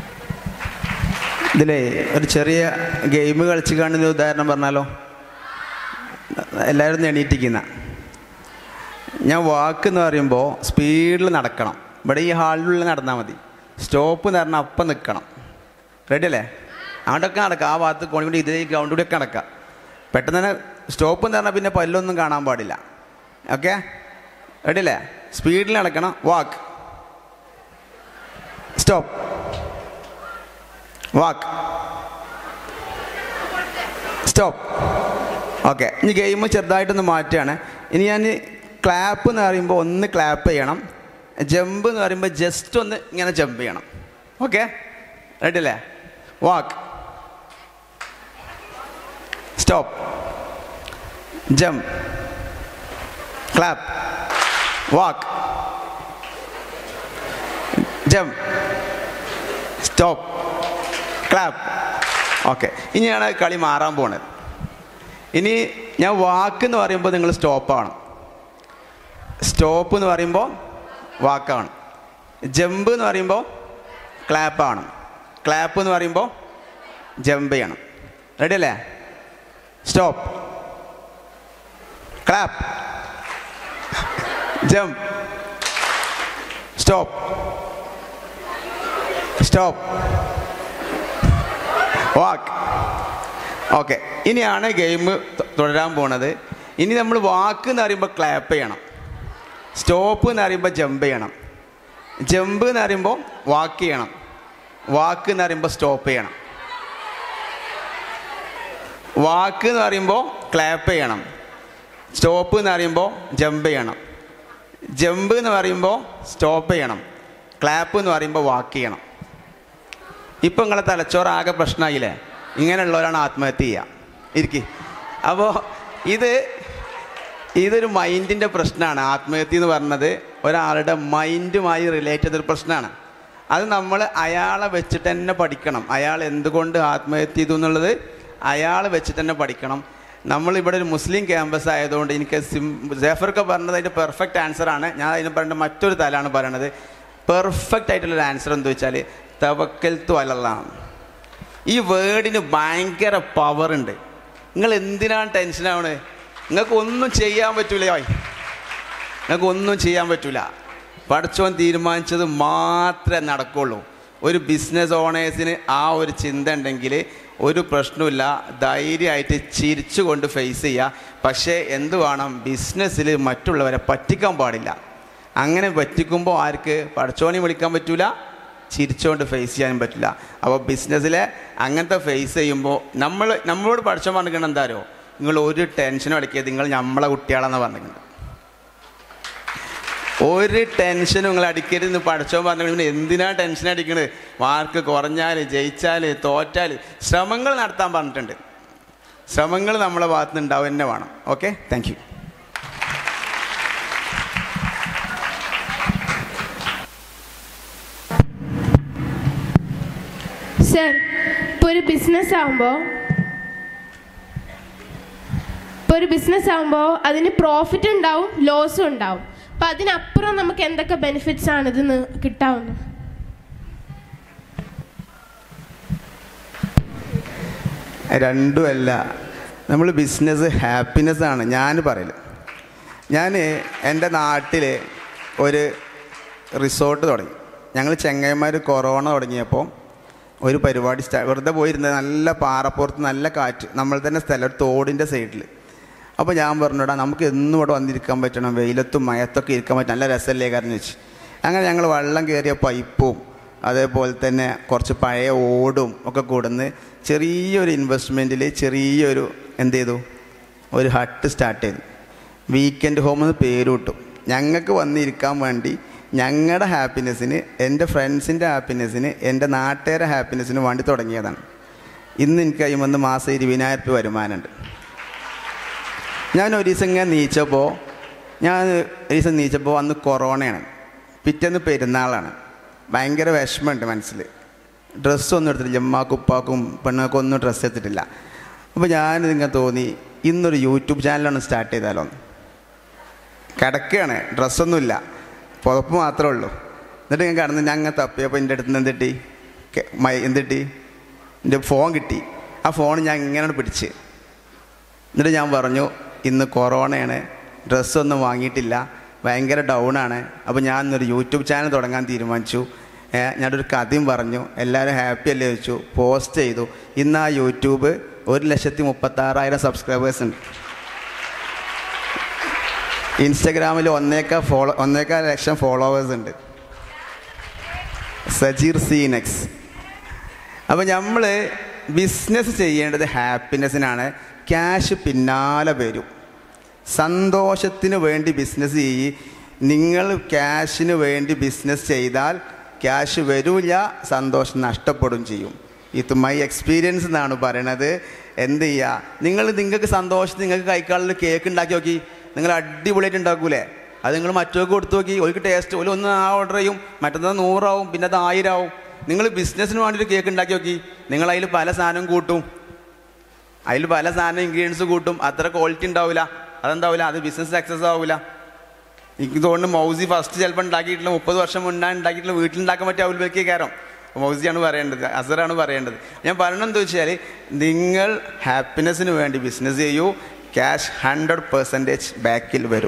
ഇതിലേ ഒരു ചെറിയ ഗെയിം കളിച്ച് കാണുന്ന ഉദാഹരണം പറഞ്ഞാലോ എല്ലാവരും ഒന്ന് എണീറ്റിക്കുന്ന ഞാൻ വാക്ക് എന്ന് പറയുമ്പോൾ സ്പീഡിൽ നടക്കണം ഇവിടെ ഈ ഹാളിനുള്ളിൽ നടന്നാൽ മതി സ്റ്റോപ്പ് എന്ന് പറഞ്ഞാൽ അപ്പം നിൽക്കണം റെഡി അല്ലേ അങ്ങോട്ടൊക്കെ നടക്കാം ആ ഭാഗത്ത് കോണിക്കൂടി ഇതേ ഗ്രൗണ്ടിലൂടെയൊക്കെ നടക്കാം പെട്ടെന്ന് തന്നെ സ്റ്റോപ്പ് എന്ന് പറഞ്ഞാൽ പിന്നെ പല്ലൊന്നും കാണാൻ പാടില്ല ഓക്കെ റെഡി അല്ലേ സ്പീഡിൽ നടക്കണം walk stop walk stop okay ഇനി ഗെയിം ചെറുതായിട്ടൊന്ന് മാറ്റുകയാണ് ഇനി ഞാൻ ക്ലാപ്പ് എന്ന് പറയുമ്പോൾ ഒന്ന് ക്ലാപ്പ് ചെയ്യണം ജമ്പ് എന്ന് പറയുമ്പോൾ ജസ്റ്റ് ഒന്ന് ഇങ്ങനെ ജമ്പ് ചെയ്യണം ഓക്കെ റെഡി അല്ലേ walk stop jump clap walk jump stop clap okay ഇനിയാണ് കളി മാറാൻ പോണത് ഇനി ഞാൻ വാക്ക് എന്ന് പറയുമ്പോൾ നിങ്ങൾ സ്റ്റോപ്പാണ് സ്റ്റോപ്പ് എന്ന് പറയുമ്പോൾ വാക്കാണ് ജമ്പ് എന്ന് പറയുമ്പോൾ ക്ലാപ്പാണ് ക്ലാപ്പ് എന്ന് പറയുമ്പോൾ ജമ്പ് ചെയ്യണം റെഡി അല്ലേ stop clap jump stop stop walk okay ഇനിയാണ് ഗെയിം തുടരാൻ പോണത് ഇനി നമ്മൾ വാക്ക് എന്ന് പറയുമ്പോൾ ക്ലാപ്പ് ചെയ്യണം സ്റ്റോപ്പ് എന്ന് പറയുമ്പോൾ ജമ്പ് ചെയ്യണം ജമ്പ് എന്ന് പറയുമ്പോൾ വാക്ക് ചെയ്യണം വാക്ക് എന്ന് പറയുമ്പോൾ സ്റ്റോപ്പ് ചെയ്യണം വാക്ക് എന്ന് പറയുമ്പോൾ ക്ലാപ്പ് ചെയ്യണം സ്റ്റോപ്പ് എന്ന് പറയുമ്പോൾ ജമ്പ് ചെയ്യണം ജമ്പ് എന്ന് പറയുമ്പോൾ സ്റ്റോപ്പ് ചെയ്യണം ക്ലാപ്പ് എന്ന് പറയുമ്പോൾ വാക്ക് ചെയ്യണം ഇപ്പം നിങ്ങളെ തലച്ചോറ് ആകെ പ്രശ്നമായില്ലേ ഇങ്ങനെയുള്ളവരാണ് ആത്മഹത്യ ചെയ്യുക ഇരിക്കി അപ്പോൾ ഇത് ഇതൊരു മൈൻഡിൻ്റെ പ്രശ്നമാണ് ആത്മഹത്യ എന്ന് പറഞ്ഞത് ഒരാളുടെ മൈൻഡുമായി റിലേറ്റ് ചെയ്തൊരു പ്രശ്നമാണ് അത് നമ്മൾ അയാളെ വെച്ചിട്ട് തന്നെ പഠിക്കണം അയാൾ എന്തുകൊണ്ട് ആത്മഹത്യ ചെയ്തു എന്നുള്ളത് അയാൾ വെച്ചിട്ട് തന്നെ പഠിക്കണം നമ്മളിവിടെ ഒരു മുസ്ലിം ക്യാമ്പസ് ആയതുകൊണ്ട് എനിക്ക് സിം ജേഫർക്ക് പറഞ്ഞത് അതിൻ്റെ പെർഫെക്റ്റ് ആൻസറാണ് ഞാൻ അതിന് പറഞ്ഞ മറ്റൊരു തലാണ് പറയണത് പെർഫെക്റ്റ് ആയിട്ടുള്ളൊരു ആൻസർ എന്ത് വെച്ചാൽ തവക്കൽ തു അലല്ലാം ഈ വേർഡിന് ഭയങ്കര പവർ ഉണ്ട് നിങ്ങൾ എന്തിനാണ് ടെൻഷനാവണത് നിങ്ങൾക്ക് ഒന്നും ചെയ്യാൻ പറ്റൂല ഓയ് നിങ്ങൾക്ക് ഒന്നും ചെയ്യാൻ പറ്റൂല പഠിച്ചോൻ തീരുമാനിച്ചത് മാത്രമേ നടക്കുള്ളൂ ഒരു ബിസിനസ് ഓണേഴ്സിന് ആ ഒരു ചിന്ത ഉണ്ടെങ്കിൽ ഒരു പ്രശ്നമില്ല ധൈര്യമായിട്ട് ചിരിച്ചുകൊണ്ട് ഫേസ് ചെയ്യുക പക്ഷേ എന്ത് വേണം ബിസിനസ്സിൽ മറ്റുള്ളവരെ പറ്റിക്കാൻ പാടില്ല അങ്ങനെ പറ്റിക്കുമ്പോൾ ആർക്ക് പഠിച്ചോണി വിളിക്കാൻ പറ്റൂല ചിരിച്ചുകൊണ്ട് ഫേസ് ചെയ്യാനും പറ്റില്ല അപ്പോൾ ബിസിനസ്സിലെ അങ്ങനത്തെ ഫേസ് ചെയ്യുമ്പോൾ നമ്മൾ നമ്മളോട് പഠിച്ചോ പറഞ്ഞിരിക്കണം എന്താരോ നിങ്ങൾ ഒരു ടെൻഷനും അടിക്കരുത് നിങ്ങൾ നമ്മളെ കുട്ടികളെന്ന് പറഞ്ഞിട്ടുണ്ട് ഒരു ടെൻഷനും നിങ്ങൾ അടിക്കരുത് എന്ന് പഠിച്ചോ പറഞ്ഞു എന്തിനാ ടെൻഷൻ അടിക്കണത് മാർക്ക് കുറഞ്ഞാൽ ജയിച്ചാൽ തോറ്റാൽ ശ്രമങ്ങൾ നടത്താൻ പറഞ്ഞിട്ടുണ്ട് ശ്രമങ്ങൾ നമ്മളെ ഭാഗത്ത് നിന്ന് ഉണ്ടാവും തന്നെ വേണം ഓക്കെ താങ്ക് യു സർ ഇപ്പോൾ ഒരു ബിസിനസ് ആകുമ്പോൾ ഇപ്പോൾ ഒരു ബിസിനസ് ആകുമ്പോൾ അതിന് പ്രോഫിറ്റ് ഉണ്ടാവും ലോസും ഉണ്ടാവും അപ്പം അതിനപ്പുറം നമുക്ക് എന്തൊക്കെ ബെനിഫിറ്റ്സ് ആണ് ഇതിന്ന് കിട്ടാവുന്നത് രണ്ടുമല്ല നമ്മൾ ബിസിനസ് ഹാപ്പിനെസ് ആണ് ഞാൻ പറയല് ഞാൻ എൻ്റെ നാട്ടിൽ ഒരു റിസോർട്ട് തുടങ്ങി ഞങ്ങൾ ചെങ്ങൈമാർ കൊറോണ തുടങ്ങിയപ്പോൾ ഒരു പരിപാടി സ്റ്റാ വെറുതെ പോയിരുന്നത് നല്ല പാറപ്പുറത്ത് നല്ല കാറ്റ് നമ്മൾ തന്നെ സ്ഥലം ഒരു തോടിൻ്റെ സൈഡിൽ അപ്പോൾ ഞാൻ പറഞ്ഞോടാ നമുക്ക് എന്നും ഇവിടെ വന്നിരിക്കാൻ പറ്റണം വെയിലത്തും മയത്തൊക്കെ ഇരിക്കാൻ പറ്റും നല്ല രസമല്ലേ കാരണം വെച്ച് അങ്ങനെ ഞങ്ങൾ വെള്ളം കയറിയ പൈപ്പും അതേപോലെ തന്നെ കുറച്ച് പഴയ ഓടും ഒക്കെ കൊടുന്ന് ചെറിയൊരു ഇൻവെസ്റ്റ്മെൻറ്റിൽ ചെറിയൊരു എന്ത് ചെയ്തു ഒരു ഹട്ട് സ്റ്റാർട്ട് ചെയ്തു വീക്കെൻഡ് ഹോം എന്ന് പേര് കിട്ടും ഞങ്ങൾക്ക് വന്നിരിക്കാൻ വേണ്ടി ഞങ്ങളുടെ ഹാപ്പിനെസ്സിന് എൻ്റെ ഫ്രണ്ട്സിൻ്റെ ഹാപ്പിനെസ്സിന് എൻ്റെ നാട്ടുകാരുടെ ഹാപ്പിനെസ്സിന് വേണ്ടി തുടങ്ങിയതാണ് ഇന്ന് എനിക്ക് കഴിയുമ്പോൾ മാസം ഇരുപതിനായിരം രൂപ വരുമാനമുണ്ട് ഞാൻ ഒരു ദിവസം ഇങ്ങനെ നീച്ചപ്പോൾ ഞാൻ ഒരു ദിവസം നീച്ചപ്പോൾ അന്ന് കൊറോണയാണ് പിറ്റേന്ന് പെരുന്നാളാണ് ഭയങ്കര വിഷമമുണ്ട് മനസ്സിൽ ഡ്രസ്സൊന്നും എടുത്തിട്ടില്ല ഉമ്മാക്കും ഉപ്പാക്കും പെണ്ണുങ്ങൾക്കും ഒന്നും ഡ്രസ്സ് എടുത്തിട്ടില്ല അപ്പോൾ ഞാനിതിങ്ങനെ തോന്നി ഇന്നൊരു യൂട്യൂബ് ചാനലാണ് സ്റ്റാർട്ട് ചെയ്താലോ കിടക്കുകയാണ് ഡ്രസ്സൊന്നുമില്ല പുതപ്പ് മാത്രമേ ഉള്ളൂ എന്നിട്ട് ഞാൻ കടന്ന് ഞാൻ അങ്ങനെ തപ്പിയപ്പോൾ എൻ്റെ അടുത്ത് നിന്ന് എന്തിട്ടി മൈ എന്തിട്ടി എൻ്റെ ഫോൺ കിട്ടി ആ ഫോൺ ഞാൻ ഇങ്ങനെ പിടിച്ച് എന്നിട്ട് ഞാൻ പറഞ്ഞു ഇന്ന് കൊറോണയാണ് ഡ്രസ്സൊന്നും വാങ്ങിയിട്ടില്ല ഭയങ്കര ഡൗൺ ആണ് അപ്പോൾ ഞാൻ ഇന്നൊരു യൂട്യൂബ് ചാനൽ തുടങ്ങാൻ തീരുമാനിച്ചു ഏ, ഞാനൊരു കഥയും പറഞ്ഞു എല്ലാവരും ഹാപ്പി അല്ലേ ചോദിച്ചു പോസ്റ്റ് ചെയ്തു ഇന്ന് ആ യൂട്യൂബ് ഒരു ലക്ഷത്തി മുപ്പത്താറായിരം സബ്സ്ക്രൈബേഴ്സ് ഉണ്ട് ഇൻസ്റ്റഗ്രാമിൽ ഒന്നേക്കാ ഫോളോ ഒന്നേക്കാൽ ലക്ഷം ഫോളോവേഴ്സ് ഉണ്ട് സജീർ സീനെക്സ് അപ്പോൾ നമ്മൾ ബിസിനസ് ചെയ്യേണ്ടത് ഹാപ്പിനെസ്സിനാണ് ക്യാഷ് പിന്നാലെ വരും സന്തോഷത്തിന് വേണ്ടി ബിസിനസ് ചെയ്യി നിങ്ങൾ ക്യാഷിന് വേണ്ടി ബിസിനസ് ചെയ്താൽ ക്യാഷ് വരില്ല സന്തോഷം നഷ്ടപ്പെടും ചെയ്യും ഇത് മൈ എക്സ്പീരിയൻസ് എന്നാണ് പറയണത് എന്ത് ചെയ്യുക നിങ്ങൾ നിങ്ങൾക്ക് സന്തോഷം നിങ്ങൾക്ക് കൈക്കാളിൽ കേക്ക് ഉണ്ടാക്കി നോക്കി നിങ്ങൾ അടിപൊളിയായിട്ട് ഉണ്ടാക്കൂലേ അത് നിങ്ങൾ മറ്റൊക്കെ കൊടുത്തു നോക്കി ഒരു ടേസ്റ്റ് ഒരു ഒന്ന് ആ ഓർഡർ ചെയ്യും മറ്റന്നത് നൂറാവും പിന്നെ അത് ആയിരം ആവും നിങ്ങൾ ബിസിനസ്സിന് വേണ്ടിയിട്ട് കേക്ക് ഉണ്ടാക്കി നോക്കി നിങ്ങൾ അതിൽ പല സാധനം കൂട്ടും അതിൽ പല സാധനം ഇൻഗ്രീഡിയൻസ് കൂട്ടും അത്ര ക്വാളിറ്റി ഉണ്ടാവില്ല അതെന്താവില്ല അത് ബിസിനസ് സക്സസ് ആവില്ല എനിക്ക് തോന്നുന്നു മൗസി ഫസ്റ്റ് ചിലപ്പോൾ ഉണ്ടാക്കിയിട്ടില്ല മുപ്പത് വർഷം മുന്നേ ഉണ്ടാക്കിയിട്ടുള്ള വീട്ടിലുണ്ടാക്കാൻ പറ്റിയ ഔൽബേക്ക് കയറും മൗസിയാണ് പറയേണ്ടത് അസറാണ് പറയേണ്ടത് ഞാൻ പറയണത് എന്താ വെച്ചാൽ നിങ്ങൾ ഹാപ്പിനെസ്സിന് വേണ്ടി ബിസിനസ് ചെയ്യൂ ക്യാഷ് ഹൺഡ്രഡ് പെർസെൻറ്റേജ് ബാക്കിൽ വരും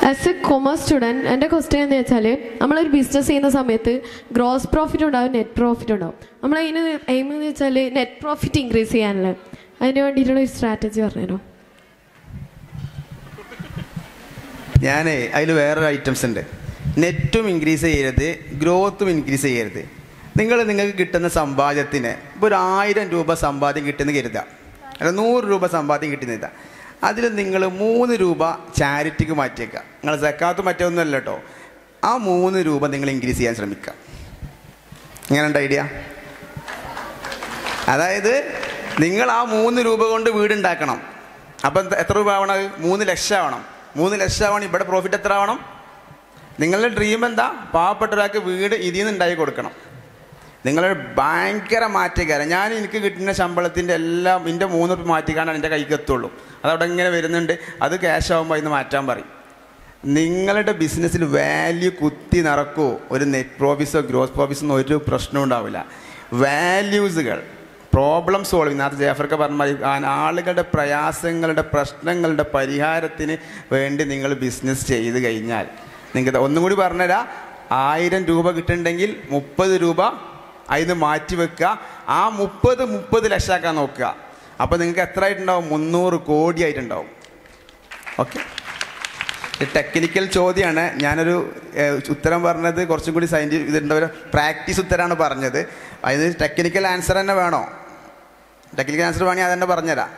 ആസ് എ കൊമേഴ്സ് സ്റ്റുഡൻറ്റ് എൻ്റെ ക്വസ്റ്റ്യൻ എന്ന് വെച്ചാൽ നമ്മളൊരു ബിസിനസ് ചെയ്യുന്ന സമയത്ത് ഗ്രോസ് പ്രോഫിറ്റ് ഉണ്ടാവും നെറ്റ് പ്രോഫിറ്റ് ഉണ്ടാവും നമ്മൾ അതിന് എയിം എന്ന് വെച്ചാൽ നെറ്റ് പ്രോഫിറ്റ് ഇൻക്രീസ് ചെയ്യാനല്ലേ അതിന് വേണ്ടിയിട്ടുള്ള ഒരു സ്ട്രാറ്റജി പറഞ്ഞുതരോ ഞാനേ അതിൽ വേറൊരു ഐറ്റംസ് ഉണ്ട് നെറ്റും ഇൻക്രീസ് ചെയ്യരുത് ഗ്രോത്തും ഇൻക്രീസ് ചെയ്യരുത് നിങ്ങൾ നിങ്ങൾക്ക് കിട്ടുന്ന സമ്പാദ്യത്തിന് ഇപ്പോൾ ഒരു ആയിരം രൂപ സമ്പാദ്യം കിട്ടുന്ന കരുതുക അല്ല നൂറ് രൂപ സമ്പാദ്യം കിട്ടുന്നില്ല അതിൽ നിങ്ങൾ മൂന്ന് രൂപ ചാരിറ്റിക്ക് മാറ്റിയേക്കുക നിങ്ങൾ സക്കാത്ത് മറ്റൊന്നുമല്ല കേട്ടോ ആ മൂന്ന് രൂപ നിങ്ങൾ ഇൻക്രീസ് ചെയ്യാൻ ശ്രമിക്കുക എങ്ങനെയുണ്ട് ഐഡിയ അതായത് നിങ്ങൾ ആ മൂന്ന് രൂപ കൊണ്ട് വീടുണ്ടാക്കണം അപ്പം എന്ത്- എത്ര രൂപ ആവണം അത്? മൂന്ന് ലക്ഷം ആവണം മൂന്ന് ലക്ഷം ആവണം ഇവിടെ പ്രോഫിറ്റ് എത്ര ആവണം നിങ്ങളുടെ ഡ്രീം എന്താ പാവപ്പെട്ട ഒരാൾക്ക് വീട് ഇതിൽ നിന്ന് ഉണ്ടാക്കി കൊടുക്കണം നിങ്ങളൊരു ഭയങ്കര മാറ്റക്കാരൻ ഞാൻ എനിക്ക് കിട്ടുന്ന ശമ്പളത്തിൻ്റെ എല്ലാം എൻ്റെ മൂന്ന് രൂപ മാറ്റിക്കാണ്ടാണ് എൻ്റെ കൈക്ക് എത്തുള്ളൂ അതവിടെ ഇങ്ങനെ വരുന്നുണ്ട് അത് ക്യാഷ് ആകുമ്പോൾ അതിന് മാറ്റാൻ പറയും നിങ്ങളുടെ ബിസിനസ്സിൽ വാല്യൂ കുത്തി നിറക്കുമോ ഒരു നെറ്റ് പ്രോഫിസോ ഗ്രോസ് പ്രോഫിസോ ഒന്നും ഒരു പ്രശ്നവും ഉണ്ടാവില്ല വാല്യൂസുകൾ പ്രോബ്ലം സോൾവിങ് നേരത്തെ ജാഫർക്ക് പറഞ്ഞ മാതിരി ആ- ആളുകളുടെ പ്രയാസങ്ങളുടെ പ്രശ്നങ്ങളുടെ പരിഹാരത്തിന് വേണ്ടി നിങ്ങൾ ബിസിനസ് ചെയ്ത് കഴിഞ്ഞാൽ നിങ്ങൾക്ക് ഒന്നും കൂടി പറഞ്ഞുതരാം ആയിരം രൂപ കിട്ടുന്നുണ്ടെങ്കിൽ മുപ്പത് രൂപ അതിന് മാറ്റി വെക്കുക ആ മുപ്പത് മുപ്പത് ലക്ഷമാക്കാൻ നോക്കുക അപ്പോൾ നിങ്ങൾക്ക് എത്ര ആയിട്ടുണ്ടാവും മുന്നൂറ് കോടി ആയിട്ടുണ്ടാവും ഓക്കെ ടെക്നിക്കൽ ചോദ്യമാണ് ഞാനൊരു ഏഹ്, ഉത്തരം പറഞ്ഞത് കുറച്ചും കൂടി സയൻറ്റിഫിക് ഇതിൻ്റെ ഒരു പ്രാക്ടീസ് ഉത്തരമാണ് പറഞ്ഞത് അതിന് ടെക്നിക്കൽ ആൻസർ തന്നെ വേണോ ടെക്നിക്കൽ ആൻസർ വേണമെങ്കിൽ അത് തന്നെ പറഞ്ഞുതരാം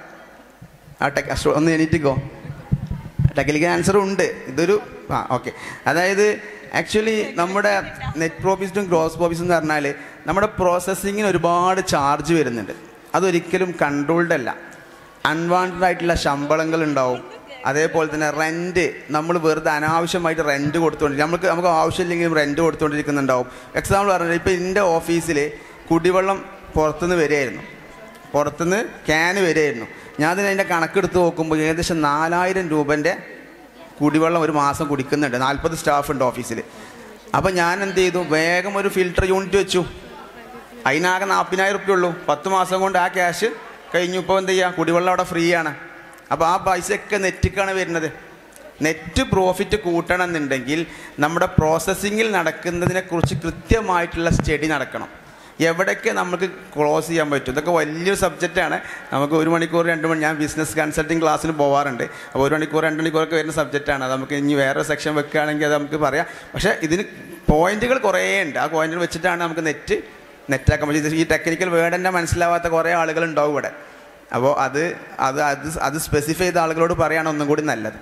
ആ ടെക് അശ്വ- ഒന്ന് എണീറ്റിക്കോ ടെക്നിക്കൽ ആൻസർ ഉണ്ട് ഇതൊരു ആ ഓക്കെ അതായത് ആക്ച്വലി നമ്മുടെ നെറ്റ് പ്രോഫിറ്റും ഗ്രോസ് പ്രോഫിറ്റും എന്ന് പറഞ്ഞാൽ നമ്മുടെ പ്രോസസ്സിങ്ങിന് ഒരുപാട് ചാർജ് വരുന്നുണ്ട് അതൊരിക്കലും കൺട്രോൾഡ് അല്ല അൺവാണ്ടഡ് ആയിട്ടുള്ള ശമ്പളങ്ങൾ ഉണ്ടാവും അതേപോലെ തന്നെ റെൻറ്റ് നമ്മൾ വെറുതെ അനാവശ്യമായിട്ട് റെൻറ്റ് കൊടുത്തുകൊണ്ട് നമുക്ക് നമുക്ക് ആവശ്യമില്ലെങ്കിലും റെൻറ്റ് കൊടുത്തുകൊണ്ടിരിക്കുന്നുണ്ടാവും എക്സാമ്പിൾ പറഞ്ഞാൽ ഇപ്പോൾ എൻ്റെ ഓഫീസിൽ കുടിവെള്ളം പുറത്തുനിന്ന് വരികയായിരുന്നു പുറത്തുനിന്ന് ക്യാന് വരികയായിരുന്നു ഞാൻ അതിന് അതിൻ്റെ കണക്കെടുത്ത് നോക്കുമ്പോൾ ഏകദേശം നാലായിരം രൂപൻ്റെ കുടിവെള്ളം ഒരു മാസം കുടിക്കുന്നുണ്ട് നാൽപ്പത് സ്റ്റാഫ് ഉണ്ട് ഓഫീസിൽ അപ്പോൾ ഞാൻ എന്ത് ചെയ്തു വേഗം ഒരു ഫിൽട്ടർ യൂണിറ്റ് വെച്ചു അതിനാകെ നാൽപ്പതിനായിരം റുപ്യ ഉള്ളൂ പത്ത് മാസം കൊണ്ട് ആ ക്യാഷ് കഴിഞ്ഞു ഇപ്പോൾ എന്ത് ചെയ്യുക കുടിവെള്ളം അവിടെ ഫ്രീ ആണ് അപ്പോൾ ആ പൈസയൊക്കെ നെറ്റിക്കാണ് വരുന്നത് നെറ്റ് പ്രോഫിറ്റ് കൂട്ടണം എന്നുണ്ടെങ്കിൽ നമ്മുടെ പ്രോസസ്സിങ്ങിൽ നടക്കുന്നതിനെക്കുറിച്ച് കൃത്യമായിട്ടുള്ള സ്റ്റഡി നടക്കണം എവിടെയൊക്കെ നമുക്ക് ക്ലോസ് ചെയ്യാൻ പറ്റും ഇതൊക്കെ വലിയൊരു സബ്ജക്റ്റാണ് നമുക്ക് ഒരു മണിക്കൂർ രണ്ട് മണി ഞാൻ ബിസിനസ് കൺസൾട്ടിങ് ക്ലാസ്സിൽ പോവാറുണ്ട് അപ്പോൾ ഒരു മണിക്കൂർ രണ്ട് മണിക്കൂറൊക്കെ വരുന്ന സബ്ജക്റ്റാണ് അത് നമുക്ക് ഇനി വേറെ സെക്ഷൻ വെക്കുകയാണെങ്കിൽ അത് നമുക്ക് പറയാം പക്ഷേ ഇതിന് പോയിന്റുകൾ കുറേ ഉണ്ട് ആ പോയിന്റുകൾ വെച്ചിട്ടാണ് നമുക്ക് നെറ്റ് നെറ്റാക്കാൻ പറ്റും ഈ ടെക്നിക്കൽ വേർഡ് തന്നെ മനസ്സിലാവാത്ത കുറേ ആളുകൾ ഉണ്ടാവും ഇവിടെ അപ്പോൾ അത് അത് അത് അത് സ്പെസിഫൈ ചെയ്ത ആളുകളോട് പറയുകയാണ് ഒന്നും കൂടി നല്ലത്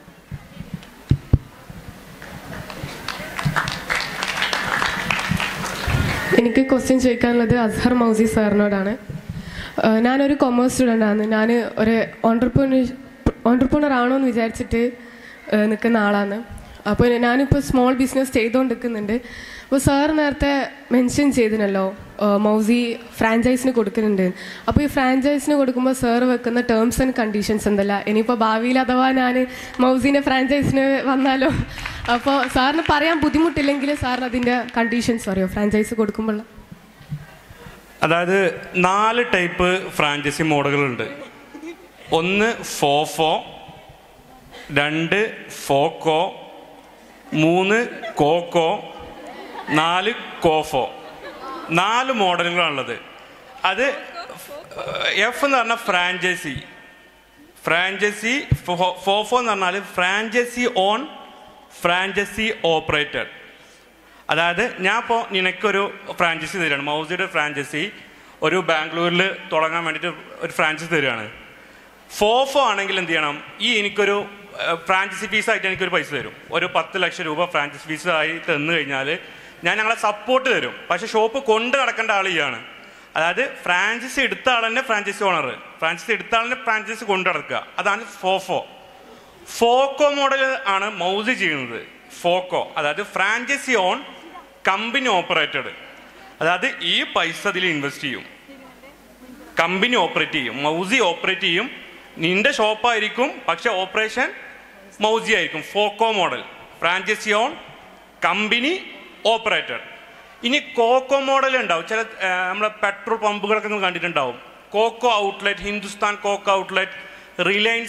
എനിക്ക് ക്വസ്റ്റ്യൻ ചോദിക്കാനുള്ളത് അസ്ഹർ മൗസി സാറിനോടാണ് ഏഹ് ഞാനൊരു കൊമേഴ്സ് സ്റ്റുഡൻ്റ് ആണ് ഞാൻ ഒരു ഓണ്ടർപ്രണർ ഓണ്ടർപ്രണർ ആണോ എന്ന് വിചാരിച്ചിട്ട് ഏഹ് നിൽക്കുന്ന ആളാണ് അപ്പോൾ ഞാനിപ്പോൾ സ്മോൾ ബിസിനസ് ചെയ്തുകൊണ്ടിരിക്കുന്നുണ്ട് അപ്പോൾ സാർ നേരത്തെ മെൻഷൻ ചെയ്തിനല്ലോ ഏഹ് മൗസി ഫ്രാഞ്ചൈസിന് കൊടുക്കുന്നുണ്ട് അപ്പോൾ ഈ ഫ്രാഞ്ചൈസിന് കൊടുക്കുമ്പോൾ സാർ വെക്കുന്ന ടേംസ് ആൻഡ് കണ്ടീഷൻസ് എന്തല്ല ഇനിയിപ്പോൾ ഭാവിയിൽ അഥവാ ഞാൻ മൗസിൻ്റെ ഫ്രാഞ്ചൈസിന് വന്നാലോ അപ്പോൾ സാറിന് പറയാൻ ബുദ്ധിമുട്ടില്ലെങ്കിൽ സാറിന് അതിൻ്റെ കണ്ടീഷൻസ് അറിയോ ഫ്രാഞ്ചൈസ് കൊടുക്കുമ്പോൾ അതായത് നാല് ടൈപ്പ് ഫ്രാഞ്ചൈസി മോഡലുകളുണ്ട് ഒന്ന് ഫോഫോ രണ്ട് ഫോക്കോ മൂന്ന് കോക്കോ നാല് കോഫോ നാല് മോഡലുകളാണുള്ളത് അത് എഫ് എന്ന് പറഞ്ഞാൽ ഫ്രാഞ്ചൈസി ഫ്രാഞ്ചൈസി ഫോ- ഫോഫോ എന്ന് പറഞ്ഞാൽ ഫ്രാഞ്ചൈസി ഓൺ ഫ്രാഞ്ചൈസി ഓപ്പറേറ്റഡ് അതായത് ഞാൻ ഇപ്പോൾ നിനക്കൊരു ഫ്രാഞ്ചൈസി തരികയാണ് മൗസിയുടെ ഫ്രാഞ്ചൈസി ഒരു ബാംഗ്ലൂരിൽ തുടങ്ങാൻ വേണ്ടിയിട്ട് ഒരു ഫ്രാഞ്ചൈസി തരികയാണ് ഫോഫോ ആണെങ്കിൽ എന്ത് ചെയ്യണം ഈ എനിക്കൊരു ഫ്രാഞ്ചൈസി ഫീസായിട്ട് എനിക്കൊരു പൈസ തരും ഒരു പത്ത് ലക്ഷം രൂപ ഫ്രാഞ്ചൈസി ഫീസായി തന്നു കഴിഞ്ഞാൽ ഞാൻ ഞങ്ങളെ സപ്പോർട്ട് തരും പക്ഷേ ഷോപ്പ് കൊണ്ട് നടക്കേണ്ട ആൾ ഇയാണ് അതായത് ഫ്രാഞ്ചൈസി എടുത്ത ആൾ തന്നെ ഫ്രാഞ്ചൈസി ഓണർ ഫ്രാഞ്ചൈസി എടുത്ത ആളിനെ ഫ്രാഞ്ചൈസി കൊണ്ട് നടക്കുക അതാണ് ഫോഫോ ഫോക്കോ മോഡൽ ആണ് മൗസി ചെയ്യുന്നത് ഫോക്കോ അതായത് ഫ്രാഞ്ചൈസി ഓൺ കമ്പനി ഓപ്പറേറ്റഡ് അതായത് ഈ പൈസ അതിൽ ഇൻവെസ്റ്റ് ചെയ്യും കമ്പനി ഓപ്പറേറ്റ് ചെയ്യും മൗസി ഓപ്പറേറ്റ് ചെയ്യും നിന്റെ ഷോപ്പായിരിക്കും പക്ഷെ ഓപ്പറേഷൻ മൗസി ആയിരിക്കും FOCO model franchise own company operated ഇനി കോക്കോ മോഡൽ ഉണ്ടാവും ചില ആ, നമ്മളെ പെട്രോൾ പമ്പുകളൊക്കെ നിങ്ങൾ കണ്ടിട്ടുണ്ടാവും COCO outlet Hindustan COCO outlet Reliance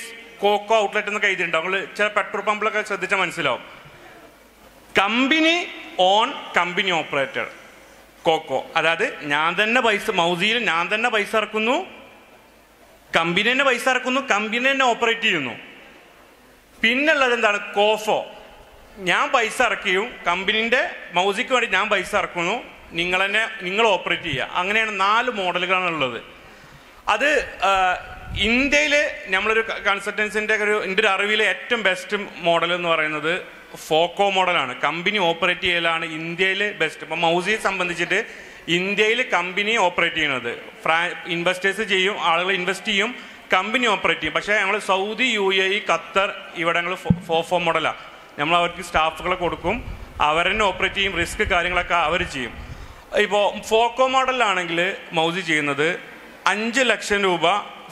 COCO outlet എന്നൊക്കെ എഴുതിയിട്ടുണ്ടാവും നമ്മൾ ചില പെട്രോൾ പമ്പിലൊക്കെ ശ്രദ്ധിച്ചാൽ മനസ്സിലാവും company own company operator COCO അതായത് ഞാൻ തന്നെ പൈസ മൗസിയിൽ ഞാൻ തന്നെ പൈസ ഇറക്കുന്നു കമ്പനി തന്നെ പൈസ ഇറക്കുന്നു കമ്പനി തന്നെ ഓപ്പറേറ്റ് ചെയ്യുന്നു പിന്നുള്ളത് എന്താണ് കോഫോ ഞാൻ പൈസ ഇറക്കിയും കമ്പനിന്റെ മൗസിക്ക് വേണ്ടി ഞാൻ പൈസ ഇറക്കുന്നു നിങ്ങൾ തന്നെ നിങ്ങൾ ഓപ്പറേറ്റ് ചെയ്യുക അങ്ങനെയാണ് നാല് മോഡലുകളാണ് ഉള്ളത് അത് ഇന്ത്യയിൽ നമ്മളൊരു കൺസൾട്ടൻസിന്റെ ഒരു എൻ്റെ ഒരു അറിവിലെ ഏറ്റവും ബെസ്റ്റ് മോഡൽ എന്ന് പറയുന്നത് ഫോക്കോ മോഡലാണ് കമ്പനി ഓപ്പറേറ്റ് ചെയ്യലാണ് ഇന്ത്യയിൽ ബെസ്റ്റ് ഇപ്പം മൗസിയെ സംബന്ധിച്ചിട്ട് ഇന്ത്യയിൽ കമ്പനി ഓപ്പറേറ്റ് ചെയ്യുന്നത് ഫ്രാ ഇൻവെസ്റ്റേഴ്സ് ചെയ്യും ആളുകൾ ഇൻവെസ്റ്റ് ചെയ്യും കമ്പനി ഓപ്പറേറ്റ് ചെയ്യും പക്ഷേ ഞങ്ങൾ Saudi U A E Qatar ഇവിടെ ഞങ്ങൾ ഫോഫോ മോഡലാണ് നമ്മൾ അവർക്ക് സ്റ്റാഫുകളെ കൊടുക്കും അവർ തന്നെ ഓപ്പറേറ്റ് ചെയ്യും റിസ്ക് കാര്യങ്ങളൊക്കെ അവർ ചെയ്യും ഇപ്പോൾ ഫോക്കോ മോഡലിലാണെങ്കിൽ മൗസി ചെയ്യുന്നത് അഞ്ച് ലക്ഷം രൂപ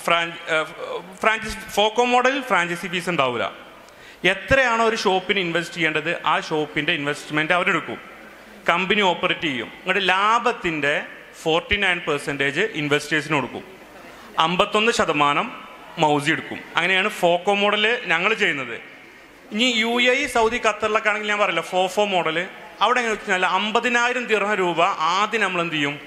ഫ്രാഞ്ചൈസ് ഫോക്കോ മോഡലിൽ ഫ്രാഞ്ചൈസി ഫീസ് ഉണ്ടാവില്ല എത്രയാണോ ഒരു ഷോപ്പിന് ഇൻവെസ്റ്റ് ചെയ്യേണ്ടത് ആ ഷോപ്പിന്റെ ഇൻവെസ്റ്റ്മെന്റ് അവരെടുക്കും കമ്പനി ഓപ്പറേറ്റ് ചെയ്യും എന്നിട്ട് ലാഭത്തിന്റെ ഫോർട്ടി നയൻ പെർസെൻറ്റേജ് ഇൻവെസ്റ്റേഴ്സിന് കൊടുക്കും അമ്പത്തൊന്ന് ശതമാനം മൗസി എടുക്കും അങ്ങനെയാണ് ഫോക്കോ മോഡല് ഞങ്ങൾ ചെയ്യുന്നത് ഇനി യു എ ഇ സൗദി ഖത്തറിലൊക്കെ ആണെങ്കിൽ ഞാൻ പറയില്ല ഫോഫോ മോഡല് അവിടെ എങ്ങനെ വെച്ചാൽ അമ്പതിനായിരം ദിർഹ രൂപ ആദ്യം നമ്മൾ എന്ത് ചെയ്യും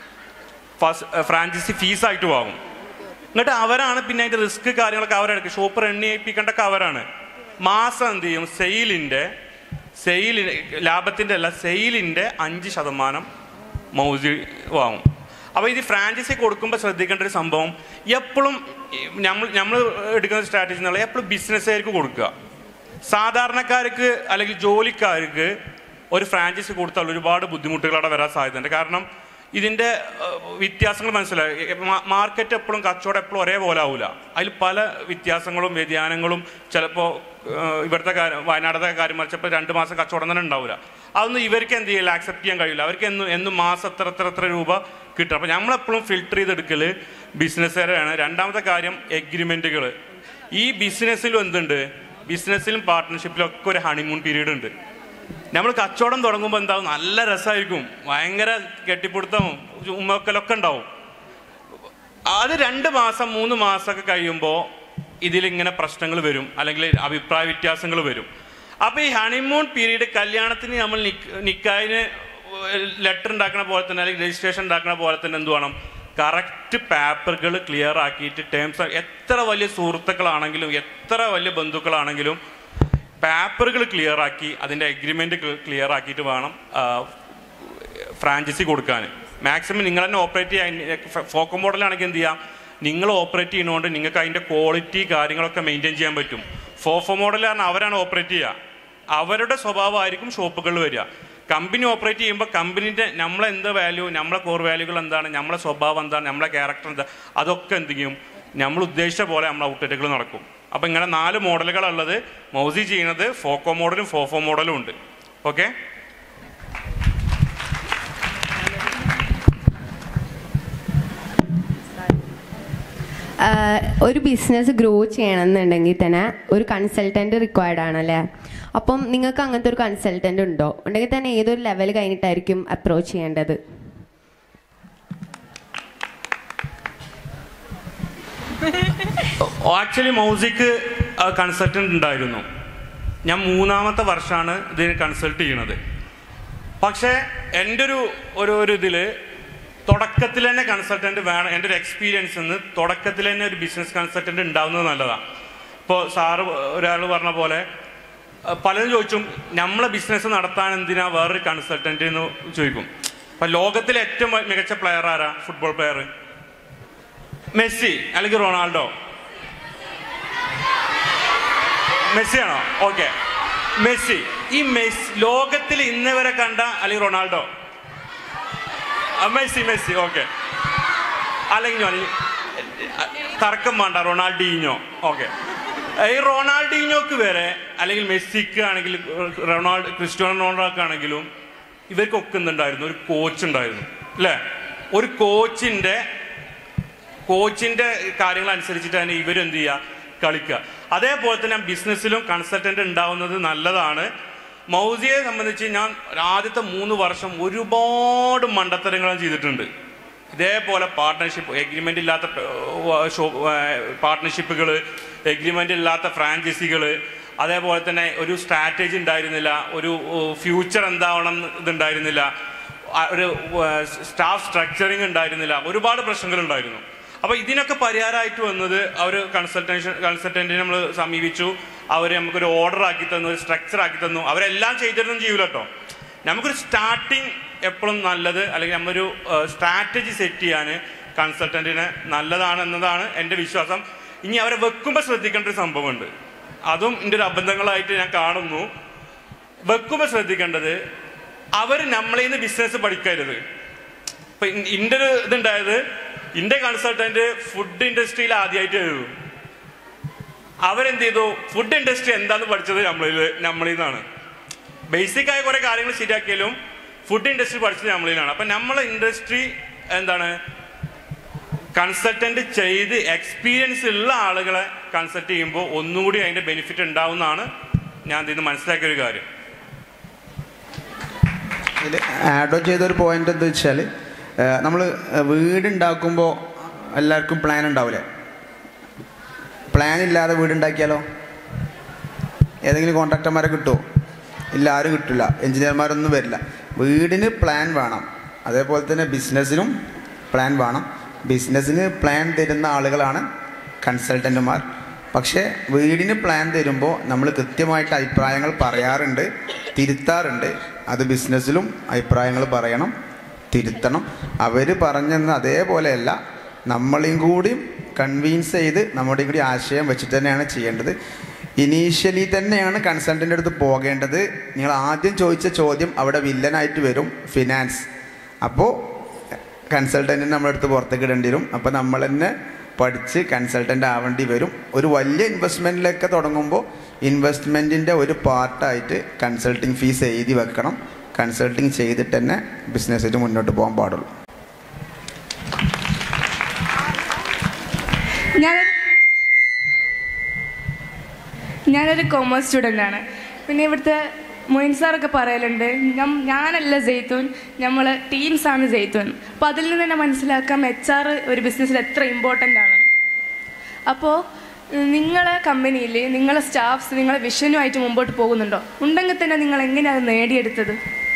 ഫസ്റ്റ് ഫ്രാഞ്ചൈസി ഫീസായിട്ട് വാങ്ങും എന്നിട്ട് അവരാണ് പിന്നെ അതിന്റെ റിസ്ക് കാര്യങ്ങളൊക്കെ അവരെടുക്കും ഷോപ്പ് റൺ ചെയ്യിപ്പിക്കേണ്ടൊക്കെ അവരാണ് മാസം എന്ത് ചെയ്യും സെയിലിന്റെ സെയിൽ ലാഭത്തിന്റെ അല്ല സെയിലിന്റെ അഞ്ച് ശതമാനം മൗസി വാങ്ങും അപ്പോൾ ഇത് ഫ്രാഞ്ചൈസി കൊടുക്കുമ്പോൾ ശ്രദ്ധിക്കേണ്ട ഒരു സംഭവം എപ്പോഴും നമ്മൾ നമ്മൾ എടുക്കുന്ന സ്ട്രാറ്റജി എന്നുള്ള എപ്പോഴും ബിസിനസ്സുകാർക്ക് കൊടുക്കുക സാധാരണക്കാർക്ക് അല്ലെങ്കിൽ ജോലിക്കാർക്ക് ഒരു ഫ്രാഞ്ചൈസി കൊടുത്താൽ ഒരുപാട് ബുദ്ധിമുട്ടുകൾ അവിടെ വരാൻ സാധ്യതയുണ്ട് കാരണം ഇതിന്റെ ഏഹ്, വ്യത്യാസങ്ങൾ മനസ്സിലായി മാർക്കറ്റ് എപ്പോഴും കച്ചവടം എപ്പോഴും ഒരേപോലെ ആവില്ല അതിൽ പല വ്യത്യാസങ്ങളും വ്യതിയാനങ്ങളും ചിലപ്പോൾ ഇവിടുത്തെ കാര്യം വയനാടത്തെ കാര്യം മറിച്ചപ്പോൾ രണ്ട് മാസം കച്ചവടം തന്നെ ഉണ്ടാവില്ല അതൊന്നും ഇവർക്ക് എന്ത് ചെയ്യില്ല ആക്സെപ്റ്റ് ചെയ്യാൻ കഴിയില്ല അവർക്ക് എന്നും എന്നും മാസം എത്ര എത്ര എത്ര രൂപ കിട്ടും അപ്പം നമ്മളെപ്പോഴും ഫിൽട്ടർ ചെയ്തെടുക്കൽ ബിസിനസ്സുകാരാണ് രണ്ടാമത്തെ കാര്യം എഗ്രിമെൻറ്റുകൾ ഈ ബിസിനസ്സിലും എന്തുണ്ട് ബിസിനസ്സിലും പാർട്ട്ണർഷിപ്പിലും ഒക്കെ ഒരു ഹണിമൂൺ പീരീഡ് ഉണ്ട് നമ്മൾ കച്ചവടം തുടങ്ങുമ്പോൾ എന്താവും നല്ല രസമായിരിക്കും ഭയങ്കര കെട്ടിപ്പിടുത്തവും ഉമ്മക്കലൊക്കെ ഉണ്ടാവും അത് രണ്ട് മാസം മൂന്ന് മാസമൊക്കെ കഴിയുമ്പോൾ ഇതിലിങ്ങനെ പ്രശ്നങ്ങൾ വരും അല്ലെങ്കിൽ അഭിപ്രായ വ്യത്യാസങ്ങൾ വരും അപ്പൊ ഈ ഹണിമൂൺ പീരീഡ് കല്യാണത്തിന് നമ്മൾ നിക്ക് നിക്കായിന് ലെറ്റർ ഉണ്ടാക്കണ പോലെ തന്നെ അല്ലെങ്കിൽ രജിസ്ട്രേഷൻ ഉണ്ടാക്കണ പോലെ തന്നെ എന്ത് വേണം കറക്റ്റ് പേപ്പറുകൾ ക്ലിയർ ആക്കിയിട്ട് ടേംസ് എത്ര വലിയ സുഹൃത്തുക്കളാണെങ്കിലും എത്ര വലിയ ബന്ധുക്കളാണെങ്കിലും പേപ്പറുകൾ ക്ലിയർ ആക്കി അതിന്റെ അഗ്രിമെന്റ് ക്ലിയർ ആക്കിയിട്ട് വേണം ഫ്രാഞ്ചൈസി കൊടുക്കാൻ മാക്സിമം നിങ്ങൾ തന്നെ ഓപ്പറേറ്റ് ചെയ്യാൻ ഫോക്കോ മോഡലാണെങ്കിൽ എന്ത് ചെയ്യാം നിങ്ങൾ ഓപ്പറേറ്റ് ചെയ്യുന്നതുകൊണ്ട് നിങ്ങൾക്ക് അതിന്റെ ക്വാളിറ്റി കാര്യങ്ങളൊക്കെ മെയിൻറ്റെയിൻ ചെയ്യാൻ പറ്റും ഫോഫോ മോഡൽ കാരണം അവരാണ് ഓപ്പറേറ്റ് ചെയ്യുക അവരുടെ സ്വഭാവമായിരിക്കും ഷോപ്പുകളിൽ വരിക കമ്പനി ഓപ്പറേറ്റ് ചെയ്യുമ്പോൾ കമ്പനിന്റെ നമ്മളെ എന്ത് വാല്യൂ നമ്മളെ കോർ വാല്യൂകൾ എന്താണ് നമ്മളെ സ്വഭാവം എന്താണ് നമ്മളെ ക്യാരക്ടർ എന്താ അതൊക്കെ എന്ത് ചെയ്യും നമ്മൾ ഉദ്ദേശിച്ച പോലെ നമ്മളെ ഔട്ട്ലെറ്റുകൾ നടക്കും അപ്പം ഇങ്ങനെ നാല് മോഡലുകളുള്ളത് മൗസി ചെയ്യുന്നത് ഫോക്കോ മോഡലും ഫോഫോ മോഡലും ഉണ്ട് ഓക്കെ ആഹ് ഒരു ബിസിനസ് ഗ്രോ ചെയ്യണമെന്നുണ്ടെങ്കിൽ തന്നെ ഒരു കൺസൾട്ടന്റ് റിക്വയർഡ് ആണല്ലേ അപ്പം നിങ്ങൾക്ക് അങ്ങനത്തെ ഒരു കൺസൾട്ടന്റ് ഉണ്ടോ ഉണ്ടെങ്കിൽ തന്നെ ഏതൊരു ലെവൽ കഴിഞ്ഞിട്ടായിരിക്കും അപ്രോച്ച് ചെയ്യേണ്ടത് ആക്ച്വലി മൗസിക്ക് കൺസൾട്ടന്റ് ഉണ്ടായിരുന്നു ഞാൻ മൂന്നാമത്തെ വർഷമാണ് ഇതിന് കൺസൾട്ട് ചെയ്യണത് പക്ഷേ എൻ്റെ ഒരു ഒരു ഒരു ഇതിൽ തുടക്കത്തിൽ തന്നെ കൺസൾട്ടന്റ് വേണം എൻ്റെ ഒരു എക്സ്പീരിയൻസ് നിന്ന് തുടക്കത്തിൽ തന്നെ ഒരു ബിസിനസ് കൺസൾട്ടന്റ് ഉണ്ടാവുന്നത് നല്ലതാണ് ഇപ്പോൾ സാറ് ഒരാൾ പറഞ്ഞ പോലെ അഹ് പലരും ചോദിച്ചും നമ്മളെ ബിസിനസ് നടത്താൻ എന്തിനാ വേറൊരു കൺസൾട്ടന്റ് എന്ന് ചോദിക്കും അപ്പൊ ലോകത്തിലെ ഏറ്റവും മികച്ച പ്ലെയർ ആരാ ഫുട്ബോൾ പ്ലെയർ മെസ്സി അല്ലെങ്കിൽ റൊണാൾഡോ മെസ്സിയാണോ ഓക്കെ മെസ്സി ഈ മെസ്സി ലോകത്തിൽ ഇന്ന് വരെ കണ്ട അല്ലെങ്കിൽ റൊണാൾഡോ ആ, മെസ്സി മെസ്സി ഓക്കെ അല്ലെങ്കിൽ ഞാൻ ഈ- തർക്കം വേണ്ട റൊണാൾഡീഞ്ഞോ ഓക്കെ ഈ റൊണാൾഡീഞ്ഞോക്ക് വരെ അല്ലെങ്കിൽ മെസ്സിക്ക് ആണെങ്കിൽ റൊണാൾഡ് ക്രിസ്ത്യാനോ റൊണാൾഡോക്ക് ആണെങ്കിലും ഇവർക്കൊക്കെ എന്തുണ്ടായിരുന്നു ഒരു കോച്ച് ഉണ്ടായിരുന്നു അല്ലേ ഒരു കോച്ചിന്റെ കോച്ചിന്റെ കാര്യങ്ങൾ അനുസരിച്ചിട്ട് തന്നെ ഇവരെന്ത് ചെയ്യുക കളിക്കുക അതേപോലെ തന്നെ ബിസിനസ്സിലും കൺസൾട്ടന്റ് ഉണ്ടാവുന്നത് നല്ലതാണ് മൗസിയെ സംബന്ധിച്ച് ഞാൻ ആദ്യത്തെ മൂന്ന് വർഷം ഒരുപാട് മണ്ടത്തരങ്ങൾ ഞാൻ ചെയ്തിട്ടുണ്ട് ഇതേപോലെ പാർട്ട്ണർഷിപ്പ് എഗ്രിമെൻ്റ് ഇല്ലാത്ത പാർട്ട്ണർഷിപ്പുകൾ എഗ്രിമെൻ്റ് ഇല്ലാത്ത ഫ്രാഞ്ചൈസികൾ അതേപോലെ തന്നെ ഒരു സ്ട്രാറ്റജി ഉണ്ടായിരുന്നില്ല ഒരു ഫ്യൂച്ചർ എന്താവണം എന്ന് ഇതുണ്ടായിരുന്നില്ല ആ, ഒരു സ്റ്റാഫ് സ്ട്രക്ചറിങ് ഉണ്ടായിരുന്നില്ല ഒരുപാട് പ്രശ്നങ്ങൾ ഉണ്ടായിരുന്നു അപ്പോൾ ഇതിനൊക്കെ പരിഹാരമായിട്ട് വന്നത് അവർ കൺസൾട്ടേഷൻ കൺസൾട്ടൻറ്റിനെ നമ്മൾ സമീപിച്ചു അവർ നമുക്കൊരു ഓർഡർ ആക്കി തന്നു ഒരു സ്ട്രക്ചർ ആക്കി തന്നു അവരെല്ലാം ചെയ്തിരുന്നും ചെയ്യൂല കേട്ടോ നമുക്കൊരു സ്റ്റാർട്ടിങ് എപ്പോഴും നല്ലത് അല്ലെങ്കിൽ നമ്മൊരു സ്ട്രാറ്റജി സെറ്റ് ചെയ്യാൻ കൺസൾട്ടൻറ്റിന് നല്ലതാണ് എന്നതാണ് എൻ്റെ വിശ്വാസം ഇനി അവരെ വെക്കുമ്പോൾ ശ്രദ്ധിക്കേണ്ട ഒരു സംഭവമുണ്ട് അതും എൻ്റെ ഒരു അബദ്ധങ്ങളായിട്ട് ഞാൻ കാണുന്നു വെക്കുമ്പോൾ ശ്രദ്ധിക്കേണ്ടത് അവർ നമ്മളിൽ നിന്ന് ബിസിനസ് പഠിക്കരുത് ഇപ്പൊ ഇൻ- ഇന്റെ ഒരു ഇതുണ്ടായത് ഇന്റെ കൺസൾട്ടന്റ് ഫുഡ് ഇൻഡസ്ട്രിയിൽ ആദ്യമായിട്ട് എഴുതും അവരെന്ത് ചെയ്തു ഫുഡ് ഇൻഡസ്ട്രി എന്താന്ന് പഠിച്ചത് നമ്മളിൽ നമ്മളിൽ നിന്നാണ് ബേസിക് ആയ കുറെ കാര്യങ്ങൾ ശരിയാക്കിയാലും ഫുഡ് ഇൻഡസ്ട്രി പഠിച്ചത് നമ്മളിലാണ് അപ്പൊ നമ്മളെ ഇൻഡസ്ട്രി എന്താണ് കൺസൾട്ടന്റ് ചെയ്ത് എക്സ്പീരിയൻസ് ഉള്ള ആളുകളെ കൺസൾട്ട് ചെയ്യുമ്പോൾ ഒന്നുകൂടി അതിന്റെ ബെനിഫിറ്റ് ഉണ്ടാവുന്നതാണ് ഞാൻ ഇതിൽ നിന്ന് മനസ്സിലാക്കിയ ഒരു കാര്യം ഇതിൽ ആഡ് ഓൺ ചെയ്തൊരു പോയിന്റ് എന്താ വെച്ചാൽ നമ്മൾ വീടുണ്ടാക്കുമ്പോൾ എല്ലാവർക്കും പ്ലാൻ ഉണ്ടാവില്ലേ പ്ലാൻ ഇല്ലാതെ വീടുണ്ടാക്കിയാലോ ഏതെങ്കിലും കോൺട്രാക്ടർമാരെ കിട്ടുമോ ഇല്ല ആരും കിട്ടില്ല എഞ്ചിനീയർമാരൊന്നും വരില്ല വീടിന് പ്ലാൻ വേണം അതേപോലെ തന്നെ ബിസിനസ്സിനും പ്ലാൻ വേണം ബിസിനസ്സിന് പ്ലാൻ തരുന്ന ആളുകളാണ് കൺസൾട്ടൻറ്റുമാർ പക്ഷേ വീടിന് പ്ലാൻ തരുമ്പോൾ നമ്മൾ കൃത്യമായിട്ട് അഭിപ്രായങ്ങൾ പറയാറുണ്ട് തിരുത്താറുണ്ട് അത് ബിസിനസ്സിലും അഭിപ്രായങ്ങൾ പറയണം തിരുത്തണം അവർ പറഞ്ഞെന്ന് അതേപോലെയല്ല നമ്മളെയും കൂടി കൺവീൻസ് ചെയ്ത് നമ്മുടെയും കൂടി ആശയം വെച്ചിട്ട് തന്നെയാണ് ചെയ്യേണ്ടത് ഇനീഷ്യലി തന്നെയാണ് കൺസൾട്ടൻ്റെ അടുത്ത് പോകേണ്ടത് നിങ്ങൾ ആദ്യം ചോദിച്ച ചോദ്യം അവിടെ വില്ലനായിട്ട് വരും ഫിനാൻസ് അപ്പോൾ കൺസൾട്ടൻറ്റിന് നമ്മുടെ അടുത്ത് പുറത്തേക്ക് ഇടേണ്ടി വരും അപ്പോൾ നമ്മൾ തന്നെ പഠിച്ച് കൺസൾട്ടൻ്റ് ആവേണ്ടി വരും ഒരു വലിയ ഇൻവെസ്റ്റ്മെൻറ്റിലൊക്കെ തുടങ്ങുമ്പോൾ ഇൻവെസ്റ്റ്മെൻറ്റിൻ്റെ ഒരു പാർട്ടായിട്ട് കൺസൾട്ടിങ് ഫീസ് എഴുതി വെക്കണം കൺസൾട്ടിങ് ചെയ്തിട്ട് തന്നെ ബിസിനസ്സിൽ മുന്നോട്ട് പോകാൻ പാടുള്ളൂ ഞാനൊരു ഞാനൊരു കോമേഴ്സ് സ്റ്റുഡൻ്റ് ആണ് പിന്നെ ഇവിടുത്തെ മൊയിൻ സാറൊക്കെ പറയലുണ്ട് ഞം- ഞാനല്ല ജെയ്ത്തൂൻ നമ്മൾ ടീംസാണ് ജെയ്ത്തൂൻ അപ്പോൾ അതിൽ നിന്ന് തന്നെ മനസ്സിലാക്കാം എച്ച് ആർ ഒരു ബിസിനസ്സിൽ എത്ര ഇമ്പോർട്ടൻ്റ് ആണ് അപ്പോൾ നിങ്ങളെ കമ്പനിയിൽ നിങ്ങളെ സ്റ്റാഫ്സ് നിങ്ങളെ വിഷനുമായിട്ട് മുമ്പോട്ട് പോകുന്നുണ്ടോ ഉണ്ടെങ്കിൽ തന്നെ നിങ്ങൾ എങ്ങനെയാണ് അത് നേടിയെടുത്തത്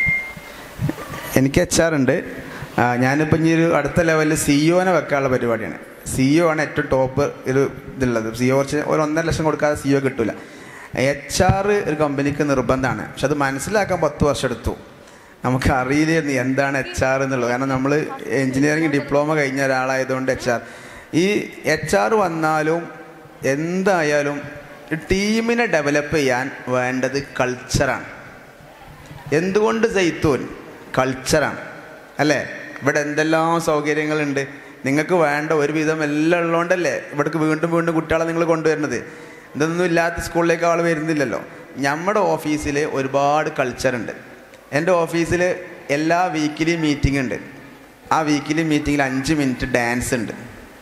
എനിക്ക് എച്ച് ആർ ഉണ്ട് ആ, ഞാനിപ്പോൾ ഇനി ഒരു അടുത്ത ലെവലിൽ സിഇഒനെ വെക്കാനുള്ള പരിപാടിയാണ് സിഇഒ ആണ് ഏറ്റവും ടോപ്പ് ഒരു ഇതുള്ളത് സിഇഒ കുറച്ച് ഒരു ഒന്നര ലക്ഷം കൊടുക്കാതെ സിഇഒ കിട്ടില്ല എച്ച് ആർ ഒരു കമ്പനിക്ക് നിർബന്ധമാണ് പക്ഷെ അത് മനസ്സിലാക്കാൻ പത്ത് വർഷം എടുത്തു നമുക്ക് അറിയില്ലായിരുന്നു എന്താണ് എച്ച് ആർ എന്നുള്ളത് കാരണം നമ്മൾ എഞ്ചിനീയറിംഗ് ഡിപ്ലോമ കഴിഞ്ഞ ഒരാളായതുകൊണ്ട് എച്ച് ആർ ഈ എച്ച് ആർ വന്നാലും എന്തായാലും ടീമിനെ ഡെവലപ്പ് ചെയ്യാൻ വേണ്ടത് കൾച്ചറാണ് എന്തുകൊണ്ട് ജയ്ത്തൂൻ കൾച്ചറാണ് അല്ലേ ഇവിടെ എന്തെല്ലാം സൗകര്യങ്ങളുണ്ട് നിങ്ങൾക്ക് വേണ്ട ഒരുവിധം എല്ലാം ഉള്ളതുകൊണ്ടല്ലേ ഇവിടേക്ക് വീണ്ടും വീണ്ടും കുട്ടികളെ നിങ്ങൾ കൊണ്ടുവരുന്നത് ഇതൊന്നും ഇല്ലാത്ത സ്കൂളിലേക്ക് ആൾ വരുന്നില്ലല്ലോ നമ്മുടെ ഓഫീസിൽ ഒരുപാട് കൾച്ചറുണ്ട് എൻ്റെ ഓഫീസിൽ എല്ലാ വീക്കിലി മീറ്റിംഗ് ഉണ്ട് ആ വീക്കിലി മീറ്റിങ്ങിൽ അഞ്ച് മിനിറ്റ് ഡാൻസ് ഉണ്ട്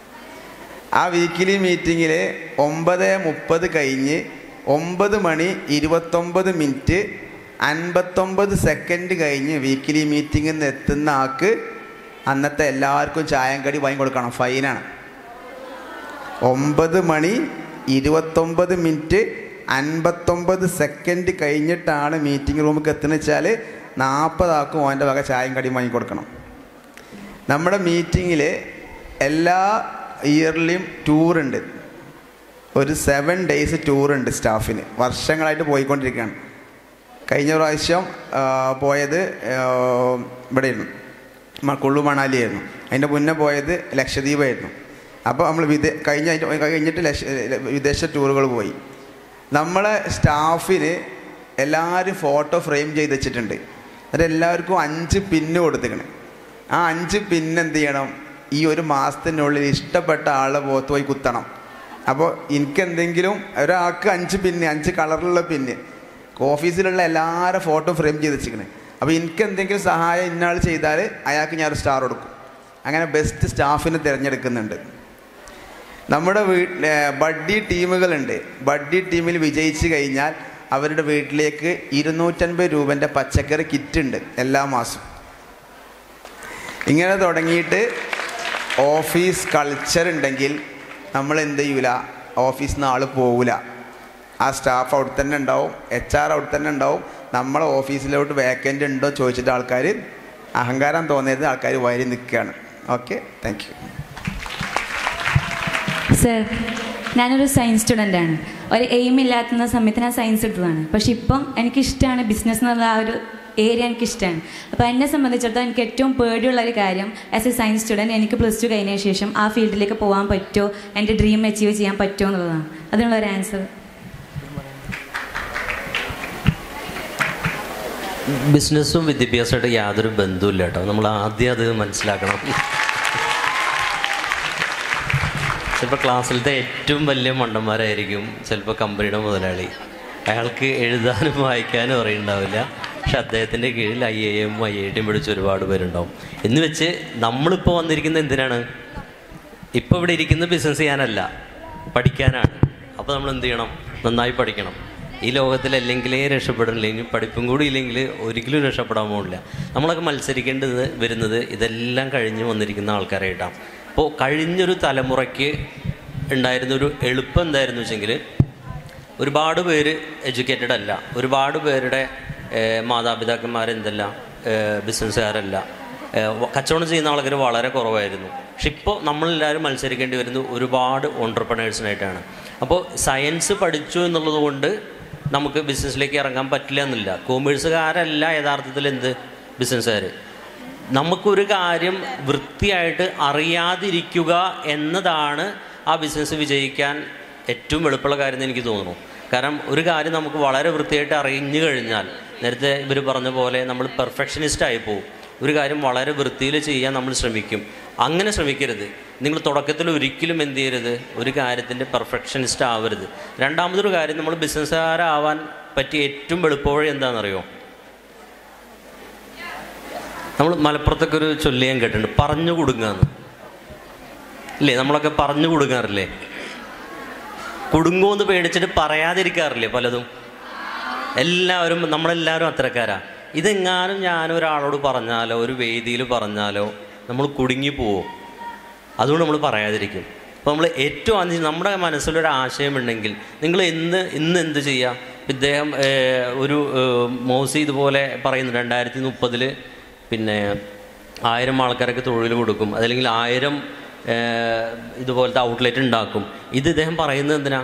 ആ വീക്കിലി മീറ്റിങ്ങിൽ ഒമ്പത് മുപ്പത് കഴിഞ്ഞ് ഒമ്പത് മണി ഇരുപത്തൊമ്പത് മിനിറ്റ് അൻപത്തൊമ്പത് സെക്കൻഡ് കഴിഞ്ഞ് വീക്കിലി മീറ്റിങ്ങിൽ നിന്ന് എത്തുന്ന ആൾക്ക് അന്നത്തെ എല്ലാവർക്കും ചായം കടി വാങ്ങി കൊടുക്കണം ഫൈനാണ് ഒമ്പത് മണി ഇരുപത്തൊമ്പത് മിനിറ്റ് അൻപത്തൊമ്പത് സെക്കൻഡ് കഴിഞ്ഞിട്ടാണ് മീറ്റിംഗ് റൂമിൽ എത്തുന്നത് വെച്ചാൽ നാൽപ്പതാക്കും അവൻ്റെ വക ചായം കടിയും വാങ്ങി കൊടുക്കണം നമ്മുടെ മീറ്റിങ്ങിൽ എല്ലാ ഇയർലിയും ടൂറുണ്ട് ഒരു സെവൻ ഡേയ്സ് ടൂറുണ്ട് സ്റ്റാഫിന് വർഷങ്ങളായിട്ട് പോയിക്കൊണ്ടിരിക്കുകയാണ് കഴിഞ്ഞ പ്രാവശ്യം ആ, പോയത് ആ, ഇവിടെയായിരുന്നു മ- കുള്ളു മണാലിയായിരുന്നു അതിൻ്റെ മുന്നേ പോയത് ലക്ഷദ്വീപായിരുന്നു അപ്പോൾ നമ്മൾ വിദേ കഴിഞ്ഞ അതിൻ്റെ കഴിഞ്ഞിട്ട് ലക്ഷ വിദേശ ടൂറുകൾ പോയി നമ്മളെ സ്റ്റാഫിന് എല്ലാവരും ഫോട്ടോ ഫ്രെയിം ചെയ്ത് വെച്ചിട്ടുണ്ട് എന്നിട്ട് എല്ലാവർക്കും അഞ്ച് പിന്ന് കൊടുത്തേക്കണ് ആ അഞ്ച് പിന്ന് എന്ത് ചെയ്യണം ഈ ഒരു മാസത്തിനുള്ളിൽ ഇഷ്ടപ്പെട്ട ആളെ പോത്ത് പോയി കുത്തണം അപ്പോൾ എനിക്ക് എന്തെങ്കിലും ഒരാൾക്ക് അഞ്ച് പിന്ന് അഞ്ച് കളറിലുള്ള പിന്ന് ഓഫീസിലുള്ള എല്ലാവരുടെ ഫോട്ടോ ഫ്രെയിം ചെയ്ത് വെച്ചിരിക്കണേ അപ്പോൾ എനിക്ക് എന്തെങ്കിലും സഹായം ഇന്നാൾ ചെയ്താൽ അയാൾക്ക് ഞാൻ ഒരു സ്റ്റാർ കൊടുക്കും അങ്ങനെ ബെസ്റ്റ് സ്റ്റാഫിനെ തിരഞ്ഞെടുക്കുന്നുണ്ട് നമ്മുടെ വീട്ടിൽ ബഡ്ഡി ടീമുകളുണ്ട് ബഡ്ഡി ടീമിൽ വിജയിച്ച് കഴിഞ്ഞാൽ അവരുടെ വീട്ടിലേക്ക് ഇരുന്നൂറ്റൻപത് രൂപൻ്റെ പച്ചക്കറി കിറ്റ് ഉണ്ട് എല്ലാ മാസവും ഇങ്ങനെ തുടങ്ങിയിട്ട് ഓഫീസ് കൾച്ചർ ഉണ്ടെങ്കിൽ നമ്മൾ എന്ത് ചെയ്യൂല ഓഫീസിൽ നിന്ന് ആൾ പോവില്ല ആ സ്റ്റാഫ് അവിടെ തന്നെ ഉണ്ടാവും എച്ച് ആർ അവിടെ തന്നെ ഉണ്ടാവും നമ്മളെ ഓഫീസിലോട്ട് വേക്കൻ്റ് ഉണ്ടോ ചോദിച്ചിട്ട് ആൾക്കാർ അഹങ്കാരം തോന്നരുത് ആൾക്കാർ വരി നിൽക്കുകയാണ് ഓക്കെ താങ്ക് യു സർ ഞാനൊരു സയൻസ് സ്റ്റുഡൻ്റ് ആണ് ഒരു എയിം ഇല്ലാത്തുന്ന സമയത്ത് ഞാൻ സയൻസ് എടുത്തതാണ് പക്ഷെ ഇപ്പം എനിക്കിഷ്ടമാണ് ബിസിനസ് എന്നുള്ള ആ ഒരു ഏരിയ എനിക്കിഷ്ടമാണ് അപ്പോൾ എന്നെ സംബന്ധിച്ചിടത്തോളം എനിക്ക് ഏറ്റവും പേടിയുള്ള ഒരു കാര്യം ആസ് എ സയൻസ് സ്റ്റുഡൻറ്റ് എനിക്ക് പ്ലസ് ടു കഴിഞ്ഞ ശേഷം ആ ഫീൽഡിലേക്ക് പോകാൻ പറ്റുമോ എൻ്റെ ഡ്രീം അച്ചീവ് ചെയ്യാൻ പറ്റുമോ എന്നുള്ളതാണ് അതിനുള്ള ഒരു ആൻസർ ബിസിനസ്സും വിദ്യാഭ്യാസമായിട്ട് യാതൊരു ബന്ധവുമില്ല കേട്ടോ നമ്മൾ ആദ്യം അത് മനസ്സിലാക്കണം ചിലപ്പോൾ ക്ലാസ്സിലത്തെ ഏറ്റവും വലിയ മണ്ടന്മാരായിരിക്കും ചിലപ്പോൾ കമ്പനിയുടെ മുതലാളി അയാൾക്ക് എഴുതാനും വായിക്കാനും അറിയുണ്ടാവില്ല പക്ഷെ അദ്ദേഹത്തിൻ്റെ കീഴിൽ I A M I I ടിയും പഠിച്ച ഒരുപാട് പേരുണ്ടാവും എന്ന് വെച്ച് നമ്മളിപ്പോൾ വന്നിരിക്കുന്നത് എന്തിനാണ് ഇപ്പോൾ ഇവിടെ ഇരിക്കുന്ന ബിസിനസ് ചെയ്യാനല്ല പഠിക്കാനാണ് അപ്പോൾ നമ്മൾ എന്ത് ചെയ്യണം നന്നായി പഠിക്കണം ഈ ലോകത്തിൽ അല്ലെങ്കിലേ രക്ഷപ്പെടില്ലെങ്കിൽ പഠിപ്പും കൂടി ഇല്ലെങ്കിൽ ഒരിക്കലും രക്ഷപ്പെടാൻ പോകില്ല നമ്മളൊക്കെ മത്സരിക്കേണ്ടത് വരുന്നത് ഇതെല്ലാം കഴിഞ്ഞ് വന്നിരിക്കുന്ന ആൾക്കാരായിട്ടാണ് അപ്പോൾ കഴിഞ്ഞൊരു തലമുറയ്ക്ക് ഉണ്ടായിരുന്നൊരു എളുപ്പം എന്തായിരുന്നു വെച്ചെങ്കിൽ ഒരുപാട് പേര് എഡ്യൂക്കേറ്റഡ് അല്ല ഒരുപാട് പേരുടെ ഏഹ്, മാതാപിതാക്കന്മാരെന്തല്ല ഏഹ്, ബിസിനസ്സുകാരല്ല ഏഹ്, വ- കച്ചവടം ചെയ്യുന്ന ആൾക്കാർ വളരെ കുറവായിരുന്നു പക്ഷെ ഇപ്പോൾ നമ്മളെല്ലാവരും മത്സരിക്കേണ്ടി വരുന്നത് ഒരുപാട് ഓൺടർപ്രണേഴ്സിനായിട്ടാണ് അപ്പോൾ സയൻസ് പഠിച്ചു എന്നുള്ളത് കൊണ്ട് നമുക്ക് ബിസിനസ്സിലേക്ക് ഇറങ്ങാൻ പറ്റില്ല എന്നില്ല കോമേഴ്സുകാരല്ല യഥാർത്ഥത്തിൽ എന്ത് ബിസിനസ്സുകാർ നമുക്കൊരു കാര്യം വൃത്തിയായിട്ട് അറിയാതിരിക്കുക എന്നതാണ് ആ ബിസിനസ് വിജയിക്കാൻ ഏറ്റവും എളുപ്പമുള്ള കാര്യം എന്ന് എനിക്ക് തോന്നുന്നു കാരണം ഒരു കാര്യം നമുക്ക് വളരെ വൃത്തിയായിട്ട് അറിഞ്ഞു കഴിഞ്ഞാൽ നേരത്തെ ഇവർ പറഞ്ഞ പോലെ നമ്മൾ പെർഫെക്ഷനിസ്റ്റ് ആയി പോകും ഒരു കാര്യം വളരെ വൃത്തിയിൽ ചെയ്യാൻ നമ്മൾ ശ്രമിക്കും അങ്ങനെ ശ്രമിക്കരുത് നിങ്ങൾ തുടക്കത്തിൽ ഒരിക്കലും എന്ത് ചെയ്യരുത് ഒരു കാര്യത്തിൻ്റെ പെർഫെക്ഷനിസ്റ്റ് ആവരുത് രണ്ടാമതൊരു കാര്യം നമ്മൾ ബിസിനസ്സുകാരാവാൻ പറ്റിയ ഏറ്റവും എളുപ്പവഴി എന്താണെന്നറിയോ നമ്മൾ മലപ്പുറത്തൊക്കെ ഒരു ചൊല്ലി ഞാൻ കേട്ടിട്ടുണ്ട് പറഞ്ഞു കൊടുങ്ങാന്ന് ഇല്ലേ നമ്മളൊക്കെ പറഞ്ഞു കൊടുക്കാറില്ലേ കുടുങ്ങുമെന്ന് പേടിച്ചിട്ട് പറയാതിരിക്കാറില്ലേ പലതും എല്ലാവരും നമ്മളെല്ലാവരും അത്തരക്കാരാ ഇതെങ്ങാനും ഞാൻ ഒരാളോട് പറഞ്ഞാലോ ഒരു വേദിയിൽ പറഞ്ഞാലോ നമ്മൾ കുടുങ്ങി പോവും അതുകൊണ്ട് നമ്മൾ പറയാതിരിക്കും അപ്പോൾ നമ്മൾ ഏറ്റവും ആദ്യം നമ്മുടെ മനസ്സിലൊരു ആശയമുണ്ടെങ്കിൽ നിങ്ങൾ ഇന്ന് ഇന്ന് എന്ത് ചെയ്യാം ഇദ്ദേഹം ഏഹ്, ഒരു ഏഹ്, മോസി ഇതുപോലെ പറയുന്നു രണ്ടായിരത്തി മുപ്പതിൽ പിന്നെ ആയിരം ആൾക്കാർക്ക് തൊഴിൽ കൊടുക്കും അതല്ലെങ്കിൽ ആയിരം ഏഹ്, ഇതുപോലത്തെ ഔട്ട്ലെറ്റ് ഉണ്ടാക്കും ഇത് ഇദ്ദേഹം പറയുന്നത് എന്തിനാ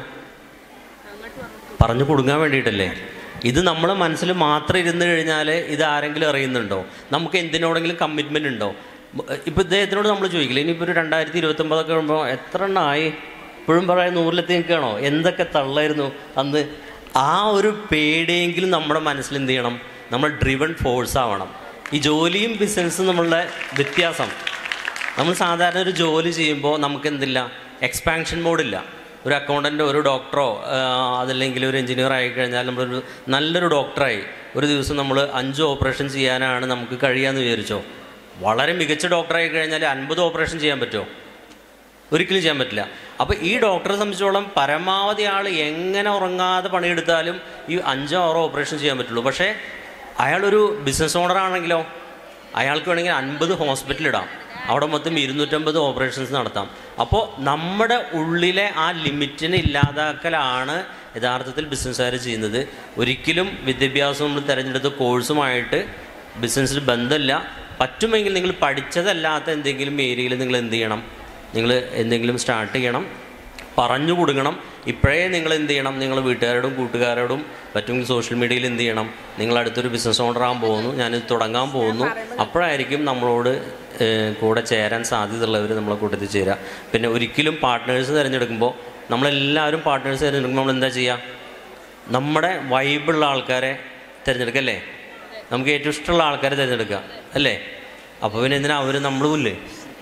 പറഞ്ഞു കൊടുക്കാൻ വേണ്ടിയിട്ടല്ലേ ഇത് നമ്മളെ മനസ്സിൽ മാത്രം ഇരുന്ന് കഴിഞ്ഞാൽ ഇത് ആരെങ്കിലും അറിയുന്നുണ്ടോ നമുക്ക് എന്തിനോടെങ്കിലും കമ്മിറ്റ്മെൻ്റ് ഉണ്ടോ ഇപ്പം ഇദ്ദേഹത്തിനോട് നമ്മൾ ചോദിക്കില്ല ഇനിയിപ്പോൾ ഒരു രണ്ടായിരത്തി ഇരുപത്തൊമ്പതൊക്കെ വരുമ്പോൾ എത്ര എണ്ണമായി ഇപ്പോഴും പറയാൻ നൂറിലെത്തി നിൽക്കുകയാണോ എന്തൊക്കെ തള്ളായിരുന്നു അന്ന് ആ ഒരു പേടിയെങ്കിലും നമ്മുടെ മനസ്സിൽ എന്ത് ചെയ്യണം നമ്മൾ ഡ്രിവൺ ഫോഴ്സ് ആവണം ഈ ജോലിയും ബിസിനസ്സും നമ്മളുടെ വ്യത്യാസം നമ്മൾ സാധാരണ ഒരു ജോലി ചെയ്യുമ്പോൾ നമുക്ക് എന്തില്ല എക്സ്പാൻഷൻ മോഡില്ല ഒരു അക്കൗണ്ടൻ്റ് ഒരു ഡോക്ടറോ അതല്ലെങ്കിൽ ഒരു എഞ്ചിനീയർ ആയി കഴിഞ്ഞാൽ നമ്മളൊരു നല്ലൊരു ഡോക്ടറായി ഒരു ദിവസം നമ്മൾ അഞ്ച് ഓപ്പറേഷൻ ചെയ്യാനാണ് നമുക്ക് കഴിയാന്ന് വിചാരിച്ചോ വളരെ മികച്ച ഡോക്ടറായി കഴിഞ്ഞാൽ അൻപത് ഓപ്പറേഷൻ ചെയ്യാൻ പറ്റുമോ ഒരിക്കലും ചെയ്യാൻ പറ്റില്ല അപ്പോൾ ഈ ഡോക്ടറെ സംബന്ധിച്ചോളം പരമാവധി ആൾ എങ്ങനെ ഉറങ്ങാതെ പണിയെടുത്താലും ഈ അഞ്ചോ ആറോ ഓപ്പറേഷൻ ചെയ്യാൻ പറ്റുള്ളൂ പക്ഷേ അയാളൊരു ബിസിനസ് ഓണർ ആണെങ്കിലോ അയാൾക്ക് വേണമെങ്കിൽ അൻപത് ഹോസ്പിറ്റൽ ഇടാം അവിടെ മൊത്തം ഇരുന്നൂറ്റമ്പത് ഓപ്പറേഷൻസ് നടത്താം അപ്പോൾ നമ്മുടെ ഉള്ളിലെ ആ ലിമിറ്റിനെ ഇല്ലാതാക്കലാണ് യഥാർത്ഥത്തിൽ ബിസിനസ്സുകാർ ചെയ്യുന്നത് ഒരിക്കലും വിദ്യാഭ്യാസം നമ്മൾ തിരഞ്ഞെടുത്ത കോഴ്സുമായിട്ട് ബിസിനസ്സിൽ ബന്ധമില്ല പറ്റുമെങ്കിൽ നിങ്ങൾ പഠിച്ചതല്ലാത്ത എന്തെങ്കിലും ഏരിയയിൽ നിങ്ങൾ എന്ത് ചെയ്യണം നിങ്ങൾ എന്തെങ്കിലും സ്റ്റാർട്ട് ചെയ്യണം പറഞ്ഞു കൊടുക്കണം ഇപ്പോഴേ നിങ്ങൾ എന്ത് ചെയ്യണം നിങ്ങൾ വീട്ടുകാരോടും കൂട്ടുകാരോടും പറ്റുമെങ്കിൽ സോഷ്യൽ മീഡിയയിൽ എന്ത് ചെയ്യണം നിങ്ങൾ അടുത്തൊരു ബിസിനസ് ഓണർ ആകാൻ പോകുന്നു ഞാനിത് തുടങ്ങാൻ പോകുന്നു അപ്പോഴായിരിക്കും നമ്മളോട് ഏഹ്, കൂടെ ചേരാൻ സാധ്യതയുള്ളവർ നമ്മളെ കൂട്ടത്തിൽ ചേരുക പിന്നെ ഒരിക്കലും പാർട്ട്നേഴ്സ് തിരഞ്ഞെടുക്കുമ്പോൾ നമ്മളെല്ലാവരും പാർട്ട്നേഴ്സ് തിരഞ്ഞെടുക്കുമ്പോൾ നമ്മൾ എന്താ ചെയ്യുക നമ്മുടെ വൈബുള്ള ആൾക്കാരെ തിരഞ്ഞെടുക്കല്ലേ നമുക്ക് ഏറ്റവും ഇഷ്ടമുള്ള ആൾക്കാരെ തിരഞ്ഞെടുക്കുക അല്ലേ അപ്പോൾ പിന്നെ എന്തിനാ അവർ നമ്മളുമില്ലേ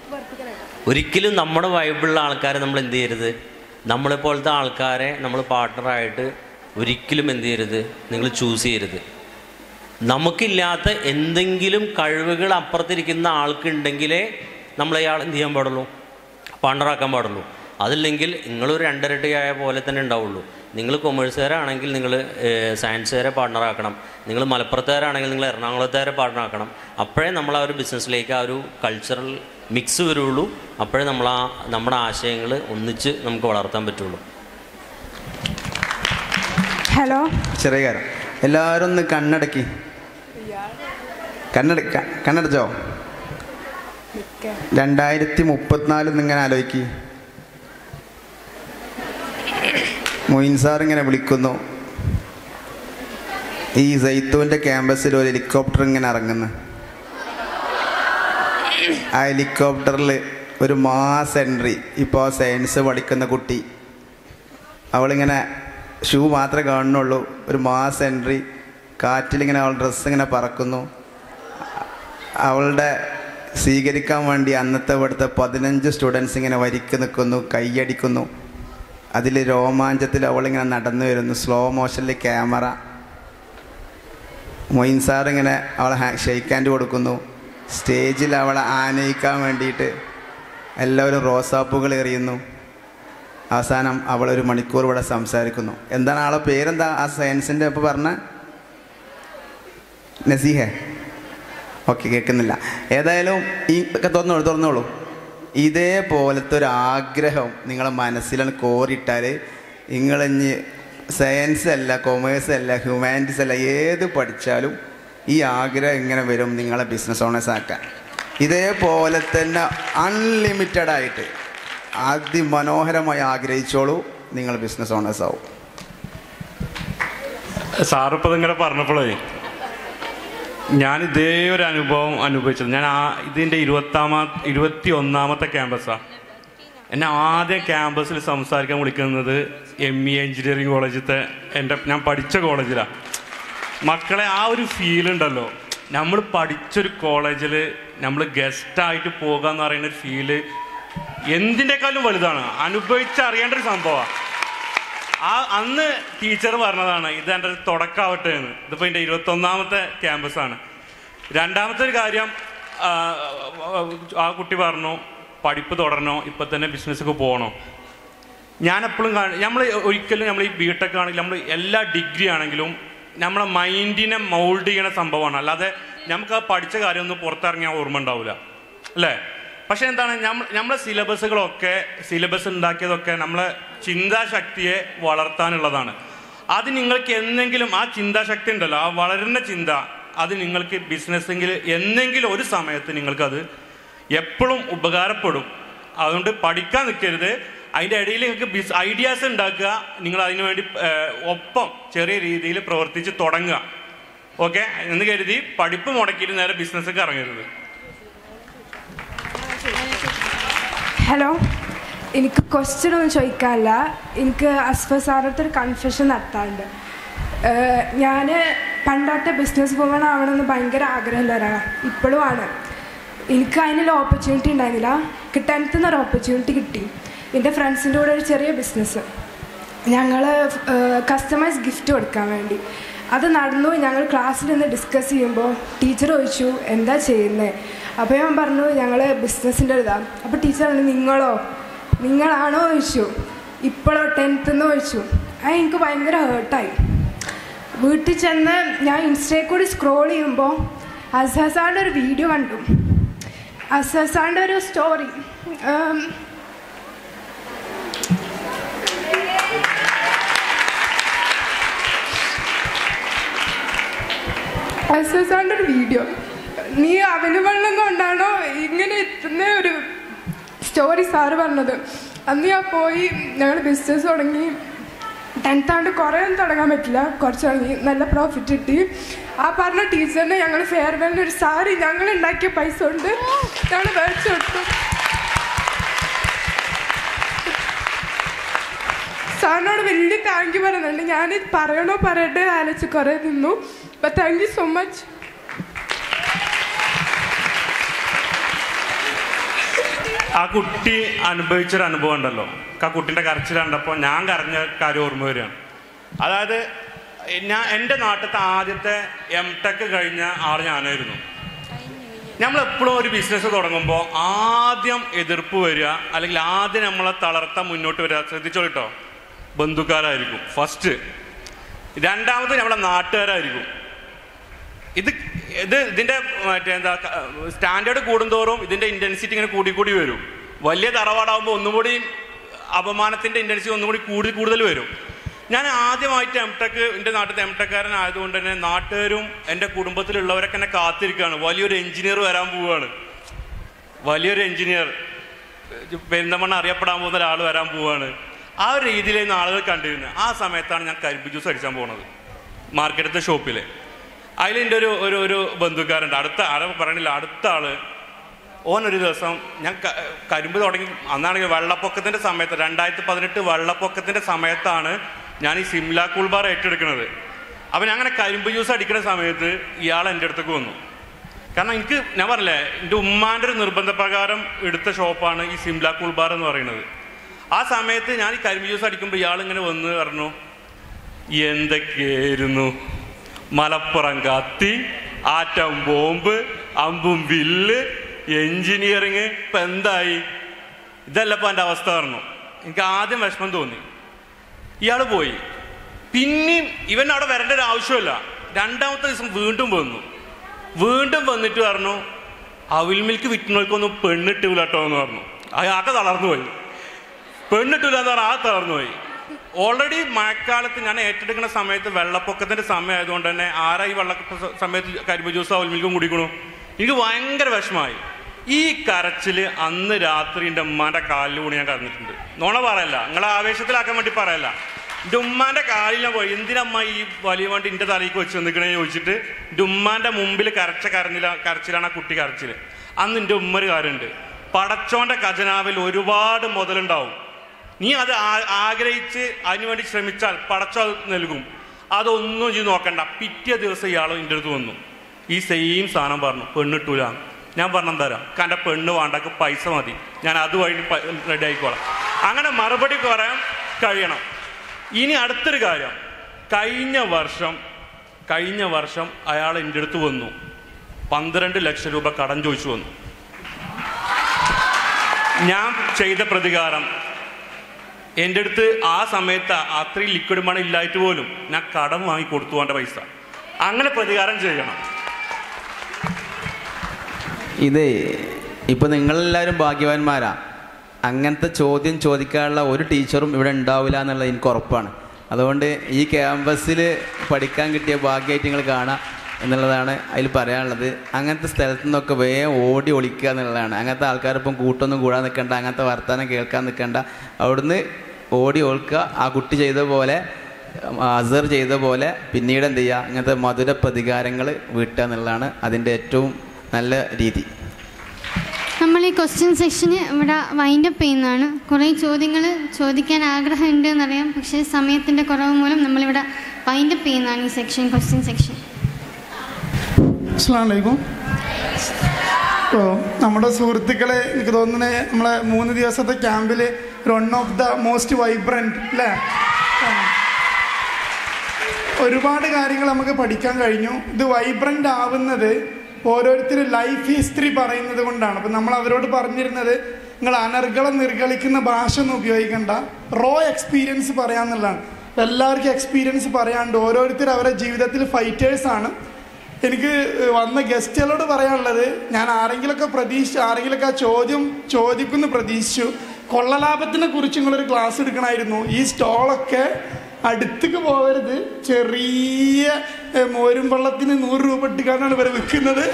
ഒരിക്കലും നമ്മുടെ വൈബുള്ള ആൾക്കാരെ നമ്മൾ എന്ത് ചെയ്യരുത് നമ്മളെപ്പോലത്തെ ആൾക്കാരെ നമ്മൾ പാർട്ട്ണറായിട്ട് ഒരിക്കലും എന്ത് ചെയ്യരുത് നിങ്ങൾ ചൂസ് ചെയ്യരുത് നമുക്കില്ലാത്ത എന്തെങ്കിലും കഴിവുകൾ അപ്പുറത്തിരിക്കുന്ന ആൾക്കുണ്ടെങ്കിലേ നമ്മളയാൾ എന്ത് ചെയ്യാൻ പാടുള്ളൂ പാർട്ണറാക്കാൻ പാടുള്ളൂ അതില്ലെങ്കിൽ നിങ്ങളൊരു രണ്ടരട്ടിയായ പോലെ തന്നെ ഉണ്ടാവുള്ളൂ നിങ്ങൾ കൊമേഴ്സുകാരാണെങ്കിൽ നിങ്ങൾ സയൻസുകാരെ പാർട്ണറാക്കണം നിങ്ങൾ മലപ്പുറത്തുകാരാണെങ്കിൽ നിങ്ങൾ എറണാകുളത്തുകാരെ പാർട്ണറാക്കണം അപ്പോഴേ നമ്മൾ ആ ഒരു ബിസിനസ്സിലേക്ക് ആ ഒരു കൾച്ചറൽ മിക്സ് വരുള്ളൂ അപ്പോഴേ നമ്മൾ ആ നമ്മുടെ ആശയങ്ങൾ ഒന്നിച്ച് നമുക്ക് വളർത്താൻ പറ്റുള്ളൂ ഹലോ ചെറിയ കാര്യം എല്ലാവരും ഒന്ന് കണ്ണടക്കി കണ്ണടക്ക കണ്ണടച്ചോ രണ്ടായിരത്തി മുപ്പത്തിനാല് ഇങ്ങനെ ആലോചിക്ക് മൊയിൻ സാർ ഇങ്ങനെ വിളിക്കുന്നു ഈ സൈത്തൂൻ്റെ ക്യാമ്പസിൽ ഒരു ഹെലികോപ്റ്റർ ഇങ്ങനെ ഇറങ്ങുന്നു ആ ഹെലികോപ്റ്ററിൽ ഒരു മാസ് എൻട്രി ഇപ്പോൾ സയൻസ് പഠിക്കുന്ന കുട്ടി അവളിങ്ങനെ ഷൂ മാത്രമേ കാണുന്നുള്ളൂ ഒരു മാസ് എൻട്രി കാറ്റിലിങ്ങനെ അവൾ ഡ്രസ്സ് ഇങ്ങനെ പറക്കുന്നു അവളുടെ സ്വീകരിക്കാൻ വേണ്ടി അന്നത്തെ ഇവിടുത്തെ പതിനഞ്ച് സ്റ്റുഡൻസ് ഇങ്ങനെ വരിക്ക് നിൽക്കുന്നു കൈയടിക്കുന്നു അതിൽ രോമാഞ്ചത്തിൽ അവളിങ്ങനെ നടന്നു വരുന്നു സ്ലോ മോഷനിൽ ക്യാമറ മൊയിൻ സാർ ഇങ്ങനെ അവളെ ഷെയ്ക്ക് ഹാൻഡ് കൊടുക്കുന്നു സ്റ്റേജിൽ അവളെ ആനയിക്കാൻ വേണ്ടിയിട്ട് എല്ലാവരും റോസാപ്പുകൾ എറിയുന്നു അവസാനം അവൾ ഒരു മണിക്കൂർ ഇവിടെ സംസാരിക്കുന്നു എന്താണ് ആളെ പേരെന്താ ആ സയൻസിൻ്റെ ഇപ്പോൾ പറഞ്ഞ നസീഹ ഓക്കെ കേൾക്കുന്നില്ല ഏതായാലും ഈ ഒക്കെ തുറന്നോളൂ തുറന്നോളൂ ഇതേപോലത്തെ ഒരു ആഗ്രഹം നിങ്ങളെ മനസ്സിലാണ് കോറിയിട്ടാൽ നിങ്ങളിഞ്ഞ് സയൻസ് അല്ല കൊമേഴ്സ് അല്ല ഹ്യൂമാനിറ്റീസ് അല്ല ഏത് പഠിച്ചാലും ഈ ആഗ്രഹം ഇങ്ങനെ വരും നിങ്ങളെ ബിസിനസ് ഓണേഴ്സ് ആക്കാൻ ഇതേപോലെ തന്നെ അൺലിമിറ്റഡ് ആയിട്ട് അതിമനോഹരമായി ആഗ്രഹിച്ചോളൂ നിങ്ങൾ ബിസിനസ് ഓണേഴ്സ് ആവും സാറിപ്പോൾ ഇങ്ങനെ പറഞ്ഞപ്പോഴേ ഞാൻ ഇതേ ഒരു അനുഭവം അനുഭവിച്ചത് ഞാൻ ആ ഇതിൻ്റെ ഇരുപത്താമ ഇരുപത്തി ഒന്നാമത്തെ ക്യാമ്പസാണ് എന്നെ ആദ്യ ക്യാമ്പസിൽ സംസാരിക്കാൻ വിളിക്കുന്നത് എം ഇ എഞ്ചിനീയറിംഗ് കോളേജിലത്തെ എൻ്റെ ഞാൻ പഠിച്ച കോളേജിലാണ് മക്കളെ ആ ഒരു ഫീൽ ഉണ്ടല്ലോ നമ്മൾ പഠിച്ചൊരു കോളേജിൽ നമ്മൾ ഗസ്റ്റായിട്ട് പോകുക എന്ന് പറയുന്ന ഒരു ഫീല് എന്തിൻ്റെക്കാളും വലുതാണ് അനുഭവിച്ചറിയേണ്ട ഒരു സംഭവമാണ് ആ അന്ന് ടീച്ചർ പറഞ്ഞതാണ് ഇത് എൻ്റെ ഒരു തുടക്കാവട്ടെ എന്ന് ഇതിപ്പോൾ എൻ്റെ ഇരുപത്തൊന്നാമത്തെ ക്യാമ്പസാണ് രണ്ടാമത്തെ ഒരു കാര്യം ആ, ആ കുട്ടി പറഞ്ഞു പഠിപ്പ് തുടരണോ ഇപ്പം തന്നെ ബിസിനസ്സൊക്കെ പോകണോ ഞാൻ എപ്പോഴും നമ്മൾ ഒരിക്കലും നമ്മൾ ഈ ബിടെക് ആണെങ്കിലും നമ്മൾ എല്ലാ ഡിഗ്രി ആണെങ്കിലും നമ്മളെ മൈൻഡിനെ മൗൾഡ് ചെയ്യണ സംഭവമാണ് അല്ലാതെ നമുക്ക് ആ പഠിച്ച കാര്യമൊന്നും പുറത്തിറങ്ങിയാൽ ഓർമ്മ ഉണ്ടാവില്ല അല്ലേ പക്ഷെ എന്താണ് നമ്മൾ നമ്മളെ സിലബസുകളൊക്കെ സിലബസ് ഉണ്ടാക്കിയതൊക്കെ നമ്മളെ ചിന്താശക്തിയെ വളർത്താനുള്ളതാണ് അത് നിങ്ങൾക്ക് എന്തെങ്കിലും ആ ചിന്താശക്തി ഉണ്ടല്ലോ ആ വളരുന്ന ചിന്ത അത് നിങ്ങൾക്ക് ബിസിനസ്സെങ്കിൽ എന്തെങ്കിലും ഒരു സമയത്ത് നിങ്ങൾക്കത് എപ്പോഴും ഉപകാരപ്പെടും അതുകൊണ്ട് പഠിക്കാൻ നിൽക്കരുത് അതിൻ്റെ ഇടയിൽ നിങ്ങൾക്ക് ബിസ് ഐഡിയാസ് ഉണ്ടാക്കുക നിങ്ങൾ അതിനു വേണ്ടി ഏഹ്, ഒപ്പം ചെറിയ രീതിയിൽ പ്രവർത്തിച്ച് തുടങ്ങുക ഓക്കെ എന്ന് കരുതി പഠിപ്പ് മുടക്കിയിട്ട് നേരെ ബിസിനസ്സൊക്കെ ഇറങ്ങരുത് ഹലോ എനിക്ക് ക്വസ്റ്റ്യൻ ഒന്നും ചോദിക്കാനില്ല എനിക്ക് അസ്ഫർ സാറത്തെ ഒരു കൺഫെഷൻ നടത്താറുണ്ട് ഞാൻ പണ്ടത്തെ ബിസിനസ് വുമൺ ആവണമെന്ന് ഭയങ്കര ആഗ്രഹമുള്ള ഒരാളാണ് ഇപ്പോഴും ആണ് എനിക്ക് അതിനുള്ള ഓപ്പർച്യൂണിറ്റി ഉണ്ടായിരുന്നില്ല ടെൻത്തിൽ നിന്ന് ഒരു ഓപ്പർച്യൂണിറ്റി കിട്ടി എൻ്റെ ഫ്രണ്ട്സിൻ്റെ കൂടെ ഒരു ചെറിയ ബിസിനസ് ഞങ്ങൾ കസ്റ്റമൈസ് ഗിഫ്റ്റ് കൊടുക്കാൻ വേണ്ടി അത് നടന്നു ഞങ്ങൾ ക്ലാസ്സിൽ നിന്ന് ഡിസ്കസ് ചെയ്യുമ്പോൾ ടീച്ചർ ചോദിച്ചു എന്താ ചെയ്യുന്നത് അപ്പോൾ ഞാൻ പറഞ്ഞു ഞങ്ങൾ ബിസിനസ്സിൻ്റെ ഇതാണ് അപ്പോൾ ടീച്ചർ പറഞ്ഞു നിങ്ങളോ നിങ്ങളാണോ ചോദിച്ചു ഇപ്പോഴോ ടെൻത്ത് എന്ന് ചോദിച്ചു അത് എനിക്ക് ഭയങ്കര ഹേർട്ടായി വീട്ടിൽ ചെന്ന് ഞാൻ ഇൻസ്റ്റയിൽ കൂടി സ്ക്രോൾ ചെയ്യുമ്പോൾ അസസാൻ്റെ ഒരു വീഡിയോ കണ്ടു അസസാൻ്റെ ഒരു സ്റ്റോറി അസസാൻ്റെ ഒരു വീഡിയോ നീ അവന് വെള്ളം കൊണ്ടാണോ ഇങ്ങനെ എത്തുന്ന ഒരു സ്റ്റോറി സാറ് പറഞ്ഞത് അന്ന് ഞാൻ പോയി ഞങ്ങൾ ബിസിനസ് തുടങ്ങി ടെൻത്ത് ആണ്ട് കുറേ ഒന്നും തുടങ്ങാൻ പറ്റില്ല കുറച്ച് തുടങ്ങി നല്ല പ്രോഫിറ്റ് കിട്ടി ആ പറഞ്ഞ ടീച്ചറിന് ഞങ്ങൾ ഫെയർവെല്ലിന് ഒരു സാരി ഞങ്ങൾ ഉണ്ടാക്കിയ പൈസ കൊണ്ട് ഞങ്ങൾ മേടിച്ചു കൊടുത്തു സാറിനോട് വലിയ താങ്ക് യു പറയുന്നുണ്ട് ഞാനിത് പറയണോ പറയട്ടെ ആലോചിച്ച് കുറേ നിന്നു അപ്പം താങ്ക് യു സോ മച്ച് ആ കുട്ടി അനുഭവിച്ചൊരു അനുഭവം ഉണ്ടല്ലോ ആ കുട്ടിൻ്റെ കരച്ചിൽ കണ്ടപ്പോൾ ഞാൻ കരഞ്ഞ കാര്യം ഓർമ്മ വരികയാണ് അതായത് ഞാൻ എൻ്റെ നാട്ടിലത്തെ ആദ്യത്തെ എം ടെക് കഴിഞ്ഞ ആൾ ഞാനായിരുന്നു നമ്മൾ എപ്പോഴും ഒരു ബിസിനസ് തുടങ്ങുമ്പോൾ ആദ്യം എതിർപ്പ് വരിക അല്ലെങ്കിൽ ആദ്യം നമ്മളെ തളർത്താൻ മുന്നോട്ട് വരിക ശ്രദ്ധിച്ചോ കേട്ടോ ബന്ധുക്കാരായിരിക്കും ഫസ്റ്റ് രണ്ടാമത് നമ്മളെ നാട്ടുകാരായിരിക്കും ഇത് ഇത് ഇതിന്റെ മറ്റേ എന്താ സ്റ്റാൻഡേർഡ് കൂടുന്തോറും ഇതിന്റെ ഇന്റൻസിറ്റി ഇങ്ങനെ കൂടി കൂടി വരും വലിയ തറവാടാകുമ്പോൾ ഒന്നുകൂടി അപമാനത്തിന്റെ ഇന്റൻസിറ്റി ഒന്നും കൂടി കൂടുതൽ കൂടുതൽ വരും ഞാൻ ആദ്യമായിട്ട് എം ടെക് എൻ്റെ നാട്ടിലത്തെ എം ടെക്കാരൻ ആയതുകൊണ്ട് തന്നെ നാട്ടുകാരും എൻ്റെ കുടുംബത്തിലുള്ളവരൊക്കെ എന്നെ കാത്തിരിക്കുകയാണ് വലിയൊരു എഞ്ചിനീയർ വരാൻ പോവുകയാണ് വലിയൊരു എഞ്ചിനീയർ പെരിന്തമണ്ണ അറിയപ്പെടാൻ പോകുന്ന ഒരാൾ വരാൻ പോവുകയാണ് ആ ഒരു രീതിയിലായിരുന്നു ആളുകൾ കണ്ടിരുന്നത് ആ സമയത്താണ് ഞാൻ കരിമ്പ് ജ്യൂസ് അടിച്ചാൻ പോണത് മാർക്കറ്റത്തെ ഷോപ്പിൽ അതിൽ എൻ്റെ ഒരു ഒരു ഒരു ബന്ധുക്കാരുണ്ട് അടുത്ത ആളെ പറയണില്ല അടുത്ത ആള് ഓൻ ഒരു ദിവസം ഞാൻ ക- കരിമ്പ് തുടങ്ങി അന്നാണെങ്കിൽ വെള്ളപ്പൊക്കത്തിന്റെ സമയത്ത് രണ്ടായിരത്തി പതിനെട്ട് വെള്ളപ്പൊക്കത്തിന്റെ സമയത്താണ് ഞാൻ ഈ സിംല കൂൾബാർ ഏറ്റെടുക്കുന്നത് അപ്പം ഞാൻ അങ്ങനെ കരിമ്പ് ജ്യൂസ് അടിക്കുന്ന സമയത്ത് ഇയാൾ എൻ്റെ അടുത്തേക്ക് വന്നു കാരണം എനിക്ക് ഞാൻ പറഞ്ഞില്ലേ എൻ്റെ ഉമ്മാൻ്റെ ഒരു നിർബന്ധപ്രകാരം എടുത്ത ഷോപ്പാണ് ഈ സിംല കൂൾബാർ എന്ന് പറയുന്നത് ആ സമയത്ത് ഞാൻ ഈ കരിമ്പ് ജ്യൂസ് അടിക്കുമ്പോൾ ഇയാൾ ഇങ്ങനെ വന്ന് പറഞ്ഞു എന്തൊക്കെയായിരുന്നു മലപ്പുറം കത്തി ആറ്റം ബോംബ് അമ്പും വില്ല് എഞ്ചിനീയറിങ് ഇപ്പൊ എന്തായി ഇതല്ല ഇപ്പൊ എൻ്റെ അവസ്ഥ പറഞ്ഞു എനിക്ക് ആദ്യം വിഷമം തോന്നി ഇയാൾ പോയി പിന്നെയും ഇവൻ അവിടെ വരേണ്ട ഒരു ആവശ്യമില്ല രണ്ടാമത്തെ ദിവസം വീണ്ടും വന്നു വീണ്ടും വന്നിട്ട് പറഞ്ഞു അവിൽ മിൽക്ക് വിറ്റുന്നവർക്കൊന്നും പെണ്ണിട്ടില്ല കേട്ടോ എന്ന് പറഞ്ഞു അയാൾക്ക് തളർന്നു പോയി പെണ്ണിട്ടില്ല എന്ന് പറഞ്ഞാൽ ആ തളർന്നു പോയി ഓൾറെഡി മഴക്കാലത്ത് ഞാൻ ഏറ്റെടുക്കുന്ന സമയത്ത് വെള്ളപ്പൊക്കത്തിന്റെ സമയം ആയതുകൊണ്ട് തന്നെ ആരാ ഈ വെള്ളപ്പൊക്ക സ- സമയത്ത് കരിമ്പ് ജ്യൂസ് അവിൽ മിൽക്കും കുടിക്കണു എനിക്ക് ഭയങ്കര വിഷമമായി ഈ കരച്ചില് അന്ന് രാത്രി എൻ്റെ ഉമ്മാന്റെ കാലിൽ കൂടി ഞാൻ കടന്നിട്ടുണ്ട് നോണ പറയല്ല നിങ്ങളെ ആവേശത്തിലാക്കാൻ വേണ്ടി പറയല്ല എൻ്റെ ഉമ്മാന്റെ കാലിൽ ഞാൻ പോയി എന്തിനമ്മ ഈ വലിയ വണ്ടി എൻ്റെ തലയ്ക്ക് വെച്ച് നിൽക്കണേ ചോദിച്ചിട്ട് എൻ്റെ ഉമ്മാന്റെ മുമ്പിൽ കരച്ച കരഞ്ഞില്ല കരച്ചിലാണ് ആ കുട്ടി കരച്ചില് അന്ന് എൻ്റെ ഉമ്മ ഒരു കാര്യമുണ്ട് പടച്ചോന്റെ ഖജനാവിൽ ഒരുപാട് മുതലുണ്ടാവും നീ അത് ആ- ആഗ്രഹിച്ച് അതിനുവേണ്ടി ശ്രമിച്ചാൽ പടച്ചോ അത് നൽകും അതൊന്നും ചെയ്ത് നോക്കണ്ട പിറ്റേ ദിവസം ഇയാൾ എൻ്റെ അടുത്ത് വന്നു ഈ സെയിം സാധനം പറഞ്ഞു പെണ്ണിട്ടൂല ഞാൻ പറഞ്ഞു തരാം കണ്ട പെണ്ണ് വേണ്ടക്ക് പൈസ മതി ഞാൻ അതുവഴി റെഡി ആയിക്കോളാം അങ്ങനെ മറുപടി പറയാൻ കഴിയണം ഇനി അടുത്തൊരു കാര്യം കഴിഞ്ഞ വർഷം കഴിഞ്ഞ വർഷം അയാൾ എൻ്റെ അടുത്ത് വന്നു പന്ത്രണ്ട് ലക്ഷം രൂപ കടം ചോദിച്ചു വന്നു ഞാൻ ചെയ്ത പ്രതികാരം എൻ്റെ അടുത്ത് ആ സമയത്ത് അത്രയും ലിക്വിഡ് മണി ഇല്ലായിട്ട് പോലും ഞാൻ കടം വാങ്ങി കൊടുത്തു അവൻ്റെ പൈസ അങ്ങനെ പ്രതികാരം ചെയ്യണം ഇതേ ഇപ്പൊ നിങ്ങളെല്ലാവരും ഭാഗ്യവാന്മാരാ അങ്ങനത്തെ ചോദ്യം ചോദിക്കാനുള്ള ഒരു ടീച്ചറും ഇവിടെ ഉണ്ടാവില്ല എന്നുള്ളത് എനിക്ക് ഉറപ്പാണ് അതുകൊണ്ട് ഈ ക്യാമ്പസിൽ പഠിക്കാൻ കിട്ടിയ ഭാഗ്യമായിട്ട് നിങ്ങൾ കാണാം എന്നുള്ളതാണ് അതിൽ പറയാനുള്ളത് അങ്ങനത്തെ സ്ഥലത്തു നിന്നൊക്കെ വേഗം ഓടി ഒളിക്കുക എന്നുള്ളതാണ് അങ്ങനത്തെ ആൾക്കാരിപ്പം കൂട്ടൊന്നും കൂടാൻ നിൽക്കണ്ട അങ്ങനത്തെ വർത്തമാനം കേൾക്കാൻ നിൽക്കണ്ട അവിടുന്ന് ഓടി ഒളിക്കുക ആ കുട്ടി ചെയ്ത പോലെ അസർ ചെയ്ത പോലെ പിന്നീട് എന്ത് ചെയ്യുക അങ്ങനത്തെ മധുര പ്രതികാരങ്ങൾ വീട്ടുക എന്നുള്ളതാണ് അതിൻ്റെ ഏറ്റവും നല്ല രീതി നമ്മൾ ഈ ക്വസ്റ്റ്യൻ സെക്ഷന് ഇവിടെ വൈൻഡപ്പ് ചെയ്യുന്നതാണ് കുറേ ചോദ്യങ്ങൾ ചോദിക്കാൻ ആഗ്രഹമുണ്ട് എന്നറിയാം പക്ഷേ സമയത്തിൻ്റെ കുറവ് മൂലം നമ്മളിവിടെ വൈൻഡപ്പ് ചെയ്യുന്നതാണ് ഈ സെക്ഷൻ ക്വസ്റ്റ്യൻ സെക്ഷൻ അസ്സാം വലൈക്കും ഓ നമ്മുടെ സുഹൃത്തുക്കളെ എനിക്ക് തോന്നുന്നത് നമ്മളെ മൂന്ന് ദിവസത്തെ ക്യാമ്പിൽ one of the most vibrant അല്ലേ ആ. ഒരുപാട് കാര്യങ്ങൾ നമുക്ക് പഠിക്കാൻ കഴിഞ്ഞു ഇത് വൈബ്രൻ്റ് ആവുന്നത് ഓരോരുത്തരും ലൈഫ് ഹിസ്റ്ററി പറയുന്നത് കൊണ്ടാണ് അപ്പം നമ്മൾ അവരോട് പറഞ്ഞിരുന്നത് നിങ്ങൾ അനർഗളം നിർഗളിക്കുന്ന ഭാഷ ഒന്നും ഉപയോഗിക്കണ്ട റോ എക്സ്പീരിയൻസ് പറയാന്നുള്ളതാണ് അപ്പം എല്ലാവർക്കും എക്സ്പീരിയൻസ് പറയാണ്ട് ഓരോരുത്തർ അവരുടെ ജീവിതത്തിൽ ഫൈറ്റേഴ്സാണ് എനിക്ക് വന്ന ഗസ്റ്റുകളോട് പറയാനുള്ളത് ഞാൻ ആരെങ്കിലുമൊക്കെ പ്രതീക്ഷിച്ചു ആരെങ്കിലുമൊക്കെ ആ ചോദ്യം ചോദിക്കുമെന്ന് പ്രതീക്ഷിച്ചു കൊള്ളലാഭത്തിനെ കുറിച്ച് നിങ്ങളൊരു ക്ലാസ് എടുക്കണമായിരുന്നു ഈ സ്റ്റോളൊക്കെ അടുത്തേക്ക് പോകരുത് ചെറിയ ഏ, മോരും വെള്ളത്തിന് നൂറ് രൂപ ഇട്ടുകാരാണ് ഇവർ വിൽക്കുന്നത്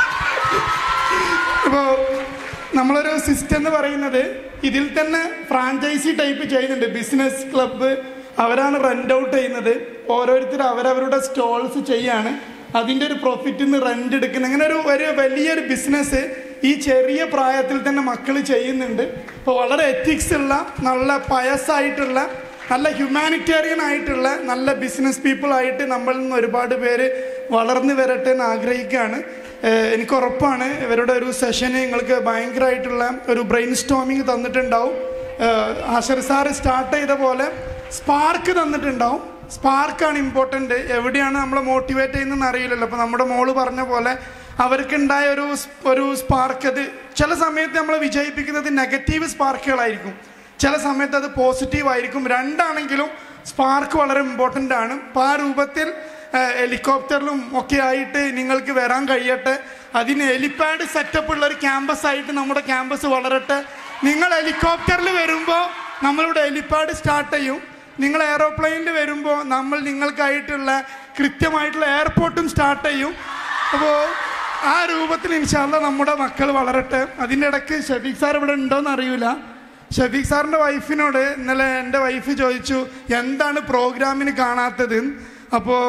ഇപ്പോൾ നമ്മളൊരു സിസ്റ്റം എന്ന് പറയുന്നത് ഇതിൽ തന്നെ ഫ്രാഞ്ചൈസി ടൈപ്പ് ചെയ്യുന്നുണ്ട് ബിസിനസ് ക്ലബ്ബ് അവരാണ് റെൻ്റ് ഔട്ട് ചെയ്യുന്നത് ഓരോരുത്തർ അവരവരുടെ സ്റ്റോൾസ് ചെയ്യാണ് അതിൻ്റെ ഒരു പ്രോഫിറ്റിൽ നിന്ന് റെൻ്റ് എടുക്കുന്ന അങ്ങനെ ഒരു ഒരു വലിയൊരു ബിസിനസ് ഈ ചെറിയ പ്രായത്തിൽ തന്നെ മക്കൾ ചെയ്യുന്നുണ്ട് അപ്പോൾ വളരെ എത്തിക്സ് ഉള്ള നല്ല പയസ്സായിട്ടുള്ള നല്ല ഹ്യൂമാനിറ്റേറിയൻ ആയിട്ടുള്ള നല്ല ബിസിനസ് പീപ്പിൾ ആയിട്ട് നമ്മളിൽ നിന്ന് ഒരുപാട് പേര് വളർന്നു വരട്ടെ എന്ന് ആഗ്രഹിക്കുകയാണ് ഏഹ് എനിക്ക് ഉറപ്പാണ് ഇവരുടെ ഒരു സെഷന് നിങ്ങൾക്ക് ഭയങ്കരമായിട്ടുള്ള ഒരു ബ്രെയിൻ സ്റ്റോമിങ് തന്നിട്ടുണ്ടാവും ഏഹ് ആശർ സാറ് സ്റ്റാർട്ട് ചെയ്ത പോലെ സ്പാർക്ക് തന്നിട്ടുണ്ടാവും സ്പാർക്കാണ് ഇമ്പോർട്ടൻ്റ് എവിടെയാണ് നമ്മളെ മോട്ടിവേറ്റ് ചെയ്യുന്നതെന്ന് അറിയില്ലല്ലോ അപ്പോൾ നമ്മുടെ മോള് പറഞ്ഞ പോലെ അവർക്കുണ്ടായ ഒരു സ്- ഒരു സ്പാർക്ക് അത് ചില സമയത്ത് നമ്മളെ വിജയിപ്പിക്കുന്നത് നെഗറ്റീവ് സ്പാർക്കുകളായിരിക്കും ചില സമയത്ത് അത് പോസിറ്റീവ് ആയിരിക്കും രണ്ടാണെങ്കിലും സ്പാർക്ക് വളരെ ഇമ്പോർട്ടൻ്റ് ആണ് അപ്പോൾ ആ രൂപത്തിൽ ഹെലികോപ്റ്ററിലും ഒക്കെ ആയിട്ട് നിങ്ങൾക്ക് വരാൻ കഴിയട്ടെ അതിന് ഹെലിപാഡ് സെറ്റപ്പ് ഉള്ള ഒരു ക്യാമ്പസ് ആയിട്ട് നമ്മുടെ ക്യാമ്പസ് വളരട്ടെ നിങ്ങൾ ഹെലികോപ്റ്ററിൽ വരുമ്പോൾ നമ്മളിവിടെ ഹെലിപാഡ് സ്റ്റാർട്ട് ചെയ്യും നിങ്ങൾ എയറോപ്ലെയിനിൽ വരുമ്പോൾ നമ്മൾ നിങ്ങൾക്കായിട്ടുള്ള കൃത്യമായിട്ടുള്ള എയർപോർട്ടും സ്റ്റാർട്ട് ചെയ്യും അപ്പോൾ ആ രൂപത്തിൽ ഇൻഷാല്ല നമ്മുടെ മക്കൾ വളരട്ടെ അതിൻ്റെ ഇടയ്ക്ക് ഷഫീഖ് സാർ ഇവിടെ ഉണ്ടോയെന്ന് അറിയില്ല ഷഫീഖ് സാറിൻ്റെ വൈഫിനോട് ഇന്നലെ എൻ്റെ വൈഫ് ചോദിച്ചു എന്താണ് പ്രോഗ്രാമിന് കാണാത്തത് അപ്പോൾ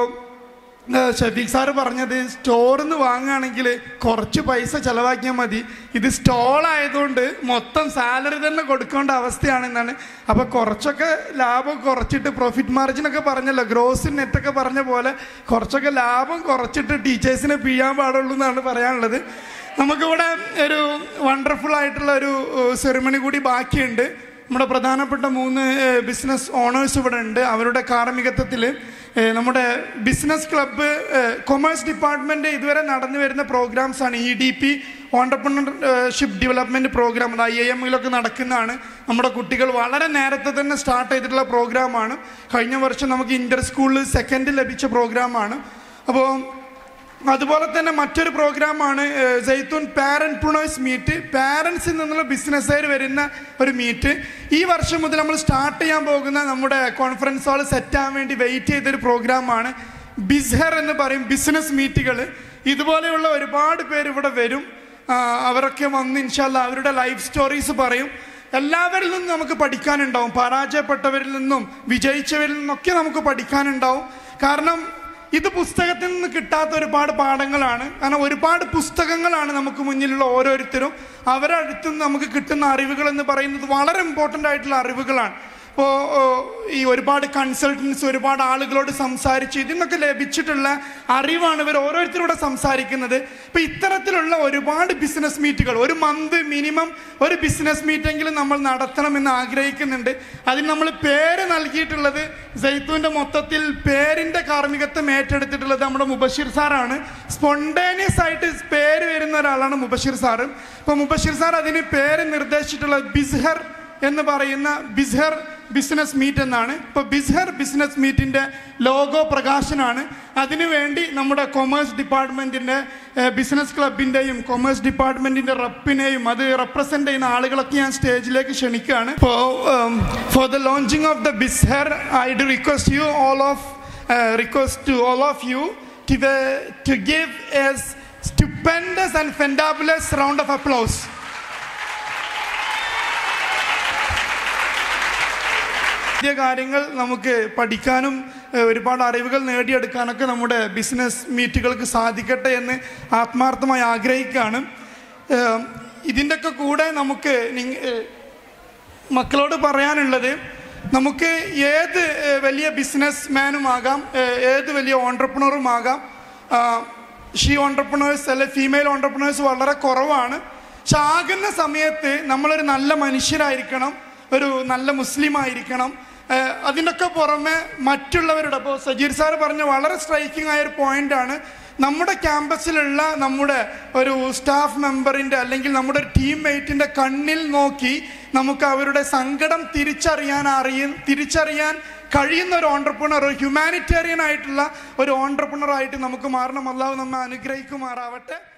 ഷഫീഖ് സാറ് പറഞ്ഞത് സ്റ്റോറിൽ നിന്ന് വാങ്ങുകയാണെങ്കിൽ കുറച്ച് പൈസ ചിലവാക്കിയാൽ മതി ഇത് സ്റ്റോൾ ആയതുകൊണ്ട് മൊത്തം സാലറി തന്നെ കൊടുക്കേണ്ട അവസ്ഥയാണെന്നാണ് അപ്പോൾ കുറച്ചൊക്കെ ലാഭം കുറച്ചിട്ട് പ്രോഫിറ്റ് മാർജിനൊക്കെ പറഞ്ഞല്ലോ ഗ്രോസ് നെറ്റൊക്കെ പറഞ്ഞ പോലെ കുറച്ചൊക്കെ ലാഭം കുറച്ചിട്ട് ടീച്ചേഴ്സിനെ പിഴിയാൻ പാടുള്ളൂ എന്നാണ് പറയാനുള്ളത് നമുക്കിവിടെ ഒരു വണ്ടർഫുൾ ആയിട്ടുള്ള ഒരു സെറിമണി കൂടി ബാക്കിയുണ്ട് നമ്മുടെ പ്രധാനപ്പെട്ട മൂന്ന് ബിസിനസ് ഓണേഴ്സ് ഇവിടെ ഉണ്ട് അവരുടെ കാർമ്മികത്വത്തിൽ നമ്മുടെ ബിസിനസ് ക്ലബ്ബ് കൊമേഴ്സ് ഡിപ്പാർട്ട്മെൻറ്റ് ഇതുവരെ നടന്നു വരുന്ന പ്രോഗ്രാംസ് ആണ് E D P entrepreneurship development program അത് ഐ ഐ എമ്മിലൊക്കെ നടക്കുന്നതാണ് നമ്മുടെ കുട്ടികൾ വളരെ നേരത്തെ തന്നെ സ്റ്റാർട്ട് ചെയ്തിട്ടുള്ള പ്രോഗ്രാമാണ് കഴിഞ്ഞ വർഷം നമുക്ക് ഇൻ്റർ സ്കൂളിൽ സെക്കൻഡ് ലഭിച്ച പ്രോഗ്രാമാണ് അപ്പോൾ അതുപോലെ തന്നെ മറ്റൊരു പ്രോഗ്രാമാണ് ജയ്ത്തൂൻ പാരന്റ് പ്രൊണേഴ്സ് മീറ്റ് പാരൻസിൽ നിന്നുള്ള ബിസിനസ്സുകാർ വരുന്ന ഒരു മീറ്റ് ഈ വർഷം മുതൽ നമ്മൾ സ്റ്റാർട്ട് ചെയ്യാൻ പോകുന്ന നമ്മുടെ കോൺഫറൻസ് ഹാൾ സെറ്റ് ആവാൻ വേണ്ടി വെയിറ്റ് ചെയ്തൊരു പ്രോഗ്രാമാണ് ബിസ്ഹർ എന്ന് പറയും ബിസിനസ് മീറ്റുകൾ ഇതുപോലെയുള്ള ഒരുപാട് പേര് ഇവിടെ വരും ആ, അവരൊക്കെ വന്ന് ഇൻഷാല്ല അവരുടെ ലൈഫ് സ്റ്റോറീസ് പറയും എല്ലാവരിൽ നിന്നും നമുക്ക് പഠിക്കാനുണ്ടാവും പരാജയപ്പെട്ടവരിൽ നിന്നും വിജയിച്ചവരിൽ നിന്നൊക്കെ നമുക്ക് പഠിക്കാനുണ്ടാവും കാരണം ഇത് പുസ്തകത്തിൽ നിന്ന് കിട്ടാത്ത ഒരുപാട് പാഠങ്ങളാണ് കാരണം ഒരുപാട് പുസ്തകങ്ങളാണ് നമുക്ക് മുന്നിലുള്ള ഓരോരുത്തരും അവരുടെ അടുത്ത് നിന്ന് നമുക്ക് കിട്ടുന്ന അറിവുകൾ എന്ന് പറയുന്നത് വളരെ ഇമ്പോർട്ടൻ്റ് ആയിട്ടുള്ള അറിവുകളാണ് ഇപ്പോൾ ഈ ഒരുപാട് കൺസൾട്ടൻസ് ഒരുപാട് ആളുകളോട് സംസാരിച്ച് ഇതിൽ നിന്നൊക്കെ ലഭിച്ചിട്ടുള്ള അറിവാണ് ഇവർ ഓരോരുത്തരോട് സംസാരിക്കുന്നത് ഇപ്പം ഇത്തരത്തിലുള്ള ഒരുപാട് ബിസിനസ് മീറ്റുകൾ ഒരു മന്ത് മിനിമം ഒരു ബിസിനസ് മീറ്റെങ്കിലും നമ്മൾ നടത്തണമെന്ന് ആഗ്രഹിക്കുന്നുണ്ട് അതിന് നമ്മൾ പേര് നൽകിയിട്ടുള്ളത് ജയ്ത്തൂൻ്റെ മൊത്തത്തിൽ പേരിൻ്റെ കാർമ്മികത്വം ഏറ്റെടുത്തിട്ടുള്ളത് നമ്മുടെ മുബഷീർ സാറാണ് സ്പോണ്ടേനിയസ് ആയിട്ട് പേര് വരുന്ന ഒരാളാണ് മുബഷീർ സാറ് അപ്പോൾ മുബഷീർ സാർ അതിന് പേര് നിർദ്ദേശിച്ചിട്ടുള്ളത് ബിസ്ഹർ എന്ന് പറയുന്ന ബിസ്ഹർ ബിസിനസ് മീറ്റ് എന്നാണ് ഇപ്പോൾ ബിസ്ഹർ ബിസിനസ് മീറ്റിൻ്റെ ലോഗോ പ്രകാശനാണ് അതിനുവേണ്ടി നമ്മുടെ കൊമേഴ്സ് ഡിപ്പാർട്ട്മെൻറ്റിൻ്റെ ബിസിനസ് ക്ലബിൻ്റെയും കൊമേഴ്സ് ഡിപ്പാർട്ട്മെൻറ്റിൻ്റെ റപ്പിനെയും അത് റെപ്രസെൻ്റ് ചെയ്യുന്ന ആളുകളൊക്കെ ഞാൻ സ്റ്റേജിലേക്ക് ക്ഷണിക്കുകയാണ് ഇപ്പോൾ for the launching of the ബിസ്ഹർ I do request you all of request to all of you to to give us stupendous and fantabulous round of applause. പുതിയ കാര്യങ്ങൾ നമുക്ക് പഠിക്കാനും ഏഹ്, ഒരുപാട് അറിവുകൾ നേടിയെടുക്കാനൊക്കെ നമ്മുടെ ബിസിനസ് മീറ്റുകൾക്ക് സാധിക്കട്ടെ എന്ന് ആത്മാർത്ഥമായി ആഗ്രഹിക്കുകയാണ് ഏഹ്, ഇതിൻ്റെയൊക്കെ കൂടെ നമുക്ക് നിങ്ങ- ഏഹ്, മക്കളോട് പറയാനുള്ളത് നമുക്ക് ഏത് ഏഹ്, വലിയ ബിസിനസ് മാനും ആകാം ഏഹ്, ഏത് വലിയ ഓണ്ടർപ്രണറും ആകാം ഷീ ഓണ്ടർപ്രണേഴ്സ് അല്ലെ ഫീമെയിൽ ഓണ്ടർപ്രണേഴ്സ് വളരെ കുറവാണ് പക്ഷെ ആകുന്ന സമയത്ത് നമ്മളൊരു നല്ല മനുഷ്യരായിരിക്കണം ഒരു നല്ല മുസ്ലിം ആയിരിക്കണം ഏഹ്, അതിനൊക്കെ പുറമെ മറ്റുള്ളവരുടെ ഇപ്പോൾ സജീർ സാർ പറഞ്ഞ വളരെ സ്ട്രൈക്കിംഗ് ആയ ഒരു പോയിന്റ് ആണ് നമ്മുടെ ക്യാമ്പസിലുള്ള നമ്മുടെ ഒരു സ്റ്റാഫ് മെമ്പറിൻ്റെ അല്ലെങ്കിൽ നമ്മുടെ ഒരു ടീം മേറ്റിൻ്റെ കണ്ണിൽ നോക്കി നമുക്ക് അവരുടെ സങ്കടം തിരിച്ചറിയാൻ അറിയ തിരിച്ചറിയാൻ കഴിയുന്ന ഒരു ഓണ്ടർപ്രണർ ഒരു ഹ്യൂമാനിറ്റേറിയൻ ആയിട്ടുള്ള ഒരു ഓണ്ടർപ്രണർ ആയിട്ട് നമുക്ക് മാറണം അല്ലാതെ നമ്മെ അനുഗ്രഹിക്കുമാറാവട്ടെ